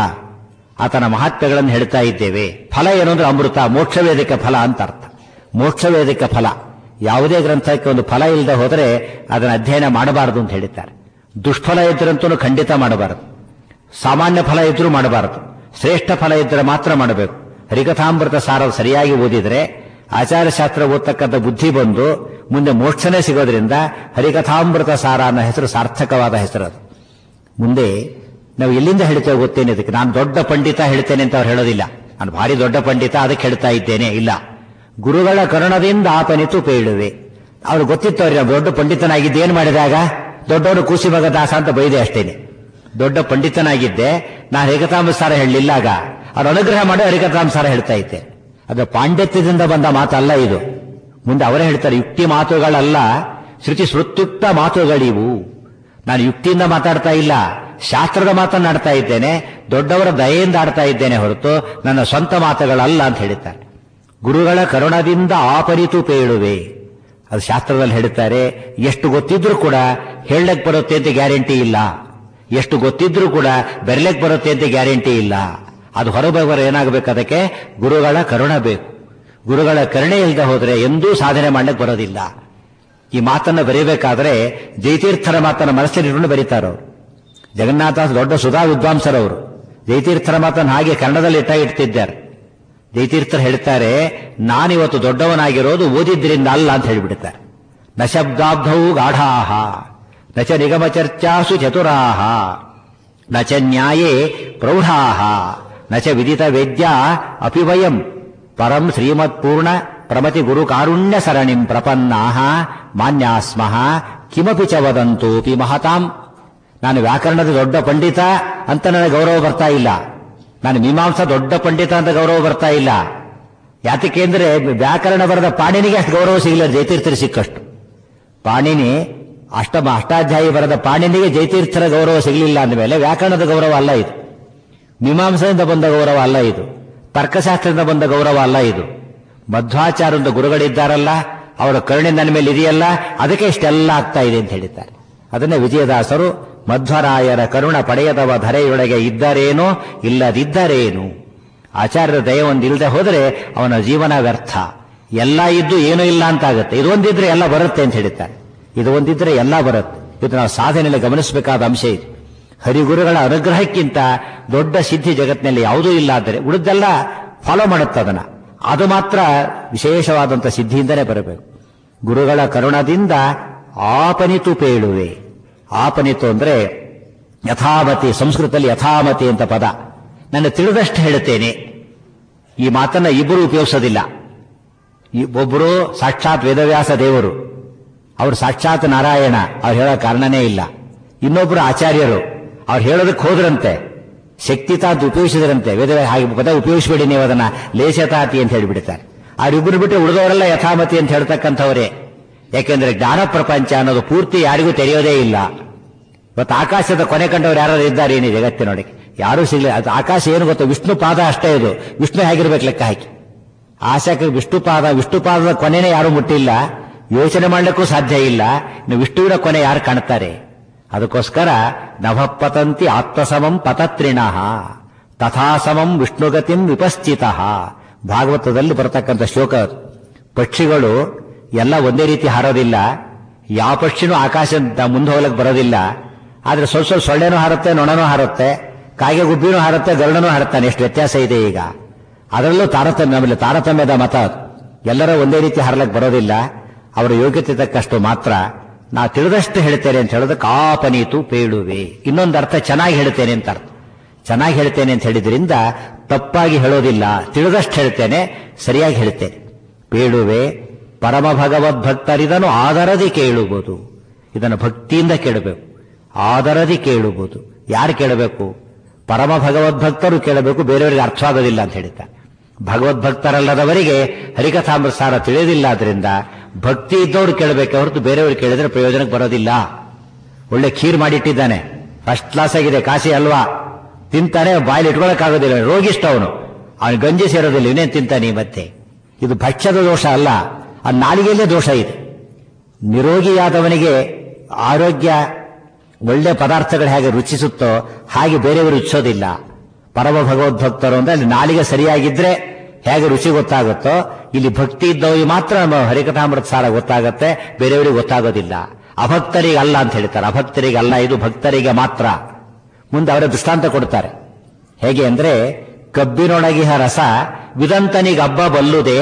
S1: ಆತನ ಮಹತ್ವಗಳನ್ನು ಹೇಳ್ತಾ ಇದ್ದೇವೆ ಫಲ ಏನು ಅಂದ್ರೆ ಅಮೃತ ಮೋಕ್ಷವೇದಕ್ಕೆ ಫಲ ಅಂತ ಅರ್ಥ ಮೋಕ್ಷವೇದಕ್ಕೆ ಫಲ ಯಾವುದೇ ಗ್ರಂಥಕ್ಕೆ ಒಂದು ಫಲ ಇಲ್ಲದೆ ಹೋದರೆ ಅದನ್ನು ಅಧ್ಯಯನ ಮಾಡಬಾರದು ಅಂತ ಹೇಳಿದ್ದಾರೆ ದುಷ್ಫಲ ಇದ್ರಂತೂ ಖಂಡಿತ ಮಾಡಬಾರದು ಸಾಮಾನ್ಯ ಫಲ ಇದ್ರೂ ಮಾಡಬಾರದು ಶ್ರೇಷ್ಠ ಫಲ ಇದ್ದರೆ ಮಾತ್ರ ಮಾಡಬೇಕು ಹರಿಕಥಾಮೃತ ಸಾರ ಸರಿಯಾಗಿ ಓದಿದ್ರೆ ಆಚಾರಶಾಸ್ತ್ರ ಓದ್ತಕ್ಕಂಥ ಬುದ್ಧಿ ಬಂದು ಮುಂದೆ ಮೋಕ್ಷನೇ ಸಿಗೋದ್ರಿಂದ ಹರಿಕಥಾಮೃತ ಸಾರ ಅನ್ನೋ ಹೆಸರು ಸಾರ್ಥಕವಾದ ಹೆಸರು ಅದು ಮುಂದೆ ನಾವು ಎಲ್ಲಿಂದ ಹೇಳ್ತೇವೆ ಗೊತ್ತೇನೆ ಇದಕ್ಕೆ ನಾನು ದೊಡ್ಡ ಪಂಡಿತ ಹೇಳ್ತೇನೆ ಅಂತ ಅವ್ರು ಹೇಳೋದಿಲ್ಲ ನಾನು ಭಾರಿ ದೊಡ್ಡ ಪಂಡಿತ ಅದಕ್ಕೆ ಹೇಳ್ತಾ ಇದ್ದೇನೆ ಇಲ್ಲ ಗುರುಗಳ ಕರುಣದಿಂದ ಆತನಿತು ಪೇಳುವೆ ಅವ್ರು ಗೊತ್ತಿತ್ತು ಅವ್ರಿಗೆ ನಾವು ದೊಡ್ಡ ಪಂಡಿತನಾಗಿದ್ದೆ ಏನು ಮಾಡಿದಾಗ ದೊಡ್ಡವರು ಕೂಸಿ ಮಗ ದಾಸ ಅಂತ ಬೈದೆ ಅಷ್ಟೇನೆ ದೊಡ್ಡ ಪಂಡಿತನಾಗಿದ್ದೆ ನಾನು ಹರಿಕಥಾಂಸಾರ ಹೇಳಲಿಲ್ಲ ಆಗ ಅವ್ರು ಅನುಗ್ರಹ ಮಾಡಿ ಹರಿಕಥಾಂಸಾರ ಹೇಳ್ತಾ ಇದ್ದೆ ಅದು ಪಾಂಡಿತ್ಯದಿಂದ ಬಂದ ಮಾತಲ್ಲ ಇದು ಮುಂದೆ ಅವರೇ ಹೇಳ್ತಾರೆ ಯುಕ್ತಿ ಮಾತುಗಳಲ್ಲ ಶ್ರುತಿ ಶ್ರುತ್ಯುಕ್ತ ಮಾತುಗಳಿವು ನಾನು ಯುಕ್ತಿಯಿಂದ ಮಾತಾಡ್ತಾ ಇಲ್ಲ ಶಾಸ್ತ್ರದ ಮಾತನ್ನಾಡ್ತಾ ಇದ್ದೇನೆ ದೊಡ್ಡವರ ದಯೆಯಿಂದ ಆಡ್ತಾ ಇದ್ದೇನೆ ಹೊರತು ನನ್ನ ಸ್ವಂತ ಮಾತುಗಳಲ್ಲ ಅಂತ ಹೇಳಿದ್ದಾರೆ ಗುರುಗಳ ಕರುಣದಿಂದ ಆಪರಿತು ಪೇಳುವೆ ಅದು ಶಾಸ್ತ್ರದಲ್ಲಿ ಹೇಳುತ್ತಾರೆ ಎಷ್ಟು ಗೊತ್ತಿದ್ರೂ ಕೂಡ ಹೇಳಕ್ ಬರುತ್ತೆ ಅಂತ ಗ್ಯಾರಂಟಿ ಇಲ್ಲ ಎಷ್ಟು ಗೊತ್ತಿದ್ರೂ ಕೂಡ ಬೆರಲೆಕ್ ಬರುತ್ತೆ ಅಂತ ಗ್ಯಾರಂಟಿ ಇಲ್ಲ ಅದು ಹೊರಬರ ಏನಾಗಬೇಕು ಅದಕ್ಕೆ ಗುರುಗಳ ಕರುಣ ಬೇಕು ಗುರುಗಳ ಕರುಣೆ ಇಲ್ಲದೆ ಹೋದ್ರೆ ಎಂದೂ ಸಾಧನೆ ಮಾಡ್ಲಿಕ್ಕೆ ಬರೋದಿಲ್ಲ ಈ ಮಾತನ್ನ ಬರೀಬೇಕಾದ್ರೆ ಜಯತೀರ್ಥರ ಮಾತನ್ನ ಮನಸ್ಸಲ್ಲಿಟ್ಕೊಂಡು ಬರೀತಾರೆ ಅವರು ಜಗನ್ನಾಥ ದೊಡ್ಡ ಸುಧಾ ವಿದ್ವಾಂಸರವರು ಜಯತೀರ್ಥರ ಮಾತನ್ನು ಹಾಗೆ ಕನ್ನಡದಲ್ಲಿ ಇಟ್ಟ ಇಡ್ತಿದ್ದಾರೆ ಜಯತೀರ್ಥರು ಹೇಳ್ತಾರೆ ನಾನಿವತ್ತು ದೊಡ್ಡವನಾಗಿರೋದು ಓದಿದ್ರಿಂದ ಅಲ್ಲ ಅಂತ ಹೇಳಿಬಿಡ್ತಾರೆ ನ ಶಬ್ದಾಬ್ಧವು ಗಾಢಾಹ ನ ಚ ನಿಗಮ ಚರ್ಚಾಸು ಚತುರಾಹ ನ ಚ ನ್ಯಾಯೇ ಪ್ರೌಢಾಹ ನ ಚ ವಿದಿತ ವೇದ್ಯ ಅಪಿ ವಯಂ ಪರಂ ಶ್ರೀಮತ್ಪೂರ್ಣ ಪ್ರಮತಿ ಗುರು ಕಾರುಣ್ಯ ಸರಣಿಂ ಪ್ರಪನ್ನಾಹ ಮಾನ್ಯಾಸ್ಮಃ ಕಿಮಪಿ ಚ ವದಂತೋಪಿ ಮಹತಾಂ ನಾನು ವ್ಯಾಕರಣದ ದೊಡ್ಡ ಪಂಡಿತ ಅಂತ ನನಗೆ ಗೌರವ ಬರ್ತಾ ಇಲ್ಲ ನಾನು ಮೀಮಾಂಸಾ ದೊಡ್ಡ ಪಂಡಿತ ಅಂತ ಗೌರವ ಬರ್ತಾ ಇಲ್ಲ ಯಾತಕ್ಕೆ ಅಂದ್ರೆ ವ್ಯಾಕರಣ ಬರೆದ ಪಾಣಿನಿಗೆ ಅಷ್ಟು ಗೌರವ ಸಿಗಲಿಲ್ಲ ಜಯತೀರ್ಥರು ಸಿಕ್ಕಷ್ಟು ಪಾಣಿನಿ ಅಷ್ಟ ಅಷ್ಟಾಧ್ಯಾಯಿ ಬರೆದ ಪಾಣಿನಿಗೆ ಜಯತೀರ್ಥರ ಗೌರವ ಸಿಗಲಿಲ್ಲ ಅಂದಮೇಲೆ ವ್ಯಾಕರಣದ ಗೌರವ ಅಲ್ಲ ಇದು ಮೀಮಾಂಸೆಯಿಂದ ಬಂದ ಗೌರವ ಅಲ್ಲ ಇದು ತರ್ಕಶಾಸ್ತ್ರದಿಂದ ಬಂದ ಗೌರವ ಅಲ್ಲ ಇದು ಮಧ್ವಾಚಾರ್ಯದ ಗುರುಗಳಿದ್ದಾರಲ್ಲ ಅವರ ಕರುಣೆ ನನ್ನ ಮೇಲೆ ಇದೆಯಲ್ಲ ಅದಕ್ಕೆ ಇಷ್ಟೆಲ್ಲ ಆಗ್ತಾ ಇದೆ ಅಂತ ಹೇಳಿದ್ದಾರೆ ಅದನ್ನೇ ವಿಜಯದಾಸರು ಮಧ್ವರಾಯರ ಕರುಣ ಪಡೆಯದವ ಧರೆಯೊಳಗೆ ಇದ್ದರೇನೋ ಇಲ್ಲದಿದ್ದರೇನು ಆಚಾರ್ಯರ ದಯ ಒಂದಿಲ್ಲದೆ ಹೋದರೆ ಅವನ ಜೀವನ ವ್ಯರ್ಥ ಎಲ್ಲ ಇದ್ದು ಏನೂ ಇಲ್ಲ ಅಂತ ಆಗುತ್ತೆ ಇದೊಂದಿದ್ರೆ ಎಲ್ಲ ಬರುತ್ತೆ ಅಂತ ಹೇಳ್ತಾರೆ ಇದು ಒಂದಿದ್ರೆ ಎಲ್ಲ ಬರುತ್ತೆ ಇದು ನಾವು ಸಾಧನೆಯಲ್ಲಿ ಗಮನಿಸಬೇಕಾದ ಅಂಶ ಇದು ಹರಿಗುರುಗಳ ಅನುಗ್ರಹಕ್ಕಿಂತ ದೊಡ್ಡ ಸಿದ್ಧಿ ಜಗತ್ತಿನಲ್ಲಿ ಯಾವುದೂ ಇಲ್ಲ ಆದರೆ ಉಳಿದೆಲ್ಲ ಫಾಲೋ ಮಾಡುತ್ತೆ ಅದನ್ನ ಅದು ಮಾತ್ರ ವಿಶೇಷವಾದಂಥ ಸಿದ್ಧಿಯಿಂದಲೇ ಬರಬೇಕು ಗುರುಗಳ ಕರುಣದಿಂದ ಆಪನಿತು ಪೇಳುವೆ ಆಪನಿತು ಅಂದ್ರೆ ಯಥಾಮತಿ ಸಂಸ್ಕೃತದಲ್ಲಿ ಯಥಾಮತಿ ಅಂತ ಪದ ನನ್ನ ತಿಳಿದಷ್ಟು ಹೇಳುತ್ತೇನೆ ಈ ಮಾತನ್ನ ಇಬ್ಬರು ಉಪಯೋಗಿಸೋದಿಲ್ಲ ಈ ಒಬ್ಬರು ಸಾಕ್ಷಾತ್ ವೇದವ್ಯಾಸ ದೇವರು ಅವರು ಸಾಕ್ಷಾತ್ ನಾರಾಯಣ ಅವ್ರು ಹೇಳೋ ಕಾರಣನೇ ಇಲ್ಲ ಇನ್ನೊಬ್ಬರು ಆಚಾರ್ಯರು ಅವ್ರು ಹೇಳೋದಕ್ಕೆ ಹೋದ್ರಂತೆ ಶಕ್ತಿ ತಾಂತ ಉಪಯೋಗಿಸಿದ್ರಂತೆ ವೇದ ಹಾಗೆ ಪದ ಉಪಯೋಗಿಸಬೇಡಿ ನೀವು ಅದನ್ನ ಲೇಸತಾತಿ ಅಂತ ಹೇಳಿಬಿಡ್ತಾರೆ ಅವ್ರಿಬ್ಬರು ಬಿಟ್ಟು ಉಳಿದವರೆಲ್ಲ ಯಥಾಮತಿ ಅಂತ ಹೇಳ್ತಕ್ಕಂಥವರೇ ಯಾಕೆಂದ್ರೆ ಜ್ಞಾನ ಪ್ರಪಂಚ ಅನ್ನೋದು ಪೂರ್ತಿ ಯಾರಿಗೂ ತೆರೆಯೋದೇ ಇಲ್ಲ ಇವತ್ತು ಆಕಾಶದ ಕೊನೆ ಕಂಡವರು ಯಾರು ಇದ್ದಾರೆ ಏನಿ ಜಗತ್ತಿನೊಳಗೆ ಯಾರೂ ಸಿಗ್ಲಿಲ್ಲ ಅದು ಆಕಾಶ ಏನು ಗೊತ್ತು ವಿಷ್ಣು ಪಾದ ಅಷ್ಟೇ ಇದು ವಿಷ್ಣು ಹೇಗಿರ್ಬೇಕು ಲೆಕ್ಕ ಹಾಕಿ ಆಶಾಕ ವಿಷ್ಣು ಪಾದ ವಿಷ್ಣು ಪಾದದ ಕೊನೆನೇ ಯಾರು ಮುಟ್ಟಿಲ್ಲ ಯೋಚನೆ ಮಾಡಲಿಕ್ಕೂ ಸಾಧ್ಯ ಇಲ್ಲ ಇನ್ನು ವಿಷ್ಣುವಿನ ಕೊನೆ ಯಾರು ಕಾಣ್ತಾರೆ ಅದಕ್ಕೋಸ್ಕರ ನಭಪತಂತಿ ಆತ್ಮಸಮಂ ಪತತ್ರಿಣಃ ತಥಾಸಮಂ ವಿಷ್ಣುಗತಿಂ ವಿಪಸ್ಥಿತ ಭಾಗವತದಲ್ಲಿ ಬರತಕ್ಕಂಥ ಶ್ಲೋಕ ಅದು. ಪಕ್ಷಿಗಳು ಎಲ್ಲ ಒಂದೇ ರೀತಿ ಹಾರೋದಿಲ್ಲ ಯಾವ ಪಕ್ಷಿನೂ ಆಕಾಶ ಮುಂದೆ ಹೋಗ್ಲಕ್ಕೆ ಬರೋದಿಲ್ಲ ಆದ್ರೆ ಸ್ವಲ್ಪ ಸ್ವಲ್ಪ ಸೊಳ್ಳೆನೂ ಹಾರುತ್ತೆ ನೊಣನೂ ಹಾರುತ್ತೆ ಕಾಗೆ ಗುಬ್ಬಿನೂ ಹಾರುತ್ತೆ ಗರುಡನೂ ಹಾರುತ್ತಾನೆ ಎಷ್ಟು ವ್ಯತ್ಯಾಸ ಇದೆ ಈಗ ಅದರಲ್ಲೂ ತಾರತಮ್ಯ ಆಮೇಲೆ ತಾರತಮ್ಯದ ಮತ ಅದು. ಎಲ್ಲರೂ ಒಂದೇ ರೀತಿ ಹಾರಲಕ್ಕೆ ಬರೋದಿಲ್ಲ ಅವರ ಯೋಗ್ಯತೆ ತಕ್ಕಷ್ಟು ಮಾತ್ರ ನಾ ತಿಳಿದಷ್ಟು ಹೇಳ್ತೇನೆ ಅಂತ ಹೇಳೋದಕ್ಕೆ ಕಾಪನೀತು ಪೇಳುವೆ ಇನ್ನೊಂದು ಅರ್ಥ ಚೆನ್ನಾಗಿ ಹೇಳ್ತೇನೆ ಅಂತ ಅರ್ಥ ಚೆನ್ನಾಗಿ ಹೇಳ್ತೇನೆ ಅಂತ ಹೇಳಿದ್ರಿಂದ ತಪ್ಪಾಗಿ ಹೇಳೋದಿಲ್ಲ ತಿಳಿದಷ್ಟು ಹೇಳ್ತೇನೆ ಸರಿಯಾಗಿ ಹೇಳ್ತೇನೆ ಪೇಳುವೆ ಪರಮ ಭಗವದ್ಭಕ್ತರಿದನು ಆದರದಿ ಕೇಳುವುದು ಇದನ್ನು ಭಕ್ತಿಯಿಂದ ಕೇಳಬೇಕು ಆದರದಿ ಕೇಳುವುದು ಯಾರು ಕೇಳಬೇಕು ಪರಮ ಭಗವದ್ಭಕ್ತರು ಕೇಳಬೇಕು ಬೇರೆಯವರಿಗೆ ಅರ್ಥವಾಗೋದಿಲ್ಲ ಅಂತ ಹೇಳ್ತಾರೆ ಭಗವದ್ಭಕ್ತರಲ್ಲದವರಿಗೆ ಹರಿಕಥಾಮೃತಸಾರ ತಿಳಿಯೋದಿಲ್ಲ ಆದ್ರಿಂದ ಭಕ್ತಿ ಇದ್ದವರು ಕೇಳಬೇಕೆ ಹೊರತು ಬೇರೆಯವರು ಕೇಳಿದ್ರೆ ಪ್ರಯೋಜನಕ್ಕೆ ಬರೋದಿಲ್ಲ ಒಳ್ಳೆ ಖೀರ್ ಮಾಡಿಟ್ಟಿದ್ದಾನೆ ಫಸ್ಟ್ ಕ್ಲಾಸ್ ಆಗಿದೆ ಕಾಶಿ ಅಲ್ವಾ ತಿಂತಾನೆ ಬಾಯಲ್ಲಿ ಇಟ್ಕೊಳಕ್ಕಾಗೋದಿಲ್ಲ ರೋಗಿಷ್ಟ ಅವನು ಅವನು ಗಂಜಿ ಸೇರೋದಿಲ್ಲ ಇನ್ನೇನು ತಿಂತಾನೆ ಮತ್ತೆ ಇದು ಭಕ್ಷ್ಯದ ದೋಷ ಅಲ್ಲ ಆ ನಾಲಿಗೆಯಲ್ಲೇ ದೋಷ ಇದೆ ನಿರೋಗಿಯಾದವನಿಗೆ ಆರೋಗ್ಯ ಒಳ್ಳೆ ಪದಾರ್ಥಗಳು ಹೇಗೆ ರುಚಿಸುತ್ತೋ ಹಾಗೆ ಬೇರೆಯವರು ರುಚಿಸೋದಿಲ್ಲ ಪರಮ ಭಗವದ್ಭಕ್ತರು ಅಂದ್ರೆ ಅಲ್ಲಿ ನಾಲಿಗೆ ಸರಿಯಾಗಿದ್ರೆ ಹೇಗೆ ರುಚಿ ಗೊತ್ತಾಗುತ್ತೋ ಇಲ್ಲಿ ಭಕ್ತಿ ಇದ್ದವರಿಗೆ ಮಾತ್ರ ನಮ್ಮ ಹರಿಕಥಾಮೃತ ಸಾರ ಗೊತ್ತಾಗತ್ತೆ ಬೇರೆಯವರಿಗೆ ಗೊತ್ತಾಗೋದಿಲ್ಲ ಅಭಕ್ತರಿಗೆ ಅಲ್ಲ ಅಂತ ಹೇಳ್ತಾರೆ ಅಭಕ್ತರಿಗೆ ಅಲ್ಲ ಇದು ಭಕ್ತರಿಗೆ ಮಾತ್ರ ಮುಂದೆ ಅವರ ದೃಷ್ಟಾಂತ ಕೊಡ್ತಾರೆ ಹೇಗೆ ಅಂದ್ರೆ ಕಬ್ಬಿನೊಳಗಿಹ ರಸ ವಿದಂತನಿಗೆ ಹಬ್ಬ ಬಲ್ಲುದೆ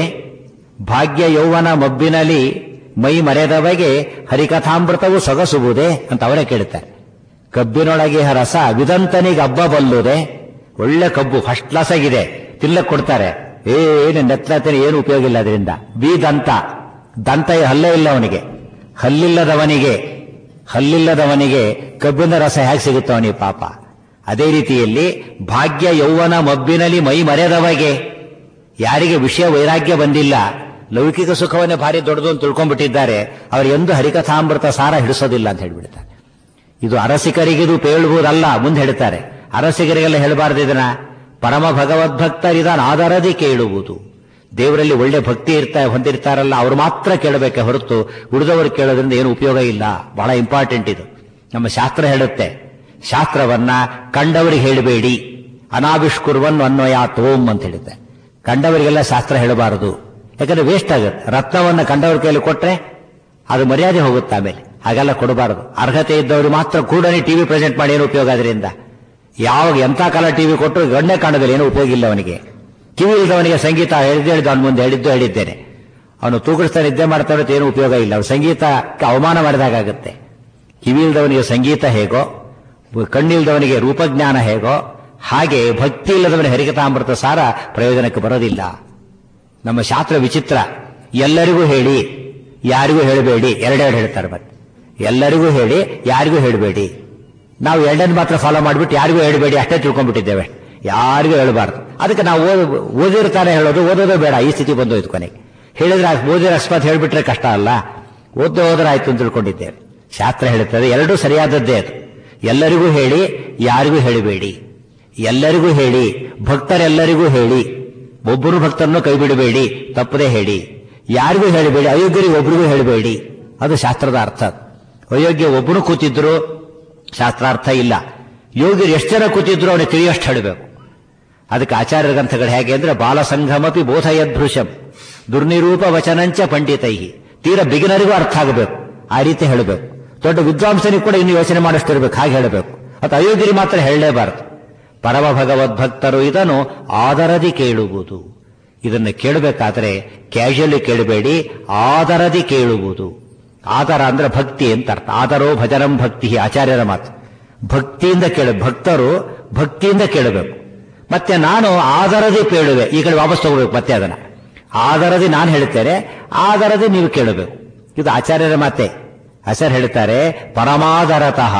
S1: ಭಾಗ್ಯ ಯೌವನ ಮಬ್ಬಿನಲ್ಲಿ ಮೈ ಮರೆದವಗೆ ಹರಿಕಥಾಮೃತವು ಸೊಗಸುವುದೇ ಅಂತ ಅವರೇ ಕೇಳ್ತಾರೆ ಕಬ್ಬಿನೊಳಗಿಹ ರಸ ವಿದಂತನಿಗೆ ಹಬ್ಬ ಬಲ್ಲುದೆ ಒಳ್ಳೆ ಕಬ್ಬು ಫಸ್ಟ್ ಕ್ಲಾಸ್ ಆಗಿದೆ ತಿಲ್ಲಕ್ ಕೊಡ್ತಾರೆ ಏನು ನೆತ್ತನೆ ಏನು ಉಪಯೋಗ ಇಲ್ಲ ಅದರಿಂದ ಬಿ ದಂತ ದಂತ ಹಲ್ಲೇ ಇಲ್ಲ ಅವನಿಗೆ ಹಲ್ಲಿಲ್ಲದವನಿಗೆ ಹಲ್ಲಿಲ್ಲದವನಿಗೆ ಕಬ್ಬಿನ ರಸ ಹೇಗೆ ಸಿಗುತ್ತೆ ಅವನಿಗೆ ಪಾಪ ಅದೇ ರೀತಿಯಲ್ಲಿ ಭಾಗ್ಯ ಯೌವನ ಮಬ್ಬಿನಲ್ಲಿ ಮೈ ಮರೆದವಗೆ ಯಾರಿಗೆ ವಿಷಯ ವೈರಾಗ್ಯ ಬಂದಿಲ್ಲ ಲೌಕಿಕ ಸುಖವನ್ನೇ ಭಾರಿ ದೊಡ್ಡದು ಅಂತ ತಿಳ್ಕೊಂಡ್ಬಿಟ್ಟಿದ್ದಾರೆ ಅವರು ಎಂದು ಹರಿಕಥಾಮೃತ ಸಾರ ಹಿಡಿಸೋದಿಲ್ಲ ಅಂತ ಹೇಳ್ಬಿಡ್ತಾರೆ ಇದು ಅರಸಿಕರಿಗಿದು ಪೇಳುವುದಲ್ಲ ಮುಂದೆ ಹೇಳ್ತಾರೆ ಅರಸಿಗರಿಗೆಲ್ಲ ಹೇಳಬಾರದು ಇದನ್ನ ಪರಮ ಭಗವದ್ಭಕ್ತರಿದಾನ ಆಧಾರದಿ ಕೇಳುವುದು ದೇವರಲ್ಲಿ ಒಳ್ಳೆ ಭಕ್ತಿ ಇರ್ತಾ ಹೊಂದಿರ್ತಾರಲ್ಲ ಅವರು ಮಾತ್ರ ಕೇಳಬೇಕೆ ಹೊರತು ಉಳಿದವರು ಕೇಳೋದ್ರಿಂದ ಏನು ಉಪಯೋಗ ಇಲ್ಲ ಬಹಳ ಇಂಪಾರ್ಟೆಂಟ್ ಇದು ನಮ್ಮ ಶಾಸ್ತ್ರ ಹೇಳುತ್ತೆ ಶಾಸ್ತ್ರವನ್ನ ಕಂಡವರಿಗೆ ಹೇಳಬೇಡಿ ಅನಾವಿಷ್ಕುರ್ವನ್ ಅನ್ವಯಾತ್ ಓಂ ಅಂತ ಹೇಳುತ್ತೆ ಕಂಡವರಿಗೆಲ್ಲ ಶಾಸ್ತ್ರ ಹೇಳಬಾರದು ಯಾಕಂದ್ರೆ ವೇಸ್ಟ್ ಆಗುತ್ತೆ ರತ್ನವನ್ನ ಕಂಡವ್ರ ಕೈಯಲ್ಲಿ ಕೊಟ್ರೆ ಅದು ಮರ್ಯಾದೆ ಹೋಗುತ್ತೆ ಆಮೇಲೆ ಹಾಗೆಲ್ಲ ಕೊಡಬಾರದು ಅರ್ಹತೆ ಇದ್ದವರು ಮಾತ್ರ ಕೂಡನೆ ಟಿವಿ ಪ್ರೆಸೆಂಟ್ ಮಾಡಿ ಏನು ಉಪಯೋಗ ಅದರಿಂದ ಯಾವಾಗ ಎಂಥ ಕಾಲ ಟಿವಿ ಕೊಟ್ಟರು ಗಣ್ಣೆ ಕಾಣೋದಿಲ್ಲ ಏನು ಉಪಯೋಗ ಇಲ್ಲ ಅವನಿಗೆ ಕಿವಿ ಇಲ್ಲದವನಿಗೆ ಸಂಗೀತ ಹೇಳಿದ್ದು ಹೇಳಿದ್ದು ಅವನ ಮುಂದೆ ಹೇಳಿದ್ದು ಹೇಳಿದ್ದೇನೆ ಅವನು ತೂಗಿಸ್ತಾ ನಿದ್ದೆ ಮಾಡ್ತಾ ಇರೋದು ಏನು ಉಪಯೋಗ ಇಲ್ಲ ಅವನು ಸಂಗೀತಕ್ಕೆ ಅವಮಾನ ಮಾಡಿದಾಗುತ್ತೆ ಕಿವಿ ಇಲ್ಲದವನಿಗೆ ಸಂಗೀತ ಹೇಗೋ ಕಣ್ಣಿಲ್ದವನಿಗೆ ರೂಪಜ್ಞಾನ ಹೇಗೋ ಹಾಗೆ ಭಕ್ತಿ ಇಲ್ಲದವನಿಗೆ ಹರಿಕಥಾಮೃತ ಸಾರ ಪ್ರಯೋಜನಕ್ಕೆ ಬರೋದಿಲ್ಲ ನಮ್ಮ ಶಾಸ್ತ್ರ ವಿಚಿತ್ರ ಎಲ್ಲರಿಗೂ ಹೇಳಿ ಯಾರಿಗೂ ಹೇಳಬೇಡಿ ಎರಡೆರಡು ಹೇಳ್ತಾರೆ ಮತ್ತೆ ಎಲ್ಲರಿಗೂ ಹೇಳಿ ಯಾರಿಗೂ ಹೇಳಬೇಡಿ ನಾವು ಎರಡನ್ನು ಮಾತ್ರ ಫಾಲೋ ಮಾಡಿಬಿಟ್ಟು ಯಾರಿಗೂ ಹೇಳಬೇಡಿ ಅಷ್ಟೇ ತಿಳ್ಕೊಂಡ್ಬಿಟ್ಟಿದ್ದೇವೆ ಯಾರಿಗೂ ಹೇಳಬಾರ್ದು ಅದಕ್ಕೆ ನಾವು ಓದ್ ಓದಿರ್ತಾನೆ ಹೇಳೋದು ಓದೋದೇ ಬೇಡ ಈ ಸ್ಥಿತಿ ಬಂದೋಯ್ತು ಕೊನೆಗೆ ಹೇಳಿದ್ರೆ ಓದಿರ ಅಕಸ್ಮಾತ್ ಹೇಳ್ಬಿಟ್ರೆ ಕಷ್ಟ ಅಲ್ಲ ಓದ್ದೆ ಹೋದ್ರೆ ಆಯ್ತು ಅಂತ ತಿಳ್ಕೊಂಡಿದ್ದೇವೆ ಶಾಸ್ತ್ರ ಹೇಳುತ್ತದೆ ಎರಡೂ ಸರಿಯಾದದ್ದೇ ಅದು ಎಲ್ಲರಿಗೂ ಹೇಳಿ ಯಾರಿಗೂ ಹೇಳಬೇಡಿ ಎಲ್ಲರಿಗೂ ಹೇಳಿ ಭಕ್ತರೆಲ್ಲರಿಗೂ ಹೇಳಿ ಒಬ್ಬರು ಭಕ್ತರನ್ನು ಕೈ ಬಿಡಬೇಡಿ ತಪ್ಪದೇ ಹೇಳಿ ಯಾರಿಗೂ ಹೇಳಬೇಡಿ ಅಯೋಗ್ಯರಿಗೆ ಒಬ್ರಿಗೂ ಹೇಳಬೇಡಿ ಅದು ಶಾಸ್ತ್ರದ ಅರ್ಥ ಅಯೋಗ್ಯ ಒಬ್ಬನು ಕೂತಿದ್ರು ಶಾಸ್ತ್ರಾರ್ಥ ಇಲ್ಲ ಯೋಗಿರು ಎಷ್ಟು ಜನ ಕೂತಿದ್ರು ಅವನಿಗೆ ತಿಳಿಯೋಷ್ಟು ಹೇಳಬೇಕು ಅದಕ್ಕೆ ಆಚಾರ್ಯ ಗ್ರಂಥಗಳು ಹೇಗೆ ಅಂದ್ರೆ ಬಾಲಸಂಘಮಪಿ ಬೋಧಯದ್ಭೃಶಂ ದುರ್ನಿರೂಪ ವಚನಂಚ ಪಂಡಿತೈ ತೀರ ಬಿಗಿನರಿಗೂ ಅರ್ಥ ಆಗಬೇಕು ಆ ರೀತಿ ಹೇಳಬೇಕು ದೊಡ್ಡ ವಿದ್ವಾಂಸನಿಗೆ ಕೂಡ ಇನ್ನು ಯೋಚನೆ ಮಾಡಷ್ಟಿರ್ಬೇಕು ಹಾಗೆ ಹೇಳಬೇಕು ಅಥವಾ ಅಯೋಗ್ಯರಿ ಮಾತ್ರ ಹೇಳಲೇಬಾರದು ಪರಮ ಭಗವದ್ಭಕ್ತರು ಇದನ್ನು ಆದರದಿ ಕೇಳುವುದು ಇದನ್ನು ಕೇಳಬೇಕಾದ್ರೆ ಕ್ಯಾಶುಯಲಿ ಕೇಳಬೇಡಿ ಆದರದಿ ಕೇಳುವುದು ಆದರ ಅಂದ್ರೆ ಭಕ್ತಿ ಅಂತ ಅರ್ಥ ಆದರೋ ಭಜನಂ ಭಕ್ತಿ ಆಚಾರ್ಯರ ಮಾತು ಭಕ್ತಿಯಿಂದ ಕೇಳ ಭಕ್ತರು ಭಕ್ತಿಯಿಂದ ಕೇಳಬೇಕು ಮತ್ತೆ ನಾನು ಆದರದಿ ಕೇಳುವೆ ಈ ಕಡೆ ವಾಪಸ್ ತಗೋಬೇಕು ಮತ್ತೆ ಅದನ್ನ ಆದರದಿ ನಾನು ಹೇಳ್ತೇನೆ ಆದರದಿ ನೀವು ಕೇಳಬೇಕು ಇದು ಆಚಾರ್ಯರ ಮಾತೆ ಆಚಾರ್ಯ ಹೇಳ್ತಾರೆ ಪರಮಾದರತಃ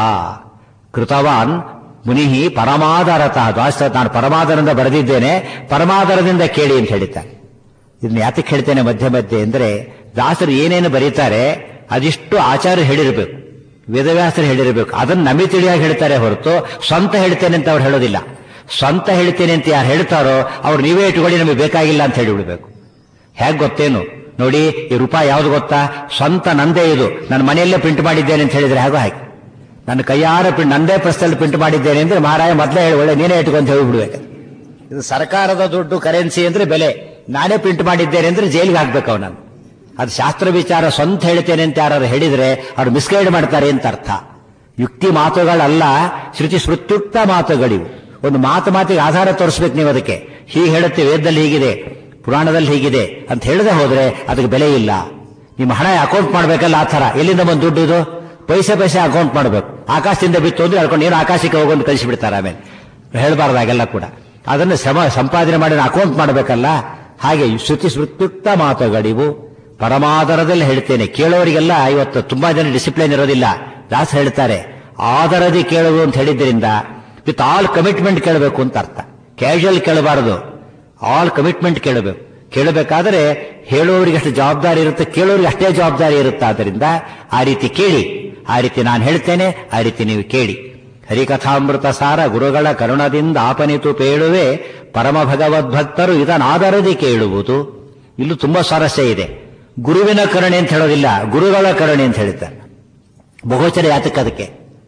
S1: ಕೃತವಾನ್ ಮುನಿಹಿ ಪರಮಾದರತಃ ದ್ವಾಸ ನಾನು ಪರಮಾದರದಿಂದ ಬರೆದಿದ್ದೇನೆ ಪರಮಾದರದಿಂದ ಕೇಳಿ ಅಂತ ಹೇಳ್ತಾರೆ ಇದನ್ನ ಯಾತಕ್ಕೆ ಹೇಳ್ತೇನೆ ಮಧ್ಯೆ ಮಧ್ಯೆ ಅಂದ್ರೆ ದಾಸರು ಏನೇನು ಬರೀತಾರೆ ಅದಿಷ್ಟು ಆಚಾರ್ಯ ಹೇಳಿರಬೇಕು ವೇದವ್ಯಾಸರು ಹೇಳಿರಬೇಕು ಅದನ್ನು ನಮಗೆ ತಿಳಿಯಾಗಿ ಹೇಳ್ತಾರೆ ಹೊರತು ಸ್ವಂತ ಹೇಳ್ತೇನೆ ಅಂತ ಅವ್ರು ಹೇಳೋದಿಲ್ಲ ಸ್ವಂತ ಹೇಳ್ತೇನೆ ಅಂತ ಯಾರು ಹೇಳ್ತಾರೋ ಅವ್ರು ನೀವೇ ಇಟ್ಕೊಳ್ಳಿ ನಮಗೆ ಬೇಕಾಗಿಲ್ಲ ಅಂತ ಹೇಳಿಬಿಡ್ಬೇಕು ಹೇಗೆ ಗೊತ್ತೇನು ನೋಡಿ ಈ ರೂಪಾಯಿ ಯಾವ್ದು ಗೊತ್ತಾ ಸ್ವಂತ ನಂದೇ ಇದು ನನ್ನ ಮನೆಯಲ್ಲೇ ಪ್ರಿಂಟ್ ಮಾಡಿದ್ದೇನೆ ಅಂತ ಹೇಳಿದ್ರೆ ಹೇಗೋ ಹಾಗೆ ನನ್ನ ಕೈಯಾರ ಪ್ರಿಂಟ್ ನಂದೇ ಪ್ರಸ್ತಲ್ಲಿ ಪ್ರಿಂಟ್ ಮಾಡಿದ್ದೇನೆ ಅಂದ್ರೆ ಮಹಾರಾಯ ಮೊದಲೇ ಹೇಳಿ ಒಳ್ಳೆ ನೀನೇ ಇಟ್ಕೊಂತ ಹೇಳಿಬಿಡ್ಬೇಕು ಇದು ಸರ್ಕಾರದ ದುಡ್ಡು ಕರೆನ್ಸಿ ಅಂದ್ರೆ ಬೆಲೆ ನಾನೇ ಪ್ರಿಂಟ್ ಮಾಡಿದ್ದೇನೆ ಅಂದ್ರೆ ಜೈಲಿಗೆ ಹಾಕ್ಬೇಕು ಅವನನ್ನು ಅದು ಶಾಸ್ತ್ರ ವಿಚಾರ ಸ್ವಂತ ಹೇಳ್ತೇನೆ ಅಂತ ಯಾರು ಹೇಳಿದ್ರೆ ಅವ್ರು ಮಿಸ್ಗೈಡ್ ಮಾಡ್ತಾರೆ ಅಂತ ಅರ್ಥ ಯುಕ್ತಿ ಮಾತುಗಳಲ್ಲ ಶ್ರುತಿ ಸ್ಮೃತ್ಯುಕ್ತ ಮಾತುಗಳಿವು ಒಂದು ಮಾತು ಮಾತಿಗೆ ಆಧಾರ ತೋರಿಸ್ಬೇಕು ನೀವು ಅದಕ್ಕೆ ಹೀಗೆ ಹೇಳುತ್ತೆ ವೇದದಲ್ಲಿ ಹೀಗಿದೆ ಪುರಾಣದಲ್ಲಿ ಹೀಗಿದೆ ಅಂತ ಹೇಳದೆ ಹೋದ್ರೆ ಅದಕ್ಕೆ ಬೆಲೆ ಇಲ್ಲ ನಿಮ್ಮ ಹಣ ಅಕೌಂಟ್ ಮಾಡ್ಬೇಕಲ್ಲ ಆ ಥರ ಎಲ್ಲಿಂದ ಬಂದು ದುಡ್ಡು ಇದು ಪೈಸೆ ಪೈಸೆ ಅಕೌಂಟ್ ಮಾಡಬೇಕು ಆಕಾಶದಿಂದ ಬಿತ್ತು ಅಂದ್ರೆ ಹೇಳ್ಕೊಂಡು ಏನು ಆಕಾಶಕ್ಕೆ ಹೋಗೋದು ಕಳಿಸಿಬಿಡ್ತಾರೆ ಆಮೇಲೆ ಹೇಳಬಾರ್ದಾಗೆಲ್ಲ ಕೂಡ ಅದನ್ನು ಶ್ರಮ ಸಂಪಾದನೆ ಮಾಡಿ ಅಕೌಂಟ್ ಮಾಡಬೇಕಲ್ಲ ಹಾಗೆ ಶ್ರುತಿ ಸ್ಮೃತ್ಯುಕ್ತ ಮಾತುಗಳಿವು ಪರಮಾದರದಲ್ಲಿ ಹೇಳ್ತೇನೆ ಕೇಳೋರಿಗೆಲ್ಲ ಇವತ್ತು ತುಂಬಾ ಜನ ಡಿಸಿಪ್ಲಿನ್ ಇರೋದಿಲ್ಲ ದಾಸ ಹೇಳ್ತಾರೆ ಆದರದಿ ಕೇಳುವುದು ಅಂತ ಹೇಳಿದ್ರಿಂದ ವಿತ್ ಆಲ್ ಕಮಿಟ್ಮೆಂಟ್ ಕೇಳಬೇಕು ಅಂತ ಅರ್ಥ ಕ್ಯಾಶುಯಲ್ ಕೇಳಬಾರದು ಆಲ್ ಕಮಿಟ್ಮೆಂಟ್ ಕೇಳಬೇಕು ಕೇಳಬೇಕಾದ್ರೆ ಹೇಳೋರಿಗೆ ಅಷ್ಟು ಜವಾಬ್ದಾರಿ ಇರುತ್ತೆ ಕೇಳೋರಿಗೆ ಅಷ್ಟೇ ಜವಾಬ್ದಾರಿ ಇರುತ್ತೆ ಆದ್ದರಿಂದ ಆ ರೀತಿ ಕೇಳಿ ಆ ರೀತಿ ನಾನು ಹೇಳ್ತೇನೆ ಆ ರೀತಿ ನೀವು ಕೇಳಿ ಹರಿಕಥಾಮೃತ ಸಾರ ಗುರುಗಳ ಕರುಣದಿಂದ ಆಪನಿತು ಪೇಳುವೆ ಪರಮ ಭಗವದ್ಭಕ್ತರು ಇದನ್ನಾದರದಿ ಕೇಳುವುದು ಇಲ್ಲೂ ತುಂಬಾ ಸ್ವಾರಸ್ಯ ಇದೆ ಗುರುವಿನ ಕರುಣೆ ಅಂತ ಹೇಳೋದಿಲ್ಲ ಗುರುಗಳ ಕರುಣೆ ಅಂತ ಹೇಳ್ತಾರೆ ಬಹುವಚನ ಯಾತಕ್ಕೆ ಅದಕ್ಕೆ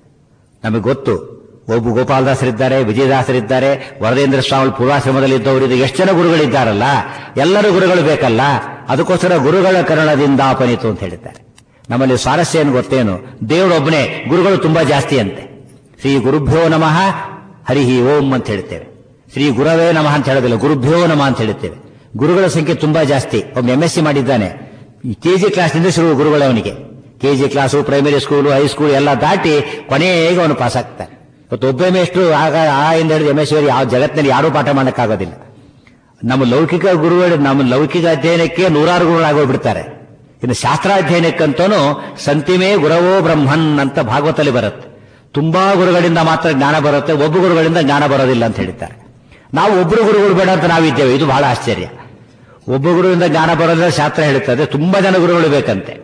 S1: ನಮಗೆ ಗೊತ್ತು ಒಬ್ಬ ಗೋಪಾಲದಾಸರಿದ್ದಾರೆ ವಿಜಯದಾಸರಿದ್ದಾರೆ ವರದೇಂದ್ರ ಸ್ವಾಮಿ ಪೂರ್ವಾಶ್ರಮದಲ್ಲಿ ಇದ್ದವರು ಇದು ಎಷ್ಟು ಜನ ಗುರುಗಳಿದ್ದಾರಲ್ಲ ಎಲ್ಲರೂ ಗುರುಗಳು ಬೇಕಲ್ಲ ಅದಕ್ಕೋಸ್ಕರ ಗುರುಗಳ ಕರುಣದಿಂದ ಆಪನಿತು ಅಂತ ಹೇಳಿದ್ದಾರೆ ನಮ್ಮಲ್ಲಿ ಸ್ವಾರಸ್ಯ ಏನು ಗೊತ್ತೇನು ದೇವರೊಬ್ಬನೇ ಗುರುಗಳು ತುಂಬಾ ಜಾಸ್ತಿ ಅಂತೆ ಶ್ರೀ ಗುರುಭ್ಯೋ ನಮಃ ಹರಿಹಿ ಓಂ ಅಂತ ಹೇಳ್ತೇವೆ ಶ್ರೀ ಗುರವೇ ನಮಃ ಅಂತ ಹೇಳೋದಿಲ್ಲ ಗುರುಭ್ಯೋ ನಮಃ ಅಂತ ಹೇಳ್ತೇವೆ ಗುರುಗಳ ಸಂಖ್ಯೆ ತುಂಬಾ ಜಾಸ್ತಿ ಒಬ್ಬ ಎಂ ಎಸ್ ಸಿ ಮಾಡಿದ್ದಾನೆ ಈ ಕೆಜಿ ಕ್ಲಾಸ್ನಿಂದ ಶುರು ಗುರುಗಳವನಿಗೆ KG class primary school high school ಎಲ್ಲ ದಾಟಿ ಕೊನೆಗೆ ಅವನು ಪಾಸ್ ಆಗ್ತಾನೆ ಇವತ್ತು ಒಬ್ಬ ಮೇಷ್ಟು ಆಗ ಆ ಇಂದ ಹಿಡಿದು ಎಂ ಎಸ್ ಯಾವ ಜಗತ್ತಿನಲ್ಲಿ ಯಾರೂ ಪಾಠ ಮಾಡೋಕ್ಕಾಗೋದಿಲ್ಲ ನಮ್ಮ ಲೌಕಿಕ ಗುರುಗಳು ನಮ್ಮ ಲೌಕಿಕ ಅಧ್ಯಯನಕ್ಕೆ ನೂರಾರು ಗುರುಗಳಾಗೋಗ್ಬಿಡ್ತಾರೆ ಇನ್ನು ಶಾಸ್ತ್ರಾಧ್ಯಯನಕ್ಕಂತೂ ಸಂತಿಮೇ ಗುರವೋ ಬ್ರಹ್ಮನ್ ಅಂತ ಭಾಗವತಲ್ಲಿ ಬರುತ್ತೆ ತುಂಬಾ ಗುರುಗಳಿಂದ ಮಾತ್ರ ಜ್ಞಾನ ಬರುತ್ತೆ ಒಬ್ಬ ಗುರುಗಳಿಂದ ಜ್ಞಾನ ಬರೋದಿಲ್ಲ ಅಂತ ಹೇಳ್ತಾರೆ ನಾವು ಒಬ್ಬರು ಗುರುಗಳು ಬೇಡ ಅಂತ ನಾವಿದ್ದೇವೆ ಇದು ಬಹಳ ಆಶ್ಚರ್ಯ ಒಬ್ಬ ಗುರುವಿಂದ ಜ್ಞಾನ ಬರೋದ್ರೆ ಶಾಸ್ತ್ರ ಹೇಳುತ್ತದೆ ತುಂಬಾ ಜನ ಗುರುಗಳು ಬೇಕಂತೆ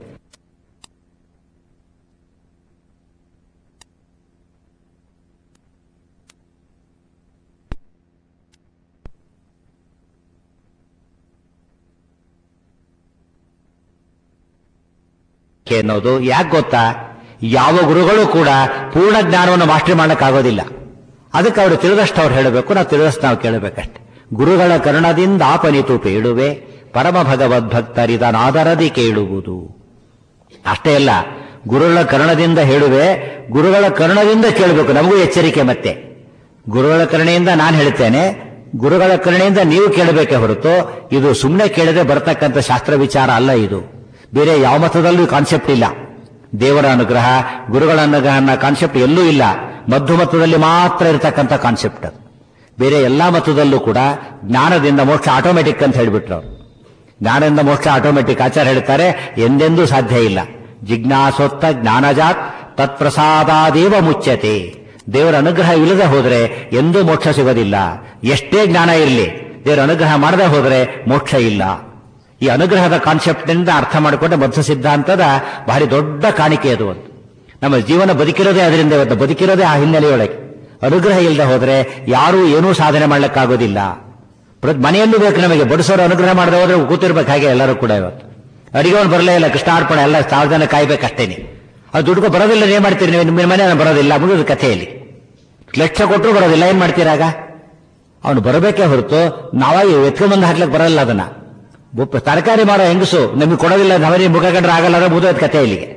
S1: ಅನ್ನೋದು ಯಾಕೆ ಗೊತ್ತಾ ಯಾವ ಗುರುಗಳು ಕೂಡ ಪೂರ್ಣ ಜ್ಞಾನವನ್ನು ಮಾಸ್ಟರ್ ಮಾಡಕ್ಕಾಗೋದಿಲ್ಲ ಅದಕ್ಕೆ ಅವರು ತಿಳಿದಷ್ಟು ಅವ್ರು ಹೇಳಬೇಕು ನಾವು ತಿಳಿದಷ್ಟು ನಾವು ಕೇಳಬೇಕಷ್ಟೆ ಗುರುಗಳ ಕರುಣದಿಂದ ಆಪನಿತು ಪೇಳುವೆ ಪರಮ ಭಗವದ್ಭಕ್ತರಿದನಾದರದಿ ಕೇಳುವುದು ಅಷ್ಟೇ ಅಲ್ಲ ಗುರುಗಳ ಕರುಣದಿಂದ ಹೇಳುವೆ ಗುರುಗಳ ಕರುಣದಿಂದ ಕೇಳಬೇಕು ನಮಗೂ ಎಚ್ಚರಿಕೆ ಮತ್ತೆ ಗುರುಗಳ ಕರುಣೆಯಿಂದ ನಾನು ಹೇಳ್ತೇನೆ ಗುರುಗಳ ಕರುಣೆಯಿಂದ ನೀವು ಕೇಳಬೇಕೆ ಹೊರತು ಇದು ಸುಮ್ಮನೆ ಕೇಳದೆ ಬರತಕ್ಕಂಥ ಶಾಸ್ತ್ರ ವಿಚಾರ ಅಲ್ಲ ಇದು ಬೇರೆ ಯಾವ ಮತದಲ್ಲೂ ಕಾನ್ಸೆಪ್ಟ್ ಇಲ್ಲ ದೇವರ ಅನುಗ್ರಹ ಗುರುಗಳ ಅನುಗ್ರಹ ಅನ್ನೋ ಕಾನ್ಸೆಪ್ಟ್ ಎಲ್ಲೂ ಇಲ್ಲ ಮಧ್ಯ ಮತದಲ್ಲಿ ಮಾತ್ರ ಇರತಕ್ಕಂಥ ಕಾನ್ಸೆಪ್ಟ್ ಅದು ಬೇರೆ ಎಲ್ಲಾ ಮತದಲ್ಲೂ ಕೂಡ ಜ್ಞಾನದಿಂದ ಮೋಕ್ಷ ಆಟೋಮೆಟಿಕ್ ಅಂತ ಹೇಳಿಬಿಟ್ರು ಅವರು ಜ್ಞಾನದಿಂದ ಮೋಕ್ಷ ಆಟೋಮೆಟಿಕ್ ಆಚಾರ ಹೇಳ್ತಾರೆ ಎಂದೆಂದೂ ಸಾಧ್ಯ ಇಲ್ಲ ಜಿಜ್ಞಾಸೋತ್ತ ಜ್ಞಾನಜಾತ್ ತತ್ಪ್ರಸಾದಾದೇವ ಮುಚ್ಚತೆ ದೇವರ ಅನುಗ್ರಹ ಇಲ್ಲದೆ ಹೋದ್ರೆ ಎಂದೂ ಮೋಕ್ಷ ಸಿಗೋದಿಲ್ಲ ಎಷ್ಟೇ ಜ್ಞಾನ ಇರಲಿ ದೇವರ ಅನುಗ್ರಹ ಮಾಡದೆ ಹೋದ್ರೆ ಮೋಕ್ಷ ಇಲ್ಲ ಈ ಅನುಗ್ರಹದ ಕಾನ್ಸೆಪ್ಟ್ನಿಂದ ಅರ್ಥ ಮಾಡಿಕೊಂಡ ಮಧ್ಯ ಸಿದ್ಧಾಂತದ ಭಾರಿ ದೊಡ್ಡ ಕಾಣಿಕೆ ಅದು ಒಂದು ನಮ್ಮ ಜೀವನ ಬದುಕಿರೋದೇ ಅದರಿಂದ ಇವತ್ತು ಬದುಕಿರೋದೇ ಆ ಹಿನ್ನೆಲೆಯೊಳಗೆ ಅನುಗ್ರಹ ಇಲ್ಲದೆ ಹೋದ್ರೆ ಯಾರೂ ಏನೂ ಸಾಧನೆ ಮಾಡ್ಲಿಕ್ಕಾಗೋದಿಲ್ಲ ಪ್ರತಿ ಮನೆಯಲ್ಲೂ ಬೇಕು ನಮಗೆ ಬಡಿಸೋರು ಅನುಗ್ರಹ ಮಾಡದೆ ಹೋದ್ರೆ ಕೂತಿರ್ಬೇಕು ಹಾಗೆ ಎಲ್ಲರೂ ಕೂಡ ಇವತ್ತು ಅಡಿಗೆವನು ಬರಲೇ ಇಲ್ಲ ಕೃಷ್ಣಾರ್ಪಣೆ ಎಲ್ಲ ಸಾವಿರ ಜನ ಕಾಯ್ಬೇಕಷ್ಟೇನೆ ಅದು ದುಡ್ಡು ಬರೋದಿಲ್ಲ ಏನ್ ಮಾಡ್ತೀರಿ ನೀವು ನಿಮ್ಮ ಮನೆ ಬರೋದಿಲ್ಲ ಮುಗಿದ ಕಥೆಯಲ್ಲಿ ಲಕ್ಷ ಕೊಟ್ಟರು ಬರೋದಿಲ್ಲ ಏನ್ ಮಾಡ್ತೀರಾಗ ಅವನು ಬರಬೇಕೇ ಹೊರತು ನಾವಾಗಿ ಎತ್ಕೊಂಡ್ಬಂದು ಹಾಕ್ಲಿಕ್ಕೆ ಬರಲ್ಲ ಅದನ್ನ ತರಕಾರಿ ಮಾಡೋ ಹೆಂಗಸು ನಮಗೆ ಕೊಡೋದಿಲ್ಲ ನಮಗೆ ಮುಖ ಕಂಡ್ರೆ ಆಗಲ್ಲ ಅಂದ್ರೆ ಮುಗಿದ ಕಥೆ ಇಲ್ಲಿಗೆ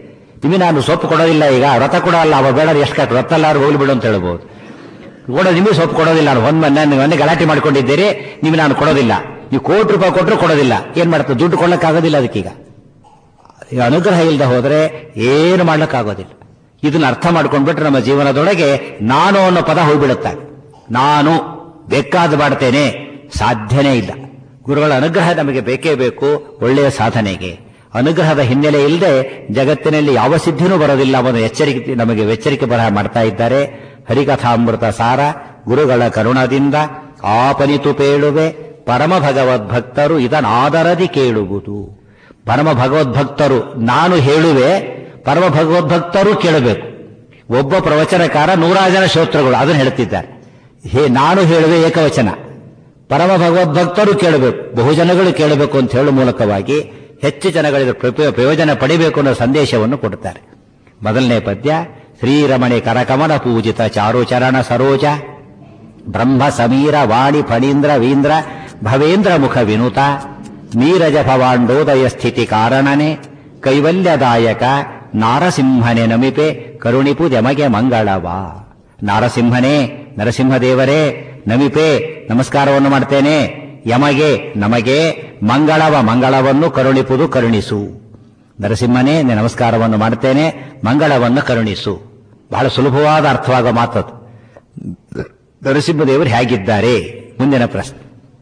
S1: ನಿಮಗೆ ನಾನು ಸೊಪ್ಪು ಕೊಡೋದಿಲ್ಲ ಈಗ ವ್ರತ ಕೂಡ ಅಲ್ಲ ಅವ ಬೇಡ ಎಷ್ಟು ಕಟ್ಟು ವ್ರತ ಎಲ್ಲಾರು ಹೋಗ್ಲಿ ಬಿಡು ಅಂತ ಹೇಳ್ಬೋದು ಕೂಡ ನಿಮಗೆ ಸೊಪ್ಪು ಕೊಡೋದಿಲ್ಲ ನಾನು ಒಂದ್ ಮನೆ ಮೊನ್ನೆ ಗಲಾಟೆ ಮಾಡ್ಕೊಂಡಿದ್ದೀರಿ ನೀವು ನಾನು ಕೊಡೋದಿಲ್ಲ ನೀವು ಕೋಟಿ ರೂಪಾಯಿ ಕೊಟ್ಟರು ಕೊಡೋದಿಲ್ಲ ಏನ್ ಮಾಡ್ತಾರೆ ದುಡ್ಡು ಕೊಡಕ್ಕಾಗೋದಿಲ್ಲ ಅದಕ್ಕೀಗ ಈಗ ಅನುಗ್ರಹ ಇಲ್ಲದೆ ಹೋದ್ರೆ ಏನು ಮಾಡ್ಲಿಕ್ಕಾಗೋದಿಲ್ಲ ಇದನ್ನ ಅರ್ಥ ಮಾಡ್ಕೊಂಡ್ಬಿಟ್ರೆ ನಮ್ಮ ಜೀವನದೊಳಗೆ ನಾನು ಅನ್ನೋ ಪದ ಹೋಗ್ಬಿಡುತ್ತೆ ನಾನು ಬೇಕಾದ ಮಾಡ್ತೇನೆ ಸಾಧ್ಯನೇ ಇಲ್ಲ ಗುರುಗಳ ಅನುಗ್ರಹ ನಮಗೆ ಬೇಕೇ ಬೇಕು ಒಳ್ಳೆಯ ಸಾಧನೆಗೆ ಅನುಗ್ರಹದ ಹಿನ್ನೆಲೆ ಇಲ್ಲದೆ ಜಗತ್ತಿನಲ್ಲಿ ಯಾವ ಸಿದ್ಧಿನೂ ಬರೋದಿಲ್ಲ ಅವನು ಎಚ್ಚರಿಕೆ ನಮಗೆ ಎಚ್ಚರಿಕೆ ಬರಹ ಮಾಡ್ತಾ ಇದ್ದಾರೆ ಹರಿಕಥಾಮೃತ ಸಾರ ಗುರುಗಳ ಕರುಣದಿಂದ ಆಪನಿತು ಪೇಳುವೆ ಪರಮ ಭಗವದ್ಭಕ್ತರು ಇದನ್ನಾದರದಿ ಕೇಳುವುದು ಪರಮ ಭಗವದ್ಭಕ್ತರು ನಾನು ಹೇಳುವೆ ಪರಮ ಭಗವದ್ಭಕ್ತರು ಕೇಳಬೇಕು ಒಬ್ಬ ಪ್ರವಚನಕಾರ ನೂರಾರು ಜನ ಶ್ರೋತೃಗಳು ಅದನ್ನು ಹೇಳ್ತಿದ್ದಾರೆ ಹೇ ನಾನು ಹೇಳುವೆ ಏಕವಚನ ಪರಮ ಭಗವದ್ಭಕ್ತರು ಕೇಳಬೇಕು ಬಹುಜನಗಳು ಕೇಳಬೇಕು ಅಂತ ಹೇಳುವ ಮೂಲಕವಾಗಿ ಹೆಚ್ಚು ಜನಗಳಿಂದ ಪ್ರಪ- ಪ್ರಯೋಜನ ಪಡಿಬೇಕು ಅನ್ನೋ ಸಂದೇಶವನ್ನು ಕೊಡುತ್ತಾರೆ ಮೊದಲನೇ ಪದ್ಯ ಶ್ರೀರಮಣಿ ಕರಕಮಲ ಪೂಜಿತ ಚಾರುಚರಣ ಸರೋಜ ಬ್ರಹ್ಮ ಸಮೀರ ವಾಣಿ ಫಣೀಂದ್ರ ವೀಂದ್ರ ಭವೇಂದ್ರ ಮುಖ ವಿನುತ ನೀರಜ ಭವಾಂಡೋದಯ ಸ್ಥಿತಿ ಕಾರಣನೆ ಕೈವಲ್ಯದಾಯಕ ನಾರಸಿಂಹನೆ ನಮಿಪೆ ಕರುಣಿಪು ಯಮಗೆ ಮಂಗಳವಾ ನಾರಸಿಂಹನೇ ನರಸಿಂಹದೇವರೇ ನಮಿಪೆ ನಮಸ್ಕಾರವನ್ನು ಮಾಡ್ತೇನೆ ಯಮಗೆ ನಮಗೆ ಮಂಗಳವ ಮಂಗಳವನ್ನು ಕರುಣಿಪುದು ಕರುಣಿಸು ನರಸಿಂಹನೇ ನಿನ್ನ ನಮಸ್ಕಾರವನ್ನು ಮಾಡ್ತೇನೆ ಮಂಗಳವನ್ನು ಕರುಣಿಸು ಬಹಳ ಸುಲಭವಾದ ಅರ್ಥವಾಗುವ ಮಾತದು ನರಸಿಂಹದೇವರು ಹೇಗಿದ್ದಾರೆ ಮುಂದಿನ ಪ್ರಶ್ನೆ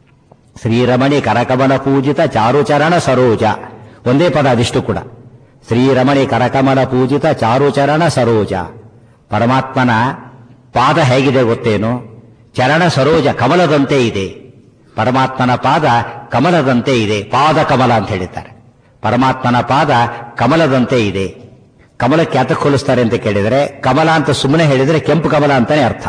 S1: ಶ್ರೀರಮಣಿ ಕರಕಮಲ ಪೂಜಿತ ಚಾರುಚರಣ ಸರೋಜ ಒಂದೇ ಪದ ಅದಿಷ್ಟು ಕೂಡ ಶ್ರೀರಮಣಿ ಕರಕಮಲ ಪೂಜಿತ ಚಾರುಚರಣ ಸರೋಜ ಪರಮಾತ್ಮನ ಪಾದ ಹೇಗಿದೆ ಗೊತ್ತೇನು ಚರಣ ಸರೋಜ ಕಮಲದಂತೆ ಇದೆ ಪರಮಾತ್ಮನ ಪಾದ ಕಮಲದಂತೆ ಇದೆ ಪಾದ ಕಮಲ ಅಂತ ಹೇಳಿದ್ದಾರೆ ಪರಮಾತ್ಮನ ಪಾದ ಕಮಲದಂತೆ ಇದೆ ಕಮಲಕ್ಕೆ ಯಾತಕ್ಕೆ ಹೋಲಿಸ್ತಾರೆ ಅಂತ ಕೇಳಿದರೆ ಕಮಲ ಅಂತ ಸುಮ್ಮನೆ ಹೇಳಿದರೆ ಕೆಂಪು ಕಮಲ ಅಂತಾನೆ ಅರ್ಥ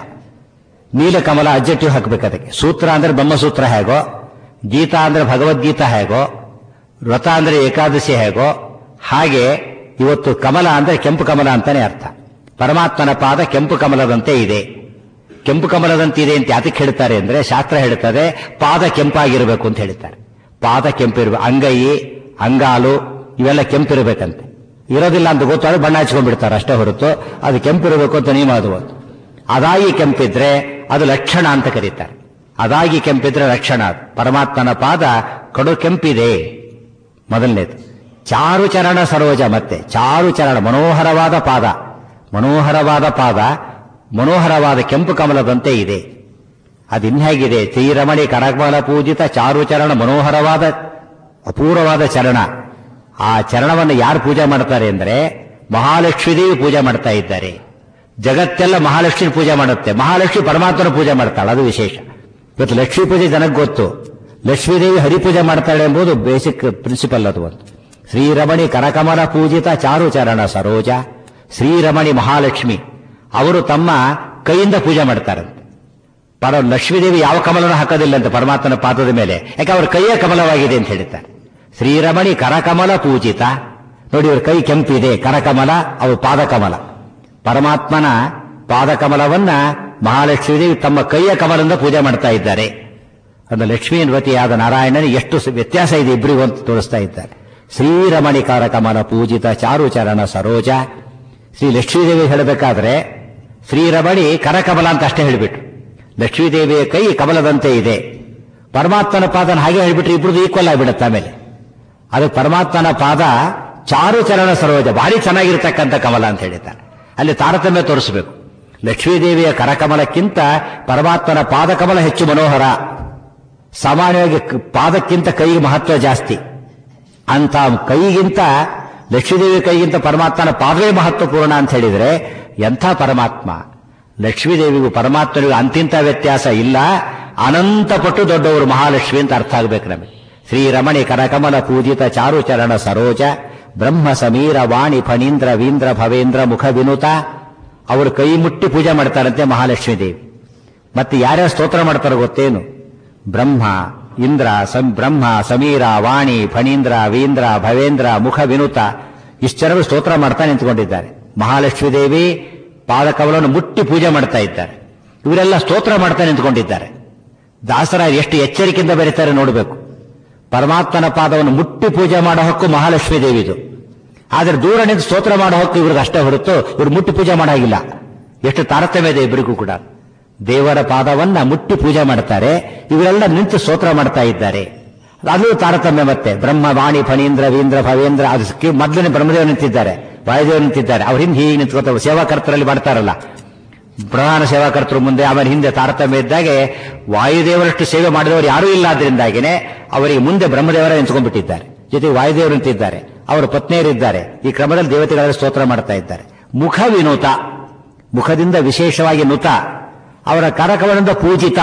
S1: ನೀಲ ಕಮಲ ಅಬ್ಜೆಕ್ಟಿವ್ ಹಾಕಬೇಕು ಅದಕ್ಕೆ ಸೂತ್ರ ಅಂದ್ರೆ ಬ್ರಹ್ಮಸೂತ್ರ ಹೇಗೋ ಗೀತಾ ಅಂದ್ರೆ ಭಗವದ್ಗೀತಾ ಹೇಗೋ ವ್ರತ ಅಂದ್ರೆ ಏಕಾದಶಿ ಹೇಗೋ ಹಾಗೆ ಇವತ್ತು ಕಮಲ ಅಂದ್ರೆ ಕೆಂಪು ಕಮಲ ಅಂತಾನೆ ಅರ್ಥ ಪರಮಾತ್ಮನ ಪಾದ ಕೆಂಪು ಕಮಲದಂತೆ ಇದೆ ಕೆಂಪು ಕಮಲದಂತೆ ಇದೆ ಅಂತ ಯಾತಕ್ಕೆ ಹೇಳ್ತಾರೆ ಅಂದ್ರೆ ಶಾಸ್ತ್ರ ಹೇಳ್ತದೆ ಪಾದ ಕೆಂಪಾಗಿರಬೇಕು ಅಂತ ಹೇಳ್ತಾರೆ ಪಾದ ಕೆಂಪಿರ್ಬೇಕು ಅಂಗೈ ಅಂಗಾಲು ಇವೆಲ್ಲ ಕೆಂಪಿರ್ಬೇಕಂತೆ ಇರೋದಿಲ್ಲ ಅಂತ ಗೊತ್ತಾದ್ರೆ ಬಣ್ಣ ಹಚ್ಕೊಂಡ್ಬಿಡ್ತಾರೆ ಅಷ್ಟೇ ಹೊರತು ಅದು ಕೆಂಪಿರಬೇಕು ಅಂತ ನಿಯಮ ಅದು ಒಂದು. ಅದಾಗಿ ಕೆಂಪಿದ್ರೆ ಅದು ಲಕ್ಷಣ ಅಂತ ಕರೀತಾರೆ ಅದಾಗಿ ಕೆಂಪಿದ್ರೆ ಲಕ್ಷಣ ಅದು. ಪರಮಾತ್ಮನ ಪಾದ ಕಡು ಕೆಂಪಿದೆ ಮೊದಲನೇದು ಚಾರು ಚರಣ ಸರೋಜ ಮತ್ತೆ ಚಾರು ಚರಣ ಮನೋಹರವಾದ ಪಾದ ಮನೋಹರವಾದ ಪಾದ ಮನೋಹರವಾದ ಕೆಂಪು ಕಮಲದಂತೆ ಇದೆ ಅದಿನ್ಹೇಗಿದೆ ಶ್ರೀರಮಣಿ ಕರಕಮಲ ಪೂಜಿತ ಚಾರುಚರಣ ಮನೋಹರವಾದ ಅಪೂರ್ವವಾದ ಚರಣ ಆ ಚರಣವನ್ನು ಯಾರು ಪೂಜೆ ಮಾಡ್ತಾರೆ ಅಂದ್ರೆ ಮಹಾಲಕ್ಷ್ಮೀ ದೇವಿ ಪೂಜೆ ಮಾಡ್ತಾ ಇದ್ದಾರೆ ಜಗತ್ತೆಲ್ಲ ಮಹಾಲಕ್ಷ್ಮಿ ಪೂಜೆ ಮಾಡುತ್ತೆ ಮಹಾಲಕ್ಷ್ಮಿ ಪರಮಾತ್ಮನ ಪೂಜೆ ಮಾಡ್ತಾಳೆ ಅದು ವಿಶೇಷ ಇವತ್ತು ಲಕ್ಷ್ಮೀ ಪೂಜೆ ಜನಕ್ಕೆ ಗೊತ್ತು ಲಕ್ಷ್ಮೀದೇವಿ ಹರಿಪೂಜೆ ಮಾಡ್ತಾಳೆ ಎಂಬುದು ಬೇಸಿಕ್ ಪ್ರಿನ್ಸಿಪಲ್ ಅದು ಒಂದು ಶ್ರೀರಮಣಿ ಕರಕಮಲ ಪೂಜಿತ ಚಾರುಚರಣ ಸರೋಜ ಶ್ರೀರಮಣಿ ಮಹಾಲಕ್ಷ್ಮಿ ಅವರು ತಮ್ಮ ಕೈಯಿಂದ ಪೂಜೆ ಮಾಡ್ತಾರಂತೆ ಪರ ಲಕ್ಷ್ಮೀದೇವಿ ಯಾವ ಕಮಲನೂ ಹಾಕೋದಿಲ್ಲ ಅಂತ ಪರಮಾತ್ಮನ ಪಾದದ ಮೇಲೆ ಯಾಕೆ ಅವ್ರ ಕೈಯೇ ಕಮಲವಾಗಿದೆ ಅಂತ ಹೇಳ್ತಾರೆ ಶ್ರೀರಮಣಿ ಕರಕಮಲ ಪೂಜಿತ ನೋಡಿ ಅವ್ರ ಕೈ ಕೆಂಪಿದೆ ಕರಕಮಲ ಅವು ಪಾದಕಮಲ ಪರಮಾತ್ಮನ ಪಾದಕಮಲವನ್ನ ಮಹಾಲಕ್ಷ್ಮೀದೇವಿ ತಮ್ಮ ಕೈಯ ಕಮಲದಿಂದ ಪೂಜೆ ಮಾಡ್ತಾ ಇದ್ದಾರೆ ಅದು ಲಕ್ಷ್ಮೀನ್ವತಿಯಾದ ನಾರಾಯಣನಿಗೆ ಎಷ್ಟು ಸ- ವ್ಯತ್ಯಾಸ ಇದೆ ಇಬ್ಬರಿಗೂ ಅಂತ ತೋರಿಸ್ತಾ ಇದ್ದಾರೆ ಶ್ರೀರಮಣಿಕಾರ ಕಮಲ ಪೂಜಿತ ಚಾರುಚರಣ ಸರೋಜ ಶ್ರೀ ಲಕ್ಷ್ಮೀದೇವಿ ಹೇಳಬೇಕಾದ್ರೆ ಶ್ರೀರಮಣಿ ಕರಕಮಲ ಅಂತ ಅಷ್ಟೇ ಹೇಳಿಬಿಟ್ರು ಲಕ್ಷ್ಮೀದೇವಿಯ ಕೈ ಕಮಲದಂತೆ ಇದೆ ಪರಮಾತ್ಮನ ಪಾದನ ಹಾಗೆ ಹೇಳಿಬಿಟ್ರೆ ಇಬ್ರದ್ದು ಈಕ್ವಲ್ ಆಗಿಬಿಡುತ್ತೆ ಆಮೇಲೆ ಅದಕ್ಕೆ ಪರಮಾತ್ಮನ ಪಾದ ಚಾರುಚರಣ ಸರೋಜ ಭಾರಿ ಚೆನ್ನಾಗಿರ್ತಕ್ಕಂಥ ಕಮಲ ಅಂತ ಹೇಳಿದ್ದಾರೆ ಅಲ್ಲಿ ತಾರತಮ್ಯ ತೋರಿಸಬೇಕು ಲಕ್ಷ್ಮೀದೇವಿಯ ಕರಕಮಲಕ್ಕಿಂತ ಪರಮಾತ್ಮನ ಪಾದಕಮಲ ಹೆಚ್ಚು ಮನೋಹರ ಸಾಮಾನ್ಯವಾಗಿ ಕ- ಪಾದಕ್ಕಿಂತ ಕೈಗೆ ಮಹತ್ವ ಜಾಸ್ತಿ ಅಂತ ಕೈಗಿಂತ ಲಕ್ಷ್ಮೀದೇವಿ ಕೈಗಿಂತ ಪರಮಾತ್ಮನ ಪಾದವೇ ಮಹತ್ವಪೂರ್ಣ ಅಂತ ಹೇಳಿದ್ರೆ ಎಂಥ ಪರಮಾತ್ಮ ಲಕ್ಷ್ಮೀದೇವಿಗೂ ಪರಮಾತ್ಮನಿಗೂ ಅಂತಿಂತ ವ್ಯತ್ಯಾಸ ಇಲ್ಲ ಅನಂತ ಪಟ್ಟು ದೊಡ್ಡವರು ಮಹಾಲಕ್ಷ್ಮಿ ಅಂತ ಅರ್ಥ ಆಗ್ಬೇಕು ನಮಗೆ ಶ್ರೀರಮಣಿ ಕರಕಮಲ ಪೂಜಿತ ಚಾರುಚರಣ ಸರೋಜ ಬ್ರಹ್ಮ ಸಮೀರ ವಾಣಿ ಫಣೀಂದ್ರ ವೀಂದ್ರ ಭವೇಂದ್ರ ಮುಖ ವಿನುತ ಅವರು ಕೈ ಮುಟ್ಟಿ ಪೂಜೆ ಮಾಡ್ತಾರಂತೆ ಮಹಾಲಕ್ಷ್ಮೀ ದೇವಿ ಮತ್ತೆ ಯಾರ್ಯಾರು ಸ್ತೋತ್ರ ಮಾಡ್ತಾರೋ ಗೊತ್ತೇನು ಬ್ರಹ್ಮ ಇಂದ್ರ ಸಂ ಬ್ರಹ್ಮ ಸಮೀರ ವಾಣಿ ಫಣೀಂದ್ರ ವೀಂದ್ರ ಭವೇಂದ್ರ ಮುಖ ವಿನುತ ಇಷ್ಟು ಜನರು ಸ್ತೋತ್ರ ಮಾಡ್ತಾ ನಿಂತ್ಕೊಂಡಿದ್ದಾರೆ ಮಹಾಲಕ್ಷ್ಮೀ ದೇವಿ ಪಾದಕಮಲವನ್ನು ಮುಟ್ಟಿ ಪೂಜೆ ಮಾಡ್ತಾ ಇದ್ದಾರೆ ಇವರೆಲ್ಲ ಸ್ತೋತ್ರ ಮಾಡ್ತಾ ನಿಂತ್ಕೊಂಡಿದ್ದಾರೆ ದಾಸರ ಎಷ್ಟು ಎಚ್ಚರಿಕೆಯಿಂದ ಬೆರೀತಾರೆ ನೋಡಬೇಕು ಪರಮಾತ್ಮನ ಪಾದವನ್ನು ಮುಟ್ಟಿ ಪೂಜೆ ಮಾಡೋ ಹಕ್ಕು ಮಹಾಲಕ್ಷ್ಮೀ ದೇವಿದು ಆದ್ರೆ ದೂರ ನಿಂತು ಸ್ತೋತ್ರ ಮಾಡೋ ಹೊತ್ತು ಇವ್ರಿಗೆ ಅಷ್ಟೇ ಹೊರತು ಇವ್ರು ಮುಟ್ಟಿ ಪೂಜೆ ಮಾಡಾಗಿಲ್ಲ ಎಷ್ಟು ತಾರತಮ್ಯ ಇದೆ ಇಬ್ಬರಿಗೂ ಕೂಡ ದೇವರ ಪಾದವನ್ನ ಮುಟ್ಟಿ ಪೂಜೆ ಮಾಡ್ತಾರೆ ಇವರೆಲ್ಲ ನಿಂತು ಸ್ತೋತ್ರ ಮಾಡ್ತಾ ಇದ್ದಾರೆ ಅದು ತಾರತಮ್ಯ ಮತ್ತೆ ಬ್ರಹ್ಮ ವಾಣಿ ಫಣೀಂದ್ರ ವೀಂದ್ರ ಭವೇಂದ್ರ ಅದು ಕಿ- ಮೊದಲನೇ ಬ್ರಹ್ಮದೇವ ನಿಂತಿದ್ದಾರೆ ವಾಯುದೇವ ನಿಂತಿದ್ದಾರೆ ಅವ್ರ ಹಿಂದೆ ಹೀಗೆ ನಿಂತ್ಕೋತಾರೆ ಸೇವಾಕರ್ತರಲ್ಲಿ ಮಾಡ್ತಾರಲ್ಲ ಪ್ರಧಾನ ಸೇವಾಕರ್ತರು ಮುಂದೆ ಅವರ ಹಿಂದೆ ತಾರತಮ್ಯ ಇದ್ದಾಗೆ ವಾಯುದೇವರಷ್ಟು ಸೇವೆ ಮಾಡಿದವರು ಯಾರೂ ಇಲ್ಲ ಆದ್ರಿಂದಾಗಿನೇ ಅವರಿಗೆ ಮುಂದೆ ಬ್ರಹ್ಮದೇವರ ನಿಂತ್ಕೊಂಡ್ಬಿಟ್ಟಿದ್ದಾರೆ ಜೊತೆಗೆ ವಾಯುದೇವರು ನಿಂತಿದ್ದಾರೆ ಅವರ ಪತ್ನಿಯರಿದ್ದಾರೆ ಈ ಕ್ರಮದಲ್ಲಿ ದೇವತೆಗಳ ಸ್ತೋತ್ರ ಮಾಡ್ತಾ ಇದ್ದಾರೆ ಮುಖ ವಿನೂತ ಮುಖದಿಂದ ವಿಶೇಷವಾಗಿ ನುತ ಅವರ ಕರಕವನದಿಂದ ಪೂಜಿತ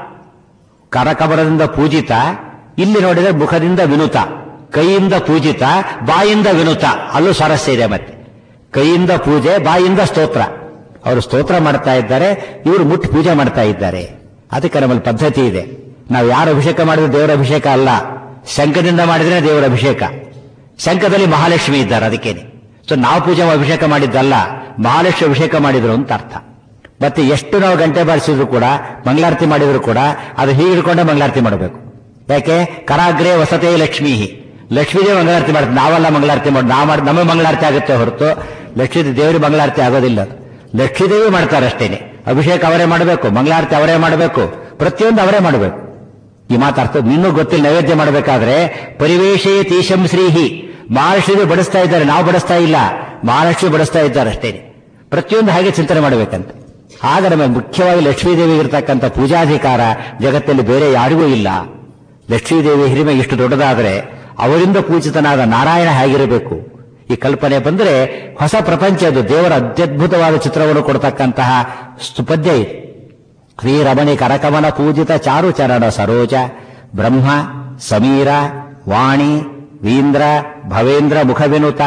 S1: ಕರಕವರದಿಂದ ಪೂಜಿತ ಇಲ್ಲಿ ನೋಡಿದರೆ ಮುಖದಿಂದ ವಿನುತ ಕೈಯಿಂದ ಪೂಜಿತ ಬಾಯಿಂದ ವಿನುತ ಅಲ್ಲೂ ಸ್ವಾರಸ್ಯ ಇದೆ ಮತ್ತೆ ಕೈಯಿಂದ ಪೂಜೆ ಬಾಯಿಂದ ಸ್ತೋತ್ರ ಅವರು ಸ್ತೋತ್ರ ಮಾಡ್ತಾ ಇದ್ದಾರೆ ಇವರು ಮುಟ್ಟಿ ಪೂಜೆ ಮಾಡ್ತಾ ಇದ್ದಾರೆ ಅದಕ್ಕೆ ನಮ್ಮಲ್ಲಿ ಪದ್ಧತಿ ಇದೆ ನಾವು ಯಾರು ಅಭಿಷೇಕ ಮಾಡಿದ್ರೆ ದೇವರ ಅಭಿಷೇಕ ಅಲ್ಲ ಶಂಖದಿಂದ ಮಾಡಿದ್ರೆ ದೇವರ ಅಭಿಷೇಕ ಶಂಖದಲ್ಲಿ ಮಹಾಲಕ್ಷ್ಮಿ ಇದ್ದಾರೆ ಅದಕ್ಕೇನೆ ಸೊ ನಾವು ಪೂಜೆ ಅಭಿಷೇಕ ಮಾಡಿದ್ದಲ್ಲ ಮಹಾಲಕ್ಷ್ಮಿ ಅಭಿಷೇಕ ಮಾಡಿದ್ರು ಅಂತ ಅರ್ಥ ಮತ್ತೆ ಎಷ್ಟು ನಾವು ಗಂಟೆ ಬಾರಿಸಿದ್ರು ಕೂಡ ಮಂಗಳಾರತಿ ಮಾಡಿದ್ರು ಕೂಡ ಅದು ಹೀಗೆ ಹಿಡ್ಕೊಂಡೆ ಮಂಗಳಾರತಿ ಮಾಡಬೇಕು ಯಾಕೆ ಕರಾಗ್ರೇ ವಸತೆ ಲಕ್ಷ್ಮೀ ಲಕ್ಷ್ಮೀದೇವಿ ಮಂಗಳಾರತಿ ಮಾಡ್ತಾರೆ ನಾವೆಲ್ಲ ಮಂಗಳಾರತಿ ಮಾಡಿ ನಾವು ಮಾಡಿ ನಮಗೆ ಮಂಗಳಾರತಿ ಆಗುತ್ತೆ ಹೊರತು ಲಕ್ಷ್ಮೀ ದೇವರಿಗೆ ಮಂಗಳಾರತಿ ಆಗೋದಿಲ್ಲ ಅದು. ಲಕ್ಷ್ಮೀದೇವಿ ಮಾಡ್ತಾರೆ ಅಷ್ಟೇನೆ ಅಭಿಷೇಕ ಅವರೇ ಮಾಡಬೇಕು ಮಂಗಳಾರತಿ ಅವರೇ ಮಾಡಬೇಕು ಪ್ರತಿಯೊಂದು ಅವರೇ ಮಾಡಬೇಕು ಈ ಮಾತಾಡ್ತ ಇನ್ನೂ ಗೊತ್ತಿಲ್ಲ ನೈವೇದ್ಯ ಮಾಡಬೇಕಾದ್ರೆ ಪರಿವೇಶೇ ತೀಶಂ ಶ್ರೀಹಿ ಮಹಾಲಕ್ಷ್ಮಿ ಬಡಿಸ್ತಾ ಇದ್ದಾರೆ ನಾವು ಬಡಿಸ್ತಾ ಇಲ್ಲ ಮಹಾಲಕ್ಷ್ಮಿ ಬಡಿಸ್ತಾ ಇದ್ದಾರೆ ಅಷ್ಟೇನೆ ಪ್ರತಿಯೊಂದು ಹಾಗೆ ಚಿಂತನೆ ಮಾಡಬೇಕಂತೆ ಆಗ ನಮಗೆ ಮುಖ್ಯವಾಗಿ ಲಕ್ಷ್ಮೀದೇವಿ ಇರತಕ್ಕಂಥ ಪೂಜಾಧಿಕಾರ ಜಗತ್ತಲ್ಲಿ ಬೇರೆ ಯಾರಿಗೂ ಇಲ್ಲ ಲಕ್ಷ್ಮೀದೇವಿ ಹಿರಿಮೆ ಇಷ್ಟು ದೊಡ್ಡದಾದರೆ ಅವರಿಂದ ಪೂಜಿತನಾದ ನಾರಾಯಣ ಹೇಗಿರಬೇಕು ಈ ಕಲ್ಪನೆ ಬಂದರೆ ಹೊಸ ಪ್ರಪಂಚ ಅದು ದೇವರ ಅತ್ಯದ್ಭುತವಾದ ಚಿತ್ರವನ್ನು ಕೊಡ್ತಕ್ಕಂತಹ stu- ಪದ್ಯ ಇದು ಶ್ರೀರಮಣಿ ಕರಕಮನ ಪೂಜಿತ ಚಾರು ಚರಣ ಸರೋಜ ಬ್ರಹ್ಮ ಸಮೀರ ವಾಣಿ ವೀಂದ್ರ ಭವೇಂದ್ರ ಮುಖವಿನುತ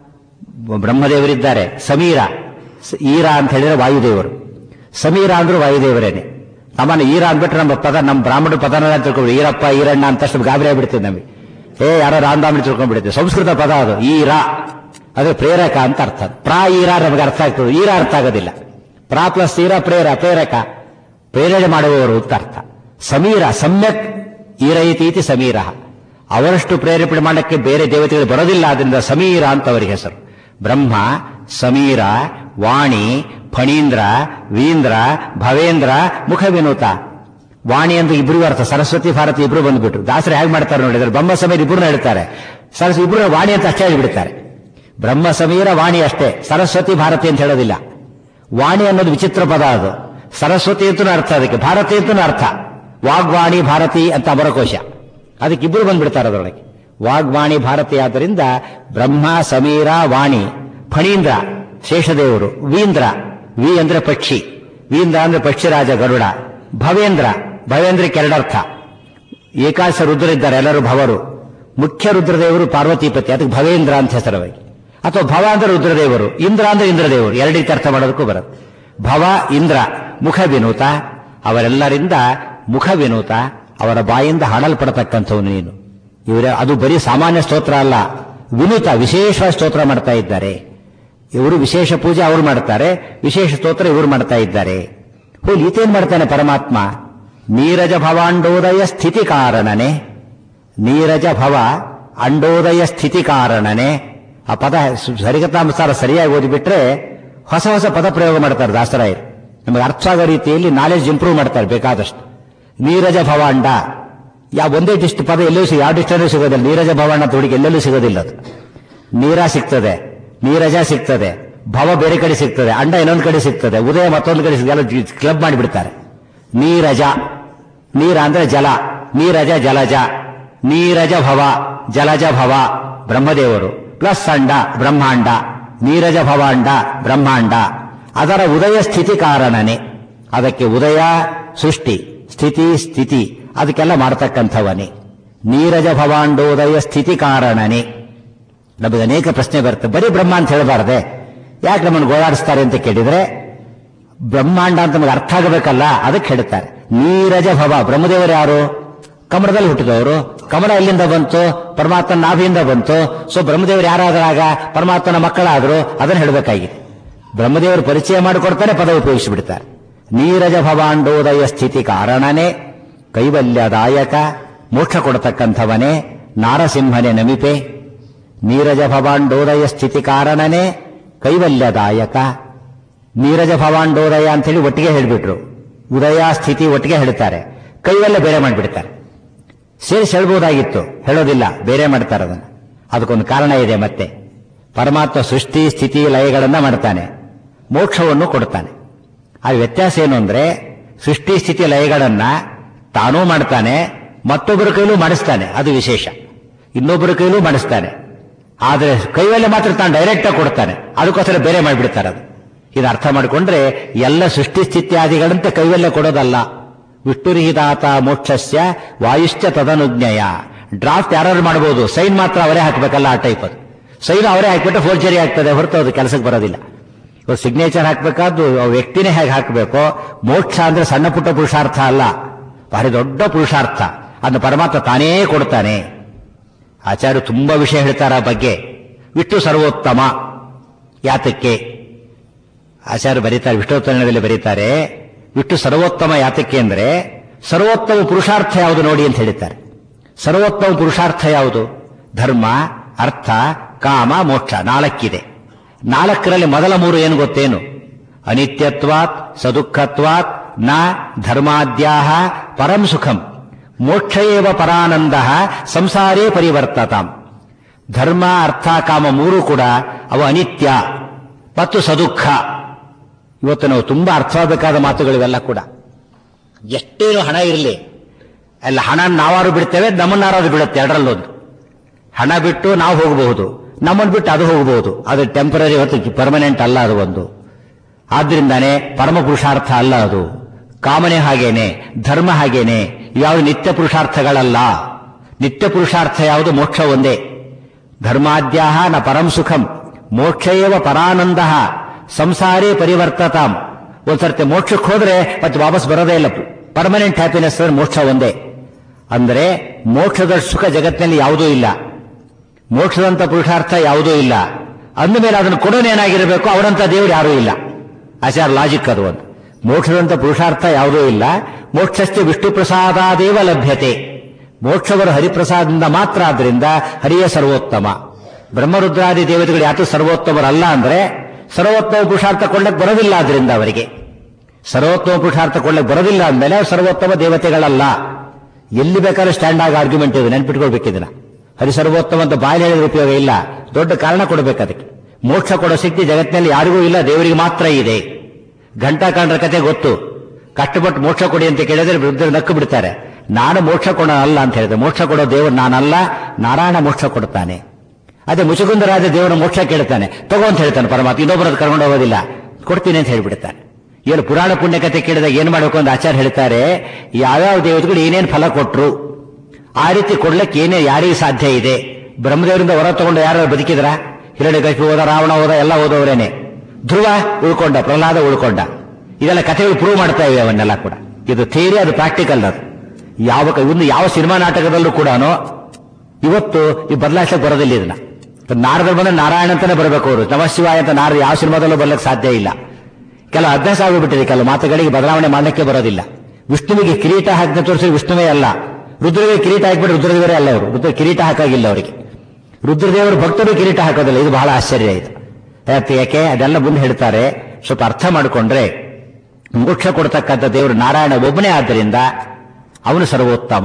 S1: ಬ್ರಹ್ಮದೇವರಿದ್ದಾರೆ ಸಮೀರ ಸ- ಈರ ಅಂತ ಹೇಳಿದ್ರೆ ವಾಯುದೇವರು ಸಮೀರ ಅಂದ್ರೂ ವಾಯುದೇವರೇನೆ ನಮ್ಮನ್ನ ಈರ ಅಂದ್ಬಿಟ್ರೆ ನಮ್ಮ ಪದ ನಮ್ಮ ಬ್ರಾಹ್ಮಣ ಪದನ ತಿಳ್ಕೊಂಡು ಈರಪ್ಪ ಈರಣ್ಣ ಅಂತ ತಕ್ಷಣ ಗಾಬರಿ ಆಗ್ಬಿಡ್ತೀವಿ ನಮಗೆ ಏ ಯಾರೋ ರಾಮದಾಮಿ ತಿಳ್ಕೊಂಡ್ಬಿಡ್ತೀವಿ ಸಂಸ್ಕೃತ ಪದ ಅದು ಈರ ಅದು ಪ್ರೇರಕ ಅಂತ ಅರ್ಥ ಪ್ರಾ ಈರ ನಮಗೆ ಅರ್ಥ ಆಗ್ತದೆ ಈರ ಅರ್ಥ ಆಗೋದಿಲ್ಲ ಪ್ರಾ ಪ್ಲಸ್ ಈರ ಪ್ರೇರ ಪ್ರೇರಕ ಪ್ರೇರಣೆ ಮಾಡುವವರು ಅಂತ ಅರ್ಥ ಸಮೀರ ಸಮ್ಯಕ್ ಈರೈತೀತಿ ಸಮೀರ ಅವರಷ್ಟು ಪ್ರೇರೇಪಣೆ ಮಾಡಕ್ಕೆ ಬೇರೆ ದೇವತೆಗಳು ಬರೋದಿಲ್ಲ ಆದ್ರಿಂದ ಸಮೀರ ಅಂತ ಅವರಿಗೆ ಹೆಸರು ಬ್ರಹ್ಮ ಸಮೀರ ವಾಣಿ ಫಣೀಂದ್ರ ವೀಂದ್ರ ಭವೇಂದ್ರ ಮುಖ ವಿನೂತ ವಾಣಿ ಅಂತ ಇಬ್ರಿಗೂ ಅರ್ಥ ಸರಸ್ವತಿ ಭಾರತಿ ಇಬ್ರು ಬಂದ್ಬಿಟ್ರು ದಾಸರು ಹೇಗೆ ಮಾಡ್ತಾರೆ ನೋಡಿದ್ರೆ ಬ್ರಹ್ಮ ಸಮೀರ ಇಬ್ರು ಹೇಳ್ತಾರೆ ಸರಸ್ವತಿ ಇಬ್ರು ವಾಣಿ ಅಂತ ಅಷ್ಟೇ ಹೇಳ್ಬಿಡ್ತಾರೆ ಬ್ರಹ್ಮ ಸಮೀರ ವಾಣಿ ಅಷ್ಟೇ ಸರಸ್ವತಿ ಭಾರತಿ ಅಂತ ಹೇಳೋದಿಲ್ಲ ವಾಣಿ ಅನ್ನೋದು ವಿಚಿತ್ರ ಪದ ಅದು ಸರಸ್ವತಿ ಅಂತೂ ಅರ್ಥ ಅದಕ್ಕೆ ಭಾರತಿ ಅಂತೂ ಅರ್ಥ ವಾಗ್ವಾಣಿ ಭಾರತಿ ಅಂತ ಅಮರಕೋಶ ಅದಕ್ಕೆ ಇಬ್ರು ಬಂದ್ಬಿಡ್ತಾರೆ ಅದರೊಳಗೆ ವಾಗ್ವಾಣಿ ಭಾರತಿ ಆದ್ದರಿಂದ ಬ್ರಹ್ಮ ಸಮೀರ ವಾಣಿ ಫಣೀಂದ್ರ ಶೇಷದೇವರು ವೀಂದ್ರ ವಿ ಅಂದ್ರೆ ಪಕ್ಷಿ ವೀಂದ್ರ ಅಂದ್ರೆ ಪಕ್ಷಿರಾಜ ಗರುಡ ಭವೇಂದ್ರ ಭವೇಂದ್ರಕ್ಕೆ ಎರಡರ್ಥ ಏಕಾಶ ರುದ್ರ ಇದ್ದಾರೆ ಎಲ್ಲರೂ ಭವರು ಮುಖ್ಯ ರುದ್ರದೇವರು ಪಾರ್ವತಿಪತಿ ಅದಕ್ಕೆ ಭವೇಂದ್ರ ಅಂತ ಹೆಸರವಾಗಿ ಅಥವಾ ಭವ ಅಂದ್ರೆ ರುದ್ರದೇವರು ಇಂದ್ರ ಅಂದ್ರೆ ಇಂದ್ರದೇವರು ಎರಡೀತಿ ಅರ್ಥ ಮಾಡೋದಕ್ಕೂ ಬರುತ್ತೆ ಭವ ಇಂದ್ರ ಮುಖ ವಿನೂತ ಅವರೆಲ್ಲರಿಂದ ಮುಖ ವಿನೂತ ಅವರ ಬಾಯಿಂದ ಹಾಡಲ್ಪಡತಕ್ಕಂಥವನು ನೀನು ಇವರ ಅದು ಬರೀ ಸಾಮಾನ್ಯ ಸ್ತೋತ್ರ ಅಲ್ಲ ವಿನೂತ ವಿಶೇಷ ಸ್ತೋತ್ರ ಮಾಡ್ತಾ ಇದ್ದಾರೆ ಇವರು ವಿಶೇಷ ಪೂಜೆ ಅವರು ಮಾಡ್ತಾರೆ ವಿಶೇಷ ಸ್ತೋತ್ರ ಇವರು ಮಾಡ್ತಾ ಇದ್ದಾರೆ ಹೋಗಿ ಈತೇನ್ ಮಾಡ್ತಾನೆ ಪರಮಾತ್ಮ ನೀರಜ ಭವಾಂಡೋದಯ ಸ್ಥಿತಿ ಕಾರಣನೆ ನೀರಜ ಭವ ಅಂಡೋದಯ ಸ್ಥಿತಿ ಕಾರಣನೆ ಆ ಪದ ಸರಿಗತಾನುಸಾರ ಸರಿಯಾಗಿ ಓದಿಬಿಟ್ರೆ ಹೊಸ ಹೊಸ ಪದ ಪ್ರಯೋಗ ಮಾಡ್ತಾರೆ ದಾಸರಾಯರು ನಮಗೆ ಅರ್ಥ ಆಗೋ ರೀತಿಯಲ್ಲಿ ನಾಲೆಜ್ ಇಂಪ್ರೂವ್ ಮಾಡ್ತಾರೆ ಬೇಕಾದಷ್ಟು ನೀರಜ ಭವಾಂಡ ಯಾವ ಒಂದೇ ಡಿಸ್ಟ್ ಪದ ಎಲ್ಲೂ ಸಿಗ ಯಾವ ಡಿಸ್ಟಲ್ಲೂ ಸಿಗೋದಿಲ್ಲ ನೀರಜ ಭವಾಂಡ ಅಂತ ಹುಡುಗಿ ಎಲ್ಲೆಲ್ಲೂ ಸಿಗೋದಿಲ್ಲ ಅದು ನೀರ ಸಿಗ್ತದೆ ನೀರಜ ಸಿಗ್ತದೆ ಭವ ಬೇರೆ ಕಡೆ ಸಿಗ್ತದೆ ಅಂಡ ಇನ್ನೊಂದು ಕಡೆ ಸಿಗ್ತದೆ ಉದಯ ಮತ್ತೊಂದು ಕಡೆ ಸಿಗಲ್ಲ ಕ್ಲಬ್ ಮಾಡಿಬಿಡ್ತಾರೆ ನೀರಜ ನೀರ ಅಂದ್ರೆ ಜಲ ನೀರಜ ಜಲಜ ನೀರಜ ಭವ ಜಲಜ ಭವ ಬ್ರಹ್ಮದೇವರು ಪ್ಲಸ್ ಅಂಡ ಬ್ರಹ್ಮಾಂಡ ನೀರಜ ಭವಾಂಡ ಬ್ರಹ್ಮಾಂಡ ಅದರ ಉದಯ ಸ್ಥಿತಿ ಕಾರಣನೇ ಅದಕ್ಕೆ ಉದಯ ಸೃಷ್ಟಿ ಸ್ಥಿತಿ ಸ್ಥಿತಿ ಅದಕ್ಕೆಲ್ಲ ಮಾಡ್ತಕ್ಕಂಥವನೇ ನೀರಜ ಭವಾಂಡೋದಯ ಸ್ಥಿತಿ ಕಾರಣನೇ ನಮಗೆ ಅನೇಕ ಪ್ರಶ್ನೆ ಬರುತ್ತೆ ಬರೀ ಬ್ರಹ್ಮ ಅಂತ ಹೇಳಬಾರ್ದೆ ಯಾಕೆ ನಮ್ಮನ್ನು ಗೋಳಾಡಿಸ್ತಾರೆ ಅಂತ ಕೇಳಿದ್ರೆ ಬ್ರಹ್ಮಾಂಡ ಅಂತ ನಮಗೆ ಅರ್ಥ ಆಗಬೇಕಲ್ಲ ಅದಕ್ಕೆ ಹೇಳ್ತಾರೆ ನೀರಜ ಭವ ಬ್ರಹ್ಮದೇವರು ಯಾರು ಕಮಲದಲ್ಲಿ ಹುಟ್ಟಿದವರು ಕಮಲ ಎಲ್ಲಿಂದ ಬಂತು ಪರಮಾತ್ಮನ ನಾಭಿಯಿಂದ ಬಂತು ಸೊ ಬ್ರಹ್ಮದೇವರು ಯಾರಾದ್ರಾಗ ಪರಮಾತ್ಮನ ಮಕ್ಕಳಾದ್ರು ಅದನ್ನು ಹೇಳಬೇಕಾಗಿದೆ ಬ್ರಹ್ಮದೇವರು ಪರಿಚಯ ಮಾಡಿಕೊಡ್ತಾರೆ ಪದ ಉಪಯೋಗಿಸಿಬಿಡ್ತಾರೆ ನೀರಜ ಭವಾಂಡೋದಯ ಸ್ಥಿತಿ ಕಾರಣನೇ ಕೈವಲ್ಯದಾಯಕ ಮೋಕ್ಷ ಕೊಡತಕ್ಕಂಥವನೇ ನಾರಸಿಂಹನೇ ನಮಿಪೆ ನೀರಜ ಭವಾಂಡೋದಯ ಸ್ಥಿತಿ ಕಾರಣನೇ ಕೈವಲ್ಯದಾಯಕ ನೀರಜ ಭವಾಂಡೋದಯ ಅಂತ ಹೇಳಿ ಒಟ್ಟಿಗೆ ಹೇಳಿಬಿಟ್ರು ಉದಯ ಸ್ಥಿತಿ ಒಟ್ಟಿಗೆ ಹೇಳ್ತಾರೆ ಕೈವಲ್ಯ ಬೇರೆ ಮಾಡಿಬಿಡ್ತಾರೆ ಸೇರಿಸಿ ಹೇಳ್ಬೋದಾಗಿತ್ತು ಹೇಳೋದಿಲ್ಲ ಬೇರೆ ಮಾಡ್ತಾರೆ ಅದನ್ನು ಅದಕ್ಕೊಂದು ಕಾರಣ ಇದೆ ಮತ್ತೆ ಪರಮಾತ್ಮ ಸೃಷ್ಟಿ ಸ್ಥಿತಿ ಲಯಗಳನ್ನ ಮಾಡ್ತಾನೆ ಮೋಕ್ಷವನ್ನು ಕೊಡ್ತಾನೆ ಆ ವ್ಯತ್ಯಾಸ ಏನು ಅಂದ್ರೆ ಸೃಷ್ಟಿ ಸ್ಥಿತಿ ಲಯಗಳನ್ನ ತಾನೂ ಮಾಡ್ತಾನೆ ಮತ್ತೊಬ್ಬರ ಕೈಲೂ ಮಾಡಿಸ್ತಾನೆ ಅದು ವಿಶೇಷ ಇನ್ನೊಬ್ಬರ ಕೈಲೂ ಮಾಡಿಸ್ತಾನೆ ಆದರೆ ಕೈವಲ್ಲೇ ಮಾತ್ರ ತಾನು ಡೈರೆಕ್ಟ್ ಆಗಿ ಕೊಡ್ತಾನೆ ಅದಕ್ಕೋಸ್ಕರ ಬೇರೆ ಮಾಡಿಬಿಡ್ತಾರೆ ಅದು ಇದು ಅರ್ಥ ಮಾಡಿಕೊಂಡ್ರೆ ಎಲ್ಲ ಸೃಷ್ಟಿ ಸ್ಥಿತ್ಯಾದಿಗಳಂತೆ ಕೈವಲ್ಲೇ ಕೊಡೋದಲ್ಲ ವಿಷ್ಣುರಿಹಿತಾತ ಮೋಕ್ಷಸ್ಯ ವಾಯುಶ್ಚ ತದನುಜ್ಞಯ ಡ್ರಾಫ್ಟ್ ಯಾರು ಮಾಡಬಹುದು ಸೈನ್ ಮಾತ್ರ ಅವರೇ ಹಾಕಬೇಕಲ್ಲ ಆ ಟೈಪ್ ಅದು ಸೈನ್ ಅವರೇ ಹಾಕ್ಬಿಟ್ಟು ಫೋರ್ಜರಿ ಆಗ್ತದೆ ಹೊರತು ಅದು ಕೆಲಸಕ್ಕೆ ಬರೋದಿಲ್ಲ ಇವಾಗ ಸಿಗ್ನೇಚರ್ ಹಾಕಬೇಕಾದ್ದು ವ್ಯಕ್ತಿನೇ ಹೇಗೆ ಹಾಕಬೇಕು ಮೋಕ್ಷ ಅಂದ್ರೆ ಸಣ್ಣ ಪುಟ್ಟ ಪುರುಷಾರ್ಥ ಅಲ್ಲ ಭಾರಿ ದೊಡ್ಡ ಪುರುಷಾರ್ಥ ಅದನ್ನು ಪರಮಾತ್ಮ ತಾನೇ ಕೊಡ್ತಾನೆ ಆಚಾರ್ಯ ತುಂಬಾ ವಿಷಯ ಹೇಳ್ತಾರೆ ಆ ಬಗ್ಗೆ ವಿಷ್ಣು ಸರ್ವೋತ್ತಮ ಯಾತಕ್ಕೆ ಆಚಾರ್ಯ ಬರೀತಾರೆ ವಿಷ್ಣೋತ್ತರಣದಲ್ಲಿ ಬರೀತಾರೆ ವಿಷ್ಣು ಸರ್ವೋತ್ತಮ ಯಾತಕ್ಕೆ ಅಂದ್ರೆ ಸರ್ವೋತ್ತಮ ಪುರುಷಾರ್ಥ ಯಾವುದು ನೋಡಿ ಅಂತ ಹೇಳಿದ್ದಾರೆ ಸರ್ವೋತ್ತಮ ಪುರುಷಾರ್ಥ ಯಾವುದು ಧರ್ಮ ಅರ್ಥ ಕಾಮ ಮೋಕ್ಷ ನಾಲ್ಕಿದೆ ನಾಲ್ಕರಲ್ಲಿ ಮೊದಲ ಮೂರು ಏನು ಗೊತ್ತೇನು ಅನಿತ್ಯತ್ವಾತ್ ಸದುಃಖತ್ವಾತ್ ನ ಧರ್ಮಾದ್ಯಾಹ ಪರಂ ಸುಖಂ ಮೋಕ್ಷ ಏವ ಪರಾನಂದ ಸಂಸಾರೇ ಪರಿವರ್ತತಾಂ ಧರ್ಮ ಅರ್ಥ ಕಾಮ ಮೂರು ಕೂಡ ಅವು ಅನಿತ್ಯ ಮತ್ತು ಸದುಃಖ ಇವತ್ತು ನಾವು ತುಂಬಾ ಅರ್ಥವಾಗಬೇಕಾದ ಮಾತುಗಳಿವೆಲ್ಲ ಕೂಡ ಎಷ್ಟೇನು ಹಣ ಇರಲಿ ಅಲ್ಲ ಹಣ ನಾವಾರು ಬಿಡ್ತೇವೆ ನಮ್ಮನ್ನಾರು ಬಿಡುತ್ತೆ ಎರಡರಲ್ಲೊಂದು ಹಣ ಬಿಟ್ಟು ನಾವು ಹೋಗಬಹುದು ನಮ್ಮನ್ನು ಬಿಟ್ಟು ಅದು ಹೋಗಬಹುದು ಅದು ಟೆಂಪರರಿ ಹೊತ್ತು ಪರ್ಮನೆಂಟ್ ಅಲ್ಲ ಅದು ಒಂದು ಆದ್ರಿಂದಾನೇ ಪರಮ ಪುರುಷಾರ್ಥ ಅಲ್ಲ ಅದು ಕಾಮನೆ ಹಾಗೇನೆ ಧರ್ಮ ಹಾಗೇನೆ ಯಾವುದು ನಿತ್ಯ ಪುರುಷಾರ್ಥಗಳಲ್ಲ ನಿತ್ಯ ಪುರುಷಾರ್ಥ ಯಾವುದು ಮೋಕ್ಷ ಒಂದೇ ಧರ್ಮಾದ್ಯಾಹ ನ ಪರಂ ಸುಖಂ ಮೋಕ್ಷಯೇವ ಪರಾನಂದ ಸಂಸಾರೇ ಪರಿವರ್ತತಾಂ ಒಂದ್ಸರ್ತಿ ಮೋಕ್ಷಕ್ಕೆ ಹೋದ್ರೆ ಮತ್ತೆ ವಾಪಸ್ ಬರೋದೇ ಇಲ್ಲ ಪರ್ಮನೆಂಟ್ ಹ್ಯಾಪಿನೆಸ್ ಮೋಕ್ಷ ಒಂದೇ ಅಂದ್ರೆ ಮೋಕ್ಷದ ಸುಖ ಜಗತ್ತಿನಲ್ಲಿ ಯಾವುದೂ ಇಲ್ಲ ಮೋಕ್ಷದಂತ ಪುರುಷಾರ್ಥ ಯಾವುದೂ ಇಲ್ಲ ಅಂದಮೇಲೆ ಅದನ್ನು ಕೊಡೋನೇನಾಗಿರಬೇಕು ಅವರಂತ ದೇವರು ಯಾರೂ ಇಲ್ಲ ಆಚಾರ ಲಾಜಿಕ್ ಅದು ಒಂದು ಮೋಕ್ಷದಂತ ಪುರುಷಾರ್ಥ ಯಾವುದೂ ಇಲ್ಲ ಮೋಕ್ಷಸ್ಥೆ ವಿಷ್ಣು ಪ್ರಸಾದಾದೇವ ಲಭ್ಯತೆ ಮೋಕ್ಷವರು ಹರಿಪ್ರಸಾದದಿಂದ ಮಾತ್ರ ಆದ್ರಿಂದ ಹರಿಯ ಸರ್ವೋತ್ತಮ ಬ್ರಹ್ಮರುದ್ರಾದಿ ದೇವತೆಗಳು ಯಾತು ಸರ್ವೋತ್ತಮರಲ್ಲ ಅಂದ್ರೆ ಸರ್ವೋತ್ತಮ ಪುರುಷಾರ್ಥ ಕೊಳ್ಳಕ್ಕೆ ಬರೋದಿಲ್ಲ ಆದ್ರಿಂದ ಅವರಿಗೆ ಸರ್ವೋತ್ತಮ ಪುರುಷಾರ್ಥ ಕೊಳ್ಳಕ್ಕೆ ಬರೋದಿಲ್ಲ ಅಂದಮೇಲೆ ಅವ್ರು ಸರ್ವೋತ್ತಮ ದೇವತೆಗಳಲ್ಲ ಎಲ್ಲಿ ಬೇಕಾದ್ರೂ ಸ್ಟ್ಯಾಂಡ್ ಆಗಿ ಆರ್ಗ್ಯುಮೆಂಟ್ ಇದೆ ನೆನ್ಪಿಟ್ಕೊಳ್ಬೇಕಿದನ್ನ ಹರಿ ಸರ್ವೋತ್ತಮ ಅಂತ ಬಾಯಿ ಹೇಳಿದ್ರೆ ಉಪಯೋಗ ಇಲ್ಲ ದೊಡ್ಡ ಕಾರಣ ಕೊಡಬೇಕು ಅದಕ್ಕೆ ಮೋಕ್ಷ ಕೊಡೋ ಶಕ್ತಿ ಜಗತ್ತಿನಲ್ಲಿ ಯಾರಿಗೂ ಇಲ್ಲ ದೇವರಿಗೆ ಮಾತ್ರ ಇದೆ ಘಂಟಾ ಕಾಂಡ್ರ ಕತೆ ಗೊತ್ತು ಕಷ್ಟಪಟ್ಟು ಮೋಕ್ಷ ಕೊಡಿ ಅಂತ ಕೇಳಿದ್ರೆ ವೃದ್ಧರು ನಕ್ಕು ಬಿಡ್ತಾರೆ ನಾನು ಮೋಕ್ಷ ಕೊಡೋ ಅಲ್ಲ ಅಂತ ಹೇಳಿದ್ರೆ ಮೋಕ್ಷ ಕೊಡೋ ದೇವರು ನಾನಲ್ಲ ನಾರಾಯಣ ಮೋಕ್ಷ ಕೊಡ್ತಾನೆ ಅದೇ ಮುಚುಗುಂದರಾಜ ದೇವರ ಮೋಕ್ಷ ಕೇಳ್ತಾನೆ ತಗೋ ಅಂತ ಹೇಳ್ತಾನೆ ಪರಮಾತ್ಮ ಇನ್ನೊಬ್ಬರದ್ದು ಕರ್ಕೊಂಡು ಹೋಗೋದಿಲ್ಲ ಕೊಡ್ತೀನಿ ಅಂತ ಹೇಳ್ಬಿಡ್ತಾನೆ ಏನು ಪುರಾಣ ಪುಣ್ಯಕತೆ ಕೇಳಿದಾಗ ಏನ್ ಮಾಡಬೇಕು ಅಂತ ಆಚಾರ್ಯ ಹೇಳ್ತಾರೆ ಯಾವ್ಯಾವ ದೇವತೆಗಳು ಏನೇನು ಫಲ ಕೊಟ್ರು ಆ ರೀತಿ ಕೊಡ್ಲಿಕ್ಕೆ ಏನೇ ಯಾರಿಗೆ ಸಾಧ್ಯ ಇದೆ ಬ್ರಹ್ಮದೇವರಿಂದ ಹೊರ ತಗೊಂಡು ಯಾರು ಬದುಕಿದ್ರ ಹಿರಣ್ಯಕಶಿಪು ಹೋದ ರಾವಣ ಹೋದ ಎಲ್ಲ ಹೋದವರೇನೆ ಧ್ರುವ ಉಳ್ಕೊಂಡ ಪ್ರಹ್ಲಾದ ಉಳ್ಕೊಂಡ ಇದೆಲ್ಲ ಕಥೆಗಳು ಪ್ರೂವ್ ಮಾಡ್ತಾ ಇವೆ ಅವನ್ನೆಲ್ಲ ಕೂಡ ಇದು ಥಿಯರಿ ಅದು ಪ್ರಾಕ್ಟಿಕಲ್ ಅದು ಯಾವ ಒಂದು ಯಾವ ಸಿನಿಮಾ ನಾಟಕದಲ್ಲೂ ಕೂಡ ಇವತ್ತು ಈ ಬದಲಾಯಿಸಕ್ಕೆ ಬರೋದಿಲ್ಲ ಇದನ್ನ ನಾರದಲ್ಲಿ ಬಂದ್ರೆ ನಾರಾಯಣ ಅಂತಾನೆ ಬರಬೇಕು ಅವರು ನಮಶಿವಾಯ ಅಂತ ನಾರ ಯಾವ ಸಿನಿಮಾದಲ್ಲೂ ಬರ್ಲಿಕ್ಕೆ ಸಾಧ್ಯ ಇಲ್ಲ ಕೆಲವು ಅಭ್ಯಾಸ ಆಗಿಬಿಟ್ಟಿದೆ ಕೆಲವು ಮಾತುಗಳಿಗೆ ಬದಲಾವಣೆ ಮಾಡಲಿಕ್ಕೆ ಬರೋದಿಲ್ಲ ವಿಷ್ಣುವಿಗೆ ಕಿರೀಟ ಹಾಕಿದ ತೋರಿಸಿ ವಿಷ್ಣುವೇ ಅಲ್ಲ ರುದ್ರವಿಗೆ ಕಿರೀಟ ಹಾಕಿಬಿಟ್ಟು ರುದ್ರದೇವರೇ ಅಲ್ಲ ಅವರು ರುದ್ರ ಕಿರೀಟ ಹಾಕಾಗಿಲ್ಲ ಅವರಿಗೆ ರುದ್ರದೇವರು ಭಕ್ತರು ಕಿರೀಟ ಹಾಕೋದಿಲ್ಲ ಇದು ಬಹಳ ಆಶ್ಚರ್ಯ ಇದು ಯಾಕೆ ಯಾಕೆ ಅದೆಲ್ಲ ಮುಂದೆ ಹೇಳ್ತಾರೆ ಸ್ವಲ್ಪ ಅರ್ಥ ಮಾಡಿಕೊಂಡ್ರೆ ಮೋಕ್ಷ ಕೊಡ್ತಕ್ಕಂಥ ದೇವರು ನಾರಾಯಣ ಒಬ್ಬನೇ ಆದ್ದರಿಂದ ಅವನು ಸರ್ವೋತ್ತಮ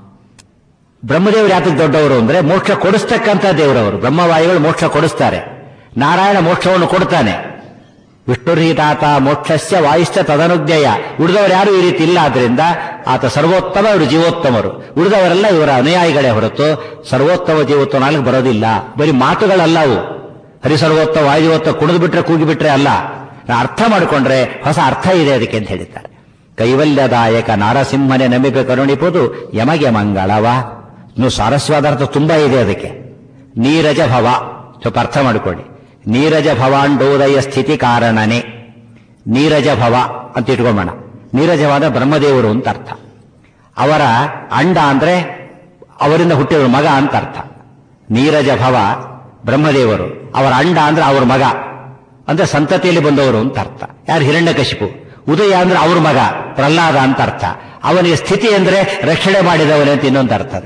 S1: ಬ್ರಹ್ಮದೇವರು ಯಾತಕ್ಕೆ ದೊಡ್ಡವರು ಅಂದ್ರೆ ಮೋಕ್ಷ ಕೊಡಿಸ್ತಕ್ಕಂಥ ದೇವರವರು ಬ್ರಹ್ಮವಾಯುಗಳು ಮೋಕ್ಷ ಕೊಡಿಸ್ತಾರೆ ನಾರಾಯಣ ಮೋಕ್ಷವನ್ನು ಕೊಡ್ತಾನೆ ವಿಷ್ಣುರಹಿತಾತ ಮೋಕ್ಷಸ್ಯ ವಾಯುಶ್ಚ ತದನುಜ್ಞಯ ಉಳಿದವರು ಯಾರು ಈ ರೀತಿ ಇಲ್ಲ ಆದ್ರಿಂದ ಆತ ಸರ್ವೋತ್ತಮ ಇವರು ಜೀವೋತ್ತಮರು ಉಳಿದವರೆಲ್ಲ ಇವರ ಅನುಯಾಯಿಗಳೇ ಹೊರತು ಸರ್ವೋತ್ತಮ ಜೀವೋತ್ತಮ ನಾಲ್ಕು ಬರೋದಿಲ್ಲ ಬರೀ ಮಾತುಗಳಲ್ಲ ಅವು ಹರಿ ಸರ್ವೋತ್ತಮ ವಾಯುವೋತ್ತ ಕುಡಿದು ಬಿಟ್ರೆ ಕೂಗಿ ಬಿಟ್ರೆ ಅಲ್ಲ ನಾ ಅರ್ಥ ಮಾಡಿಕೊಂಡ್ರೆ ಹೊಸ ಅರ್ಥ ಇದೆ ಅದಕ್ಕೆ ಅಂತ ಹೇಳಿದ್ದಾರೆ ಕೈವಲ್ಯದಾಯಕ ನಾರಸಿಂಹನೇ ನಂಬಿಕೆ ಕರುಣಿಪುದು ಯಮಗೆ ಮಂಗಳವ ಇನ್ನು ಸಾರಸ್ವಾದ ಅರ್ಥ ತುಂಬಾ ಇದೆ ಅದಕ್ಕೆ ನೀರಜ ಭವ ಸ್ವಲ್ಪ ಅರ್ಥ ಮಾಡಿಕೊಳ್ಳಿ ನೀರಜ ಭವಾಂಡೋದಯ ಸ್ಥಿತಿ ಕಾರಣನೇ ನೀರಜ ಭವ ಅಂತ ಇಟ್ಕೊಂಬೋಣ ನೀರಜವಾದ ಬ್ರಹ್ಮದೇವರು ಅಂತ ಅರ್ಥ ಅವರ ಅಂಡ ಅಂದ್ರೆ ಅವರಿಂದ ಹುಟ್ಟಿದ ಮಗ ಅಂತ ಅರ್ಥ ನೀರಜ ಭವ ಬ್ರಹ್ಮದೇವರು ಅವರ ಅಂಡ ಅಂದ್ರೆ ಅವ್ರ ಮಗ ಅಂದ್ರೆ ಸಂತತಿಯಲ್ಲಿ ಬಂದವರು ಅಂತ ಅರ್ಥ ಯಾರು ಹಿರಣ್ಯಕಶಿಪು ಉದಯ ಅಂದ್ರೆ ಅವ್ರ ಮಗ ಪ್ರಹ್ಲಾದ ಅಂತ ಅರ್ಥ ಅವನಿಗೆ ಸ್ಥಿತಿ ಅಂದ್ರೆ ರಕ್ಷಣೆ ಮಾಡಿದವನೇ ಅಂತ ಇನ್ನೊಂದು ಅರ್ಥ ಅದು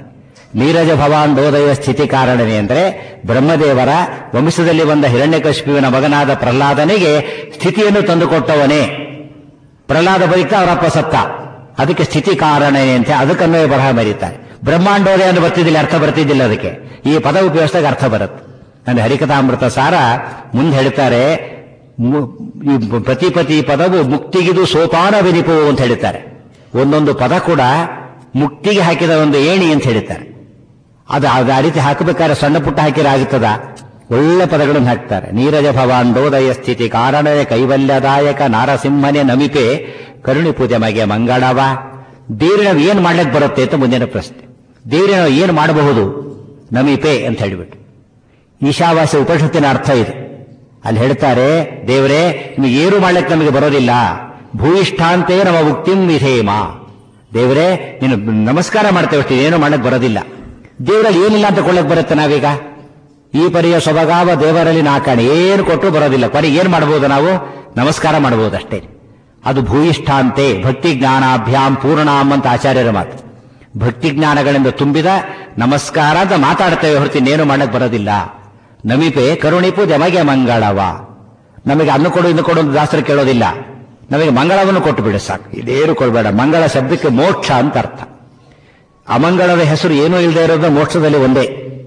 S1: ನೀರಜ ಭವಾಂಡೋದಯ ಸ್ಥಿತಿ ಕಾರಣನೇ ಅಂದ್ರೆ ಬ್ರಹ್ಮದೇವರ ವಂಶದಲ್ಲಿ ಬಂದ ಹಿರಣ್ಯಕಶಿಪುವಿನ ಮಗನಾದ ಪ್ರಹ್ಲಾದನಿಗೆ ಸ್ಥಿತಿಯನ್ನು ತಂದುಕೊಟ್ಟವನೇ ಪ್ರಹ್ಲಾದ ಬಳಿಕ ಅವರಪ್ಪ ಸತ್ತ ಅದಕ್ಕೆ ಸ್ಥಿತಿ ಕಾರಣನೇ ಅಂತ ಅದಕ್ಕನ್ವಯ ಬರಹ ಮರೀತಾರೆ ಬ್ರಹ್ಮಾಂಡೋದಯ ಅಂತ ಬರ್ತಿದ್ದಿಲ್ಲ ಅರ್ಥ ಬರ್ತಿದ್ದಿಲ್ಲ ಅದಕ್ಕೆ ಈ ಪದ ಉಪಯೋಗಿಸಿದಾಗ ಅರ್ಥ ಬರುತ್ತೆ ಅಂದ್ರೆ ಹರಿಕಥಾಮೃತ ಸಾರ ಮುಂದೆ ಹೇಳ್ತಾರೆ ಮು- ಈ ಪ್ರತಿಪತಿ ಪದವು ಮುಕ್ತಿಗಿದು ಸೋಪಾನ ವಿನಿಪು ಅಂತ ಹೇಳ್ತಾರೆ ಒಂದೊಂದು ಪದ ಕೂಡ ಮುಕ್ತಿಗೆ ಹಾಕಿದ ಒಂದು ಏಣಿ ಅಂತ ಹೇಳ್ತಾರೆ ಅದು ಅದು ಆ ರೀತಿ ಹಾಕಬೇಕಾದ್ರೆ ಸಣ್ಣ ಪುಟ್ಟ ಹಾಕಿದ್ರೆ ಆಗುತ್ತದ ಒಳ್ಳೆ ಪದಗಳನ್ನು ಹಾಕ್ತಾರೆ ನೀರಜ ಭವಾಂಡೋದಯ ಸ್ಥಿತಿ ಕಾರಣಯ ಕೈವಲ್ಯದಾಯಕ ನಾರಸಿಂಹನೇ ನಮಿಪೆ ಕರುಣಿ ಪೂಜೆ ಮಗೆ ಮಂಗಳವ ದೇವ್ರಿಗೆ ನಾವು ಏನ್ ಮಾಡ್ಲಿಕ್ಕೆ ಬರುತ್ತೆ ಅಂತ ಮುಂದಿನ ಪ್ರಶ್ನೆ ದೇವ್ರಿಗೆ ನಾವು ಏನ್ ಮಾಡಬಹುದು ನಮಿಪೆ ಅಂತ ಹೇಳಿಬಿಟ್ಟು ಈಶಾವಾಸ್ಯ ಉಪನಿಷತ್ತಿನ ಅರ್ಥ ಇದು ಅಲ್ಲಿ ಹೇಳ್ತಾರೆ ದೇವರೇ ನಿಮಗೆ ಏನು ಮಾಡ್ಲಿಕ್ಕೆ ನಮಗೆ ಬರೋದಿಲ್ಲ ಭೂಯಿಷ್ಠಾಂತೆ ನಮ್ಮ ಮುಕ್ತಿಂ ವಿಧೇಮ ದೇವರೇ ನೀನು ನಮಸ್ಕಾರ ಮಾಡ್ತೇವೆ ಅಷ್ಟೇ ಏನು ಮಾಡಕ್ ಬರೋದಿಲ್ಲ ದೇವರಲ್ಲಿ ಏನಿಲ್ಲ ಅಂತ ಕೊಳ್ಳಕ್ ಬರುತ್ತೆ ನಾವೀಗ ಈ ಪರಿಯ ಸೊಬಗಾವ ದೇವರಲ್ಲಿ ನಾಕಾಣೆ ಏನು ಕೊಟ್ಟರು ಬರೋದಿಲ್ಲ ಕೊನೆ ಏನ್ ಮಾಡಬಹುದು ನಾವು ನಮಸ್ಕಾರ ಮಾಡಬಹುದು ಅಷ್ಟೇ ಅದು ಭೂಯಿಷ್ಠಾಂತೆ ಭಕ್ತಿ ಜ್ಞಾನಾಭ್ಯಾಂ ಪೂರ್ಣಾಂ ಅಂತ ಆಚಾರ್ಯರ ಮಾತು ಭಕ್ತಿ ಜ್ಞಾನಗಳಿಂದ ತುಂಬಿದ ನಮಸ್ಕಾರ ಅಂತ ಮಾತಾಡ್ತೇವೆ ಹೊರತು ಇನ್ನೇನು ಮಾಡಕ್ ಬರೋದಿಲ್ಲ ನಮಿಪೆ ಕರುಣಿಪು ಜಮಗೆ ಮಂಗಳವ ನಮಗೆ ಅನ್ನು ಕೊಡು ಇನ್ನು ಕೊಡು ಅಂತ ದಾಸರು ಕೇಳೋದಿಲ್ಲ ನಮಗೆ ಮಂಗಳವನ್ನು ಕೊಟ್ಟು ಬಿಡು ಸಾಕು ಇದೇನು ಕೊಡಬೇಡ ಮಂಗಳ ಶಬ್ದಕ್ಕೆ ಮೋಕ್ಷ ಅಂತ ಅರ್ಥ ಅಮಂಗಳದ ಹೆಸರು ಏನೂ ಇಲ್ಲದೆ ಇರೋದು ಮೋಕ್ಷದಲ್ಲಿ ಒಂದೇ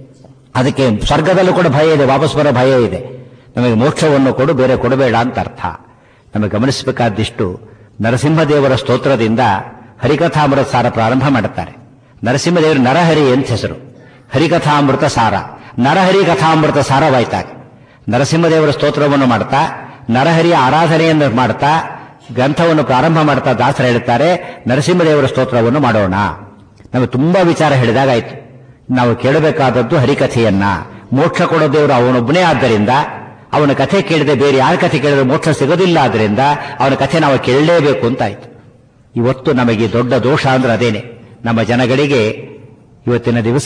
S1: ಅದಕ್ಕೆ ಸ್ವರ್ಗದಲ್ಲೂ ಕೂಡ ಭಯ ಇದೆ ವಾಪಸ್ ಬರೋ ಭಯ ಇದೆ ನಮಗೆ ಮೋಕ್ಷವನ್ನು ಕೊಡು ಬೇರೆ ಕೊಡಬೇಡ ಅಂತ ಅರ್ಥ ನಮಗೆ ಗಮನಿಸಬೇಕಾದಿಷ್ಟು ನರಸಿಂಹದೇವರ ಸ್ತೋತ್ರದಿಂದ ಹರಿಕಥಾಮೃತ ಸಾರ ಪ್ರಾರಂಭ ಮಾಡುತ್ತಾರೆ ನರಸಿಂಹದೇವರು ನರಹರಿ ಅಂತ ಹೆಸರು ಹರಿಕಥಾಮೃತ ಸಾರ ನರಹರಿ ಕಥಾಮೃತ ಸಾರವಾಯ್ತಾಗ ನರಸಿಂಹದೇವರ ಸ್ತೋತ್ರವನ್ನು ಮಾಡ್ತಾ ನರಹರಿಯ ಆರಾಧನೆಯನ್ನು ಮಾಡ್ತಾ ಗ್ರಂಥವನ್ನು ಪ್ರಾರಂಭ ಮಾಡ್ತಾ ದಾಸರು ಹೇಳುತ್ತಾರೆ ನರಸಿಂಹದೇವರ ಸ್ತೋತ್ರವನ್ನು ಮಾಡೋಣ ನಮಗೆ ತುಂಬಾ ವಿಚಾರ ಹೇಳಿದಾಗಾಯ್ತು ನಾವು ಕೇಳಬೇಕಾದದ್ದು ಹರಿಕಥೆಯನ್ನ ಮೋಕ್ಷ ಕೊಡೋ ದೇವರು ಅವನೊಬ್ಬನೇ ಆದ್ದರಿಂದ ಅವನ ಕಥೆ ಕೇಳಿದೆ ಬೇರೆ ಯಾರ ಕಥೆ ಕೇಳಿದ್ರೆ ಮೋಕ್ಷ ಸಿಗೋದಿಲ್ಲ ಆದ್ರಿಂದ ಅವನ ಕಥೆ ನಾವು ಕೇಳಲೇಬೇಕು ಅಂತ ಆಯ್ತು ಇವತ್ತು ನಮಗೆ ದೊಡ್ಡ ದೋಷ ಅಂದ್ರೆ ಅದೇನೆ ನಮ್ಮ ಜನಗಳಿಗೆ ಇವತ್ತಿನ ದಿವಸ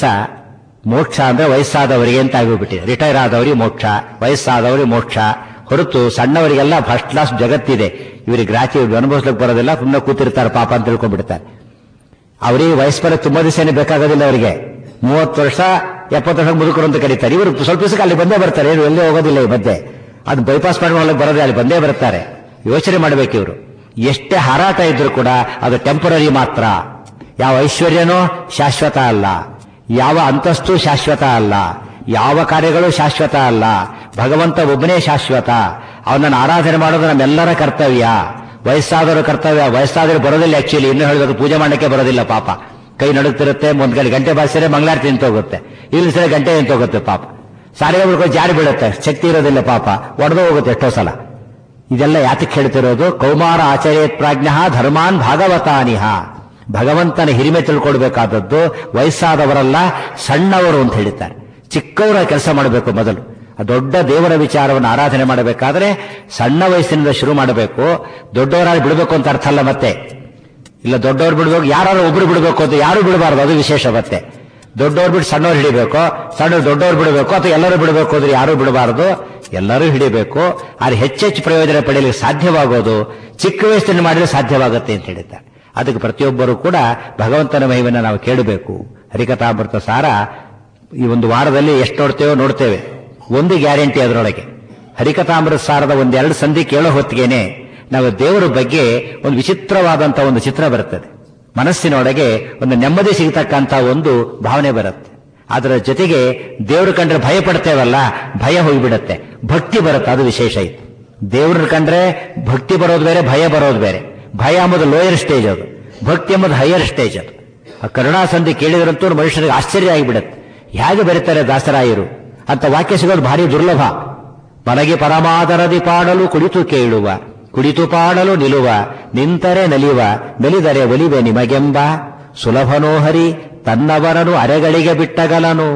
S1: ಮೋಕ್ಷ ಅಂದ್ರೆ ವಯಸ್ಸಾದವರಿಗೆ ಅಂತ ಆಗೋಗ್ಬಿಟ್ಟಿದೆ ರಿಟೈರ್ ಆದವರಿಗೆ ಮೋಕ್ಷ ವಯಸ್ಸಾದವರಿಗೆ ಮೋಕ್ಷ ಹೊರತು ಸಣ್ಣವರಿಗೆಲ್ಲ ಫಸ್ಟ್ ಕ್ಲಾಸ್ ಜಗತ್ತಿದೆ ಇವರಿಗೆ ಗ್ರಾಚಿ ಅನುಭವಿಸ್ಲಿಕ್ಕೆ ಬರೋದಿಲ್ಲ ಸುಮ್ಮನೆ ಕೂತಿರ್ತಾರೆ ಪಾಪ ಅಂತ ತಿಳ್ಕೊಂಡ್ಬಿಡ್ತಾರೆ ಅವರಿಗೆ ವಯಸ್ಸು ಬರೋ ತುಂಬಾ ದಿವಸನೇ ಬೇಕಾಗೋದಿಲ್ಲ ಅವರಿಗೆ ಮೂವತ್ತು ವರ್ಷ ಎಪ್ಪತ್ತು ವರ್ಷ ಮುದುಕರು ಅಂತ ಕರೀತಾರೆ ಇವರು ಸ್ವಲ್ಪ ದಿವಸಕ್ಕೆ ಅಲ್ಲಿ ಬಂದೇ ಬರ್ತಾರೆ ಏನು ಎಲ್ಲೇ ಹೋಗೋದಿಲ್ಲ ಈ ಮಧ್ಯೆ ಅದು ಬೈಪಾಸ್ ಮಾಡಿ ಬರೋದೇ ಅಲ್ಲಿ ಬಂದೇ ಬರ್ತಾರೆ ಯೋಚನೆ ಮಾಡಬೇಕು ಇವರು ಎಷ್ಟೇ ಹಾರಾಟ ಇದ್ರೂ ಕೂಡ ಅದು ಟೆಂಪರರಿ ಮಾತ್ರ ಯಾವ ಐಶ್ವರ್ಯನೂ ಶಾಶ್ವತ ಅಲ್ಲ ಯಾವ ಅಂತಸ್ತು ಶಾಶ್ವತ ಅಲ್ಲ ಯಾವ ಕಾರ್ಯಗಳು ಶಾಶ್ವತ ಅಲ್ಲ ಭಗವಂತ ಒಬ್ಬನೇ ಶಾಶ್ವತ ಅವನನ್ನು ಆರಾಧನೆ ಮಾಡೋದು ನಮ್ಮೆಲ್ಲರ ಕರ್ತವ್ಯ ವಯಸ್ಸಾದವರ ಕರ್ತವ್ಯ ವಯಸ್ಸಾದರೂ ಬರೋದಿಲ್ಲ ಆಕ್ಚುಲಿ ಇನ್ನು ಹೇಳಿದ್ರು ಪೂಜೆ ಮಾಡಕ್ಕೆ ಬರೋದಿಲ್ಲ ಪಾಪ ಕೈ ನಡುಗ್ತಿರುತ್ತೆ ಒಂದ್ ಕಡೆ ಗಂಟೆ ಬಾರಿಸಿದ್ರೆ ಮಂಗಳಾರತಿ ನಿಂತೋಗುತ್ತೆ ಇಲ್ಲಿ ಸರಿ ಗಂಟೆ ನಿಂತೋಗುತ್ತೆ ಪಾಪ ಸಾರಿಗೆ ಬಿಡ್ಕೊಂಡು ಜಾರಿ ಬೀಳುತ್ತೆ ಶಕ್ತಿ ಇರೋದಿಲ್ಲ ಪಾಪ ಒಡೆದು ಹೋಗುತ್ತೆ ಎಷ್ಟೋ ಸಲ ಇದೆಲ್ಲ ಯಾತಕ್ಕೆ ಹೇಳ್ತಿರೋದು ಕೌಮಾರ ಆಚಾರ್ಯತ್ ಪ್ರಾಜ್ಞ ಧರ್ಮಾನ್ ಭಾಗವತಾನಿಹ ಭಗವಂತನ ಹಿರಿಮೆ ತಿಳ್ಕೊಳ್ಬೇಕಾದದ್ದು ವಯಸ್ಸಾದವರಲ್ಲ ಸಣ್ಣವರು ಅಂತ ಹೇಳ್ತಾರೆ ಚಿಕ್ಕವರ ಕೆಲಸ ಮಾಡಬೇಕು ಮೊದಲು ಆ ದೊಡ್ಡ ದೇವರ ವಿಚಾರವನ್ನು ಆರಾಧನೆ ಮಾಡಬೇಕಾದ್ರೆ ಸಣ್ಣ ವಯಸ್ಸಿನಿಂದ ಶುರು ಮಾಡಬೇಕು ದೊಡ್ಡವರಾಗಿ ಬಿಡಬೇಕು ಅಂತ ಅರ್ಥ ಅಲ್ಲ ಮತ್ತೆ ಇಲ್ಲ ದೊಡ್ಡವ್ರು ಬಿಡ್ಬೇಕು ಯಾರು ಒಬ್ರು ಬಿಡಬೇಕು ಅಂತ ಯಾರು ಬಿಡಬಾರ್ದು ಅದು ವಿಶೇಷ ಮತ್ತೆ ದೊಡ್ಡವ್ರು ಬಿಟ್ಟು ಸಣ್ಣವ್ರು ಹಿಡಿಬೇಕು ಸಣ್ಣವ್ರು ದೊಡ್ಡವ್ರು ಬಿಡಬೇಕು ಅಥವಾ ಎಲ್ಲರೂ ಬಿಡಬೇಕು ಅಂದ್ರೆ ಯಾರು ಬಿಡಬಾರದು ಎಲ್ಲರೂ ಹಿಡಿಬೇಕು ಆದ್ರೆ ಹೆಚ್ಚೆಚ್ಚು ಪ್ರಯೋಜನ ಪಡೆಯಲಿಕ್ಕೆ ಸಾಧ್ಯವಾಗೋದು ಚಿಕ್ಕ ವಯಸ್ಸಿನಲ್ಲಿ ಮಾಡಿದ್ರೆ ಸಾಧ್ಯವಾಗುತ್ತೆ ಅಂತ ಹೇಳಿದ್ದಾರೆ ಅದಕ್ಕೆ ಪ್ರತಿಯೊಬ್ಬರು ಕೂಡ ಭಗವಂತನ ಮಹಿಮೆಯನ್ನು ನಾವು ಕೇಳಬೇಕು ಹರಿಕಥಾಮೃತ ಸಾರ ಈ ಒಂದು ವಾರದಲ್ಲಿ ಎಷ್ಟು ನೋಡ್ತೇವೋ ನೋಡ್ತೇವೆ ಒಂದು ಗ್ಯಾರಂಟಿ ಅದರೊಳಗೆ ಹರಿಕಥಾಮೃತ ಸಾರದ ಒಂದೆರಡು ಸಂಧಿ ಕೇಳೋ ಹೊತ್ತಿಗೆನೆ ನಾವು ದೇವರ ಬಗ್ಗೆ ಒಂದು ವಿಚಿತ್ರವಾದಂತಹ ಒಂದು ಚಿತ್ರ ಬರುತ್ತದೆ ಮನಸ್ಸಿನೊಳಗೆ ಒಂದು ನೆಮ್ಮದಿ ಸಿಗತಕ್ಕಂತ ಒಂದು ಭಾವನೆ ಬರುತ್ತೆ ಅದರ ಜೊತೆಗೆ ದೇವರು ಕಂಡ್ರೆ ಭಯ ಪಡ್ತೇವಲ್ಲ ಭಯ ಹೋಗಿಬಿಡುತ್ತೆ ಭಕ್ತಿ ಬರುತ್ತೆ ಅದು ವಿಶೇಷ ಇತ್ತು ದೇವ್ರನ್ನ ಕಂಡ್ರೆ ಭಕ್ತಿ ಬರೋದು ಬೇರೆ ಭಯ ಬರೋದು ಬೇರೆ ಭಯ ಎಂಬುದು ಲೋಯರ್ ಸ್ಟೇಜ್ ಅದು ಭಕ್ತಿ ಎಂಬುದು ಹೈಯರ್ ಸ್ಟೇಜ್ ಅದು ಆ ಕರುಣಾಸಂಧಿ ಕೇಳಿದ್ರಂತೂ ಮನುಷ್ಯರಿಗೆ ಆಶ್ಚರ್ಯ ಆಗಿಬಿಡುತ್ತೆ ಹೇಗೆ ಬರೀತಾರೆ ದಾಸರಾಯರು ಅಂತ ವಾಕ್ಯ ಸಿಗೋದು ಭಾರಿ ದುರ್ಲಭ ಮನಗೆ ಪರಮಾದರದಿ ಪಾಡಲು ಕುಳಿತು ಕೇಳುವ ಕುಳಿತು ಪಾಡಲು ನಿಲುವ ನಿಂತರೆ ನಲಿವ ನಲಿದರೆ ಒಲಿವೆ ನಿಮಗೆಂಬ ಸುಲಭನೋಹರಿ ತನ್ನವರನು ಅರೆಗಳಿಗೆ ಬಿಟ್ಟಗಲನು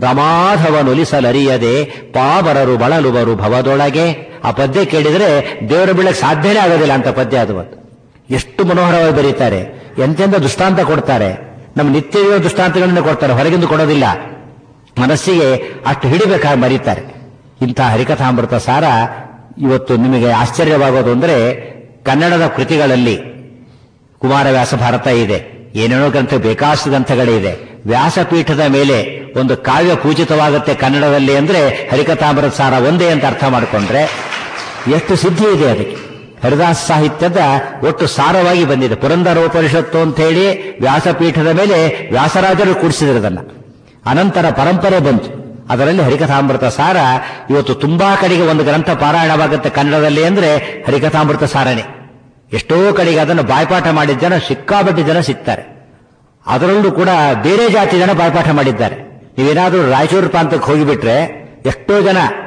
S1: ರಮಾಧವನುಲಿಸಲರಿಯದೆ ಪಾಬರರು ಬಳಲುವರು ಭವದೊಳಗೆ ಆ ಪದ್ಯ ಕೇಳಿದ್ರೆ ದೇವರ ಬೀಳಕ್ಕೆ ಸಾಧ್ಯನೇ ಆಗೋದಿಲ್ಲ ಅಂತ ಪದ್ಯ ಅದು ಒಂದು ಎಷ್ಟು ಮನೋಹರವಾಗಿ ಬರೀತಾರೆ ಎಂತೆಂಥ ದೃಷ್ಟಾಂತ ಕೊಡ್ತಾರೆ ನಮ್ಮ ನಿತ್ಯ ದೃಷ್ಟಾಂತಗಳನ್ನು ಕೊಡ್ತಾರೆ ಹೊರಗಿಂದ ಕೊಡೋದಿಲ್ಲ ಮನಸ್ಸಿಗೆ ಅಷ್ಟು ಹಿಡಿಬೇಕಾಗಿ ಮರೀತಾರೆ ಇಂಥ ಹರಿಕಥಾಮೃತ ಸಾರ ಇವತ್ತು ನಿಮಗೆ ಆಶ್ಚರ್ಯವಾಗೋದು ಅಂದ್ರೆ ಕನ್ನಡದ ಕೃತಿಗಳಲ್ಲಿ ಕುಮಾರವ್ಯಾಸ ಭಾರತ ಇದೆ ಏನೇನೋ ಗ್ರಂಥ ಬೇಕಾಷ್ಟು ಗ್ರಂಥಗಳಿದೆ ವ್ಯಾಸಪೀಠದ ಮೇಲೆ ಒಂದು ಕಾವ್ಯ ಪೂಜಿತವಾಗುತ್ತೆ ಕನ್ನಡದಲ್ಲಿ ಅಂದ್ರೆ ಹರಿಕಥಾಮೃತ ಸಾರ ಒಂದೇ ಅಂತ ಅರ್ಥ ಮಾಡಿಕೊಂಡ್ರೆ ಎಷ್ಟು ಸಿದ್ಧಿ ಇದೆ ಅದಕ್ಕೆ ಹರಿದಾಸ ಸಾಹಿತ್ಯದ ಒಟ್ಟು ಸಾರವಾಗಿ ಬಂದಿದೆ ಪುರಂದರೋಪನಿಷತ್ತು ಅಂತ ಹೇಳಿ ವ್ಯಾಸಪೀಠದ ಮೇಲೆ ವ್ಯಾಸರಾಜರು ಕೂಡಿಸಿದ್ರದನ್ನ ಅನಂತರ ಪರಂಪರೆ ಬಂತು ಅದರಲ್ಲಿ ಹರಿಕಥಾಮೃತ ಸಾರ ಇವತ್ತು ತುಂಬಾ ಕಡೆಗೆ ಒಂದು ಗ್ರಂಥ ಪಾರಾಯಣವಾಗುತ್ತೆ ಕನ್ನಡದಲ್ಲಿ ಅಂದ್ರೆ ಹರಿಕಥಾಮೃತ ಸಾರನೇ ಎಷ್ಟೋ ಕಡೆಗೆ ಅದನ್ನು ಬಾಯ್ಪಾಠ ಮಾಡಿದ ಜನ ಸಿಕ್ಕಾಪಟ್ಟೆ ಜನ ಸಿಗ್ತಾರೆ ಅದರಲ್ಲೂ ಕೂಡ ಬೇರೆ ಜಾತಿ ಜನ ಬಾಯ್ಪಾಠ ಮಾಡಿದ್ದಾರೆ ನೀವೇನಾದ್ರೂ ರಾಯಚೂರು ಪ್ರಾಂತಕ್ಕೆ ಹೋಗಿಬಿಟ್ರೆ ಎಷ್ಟೋ ಜನ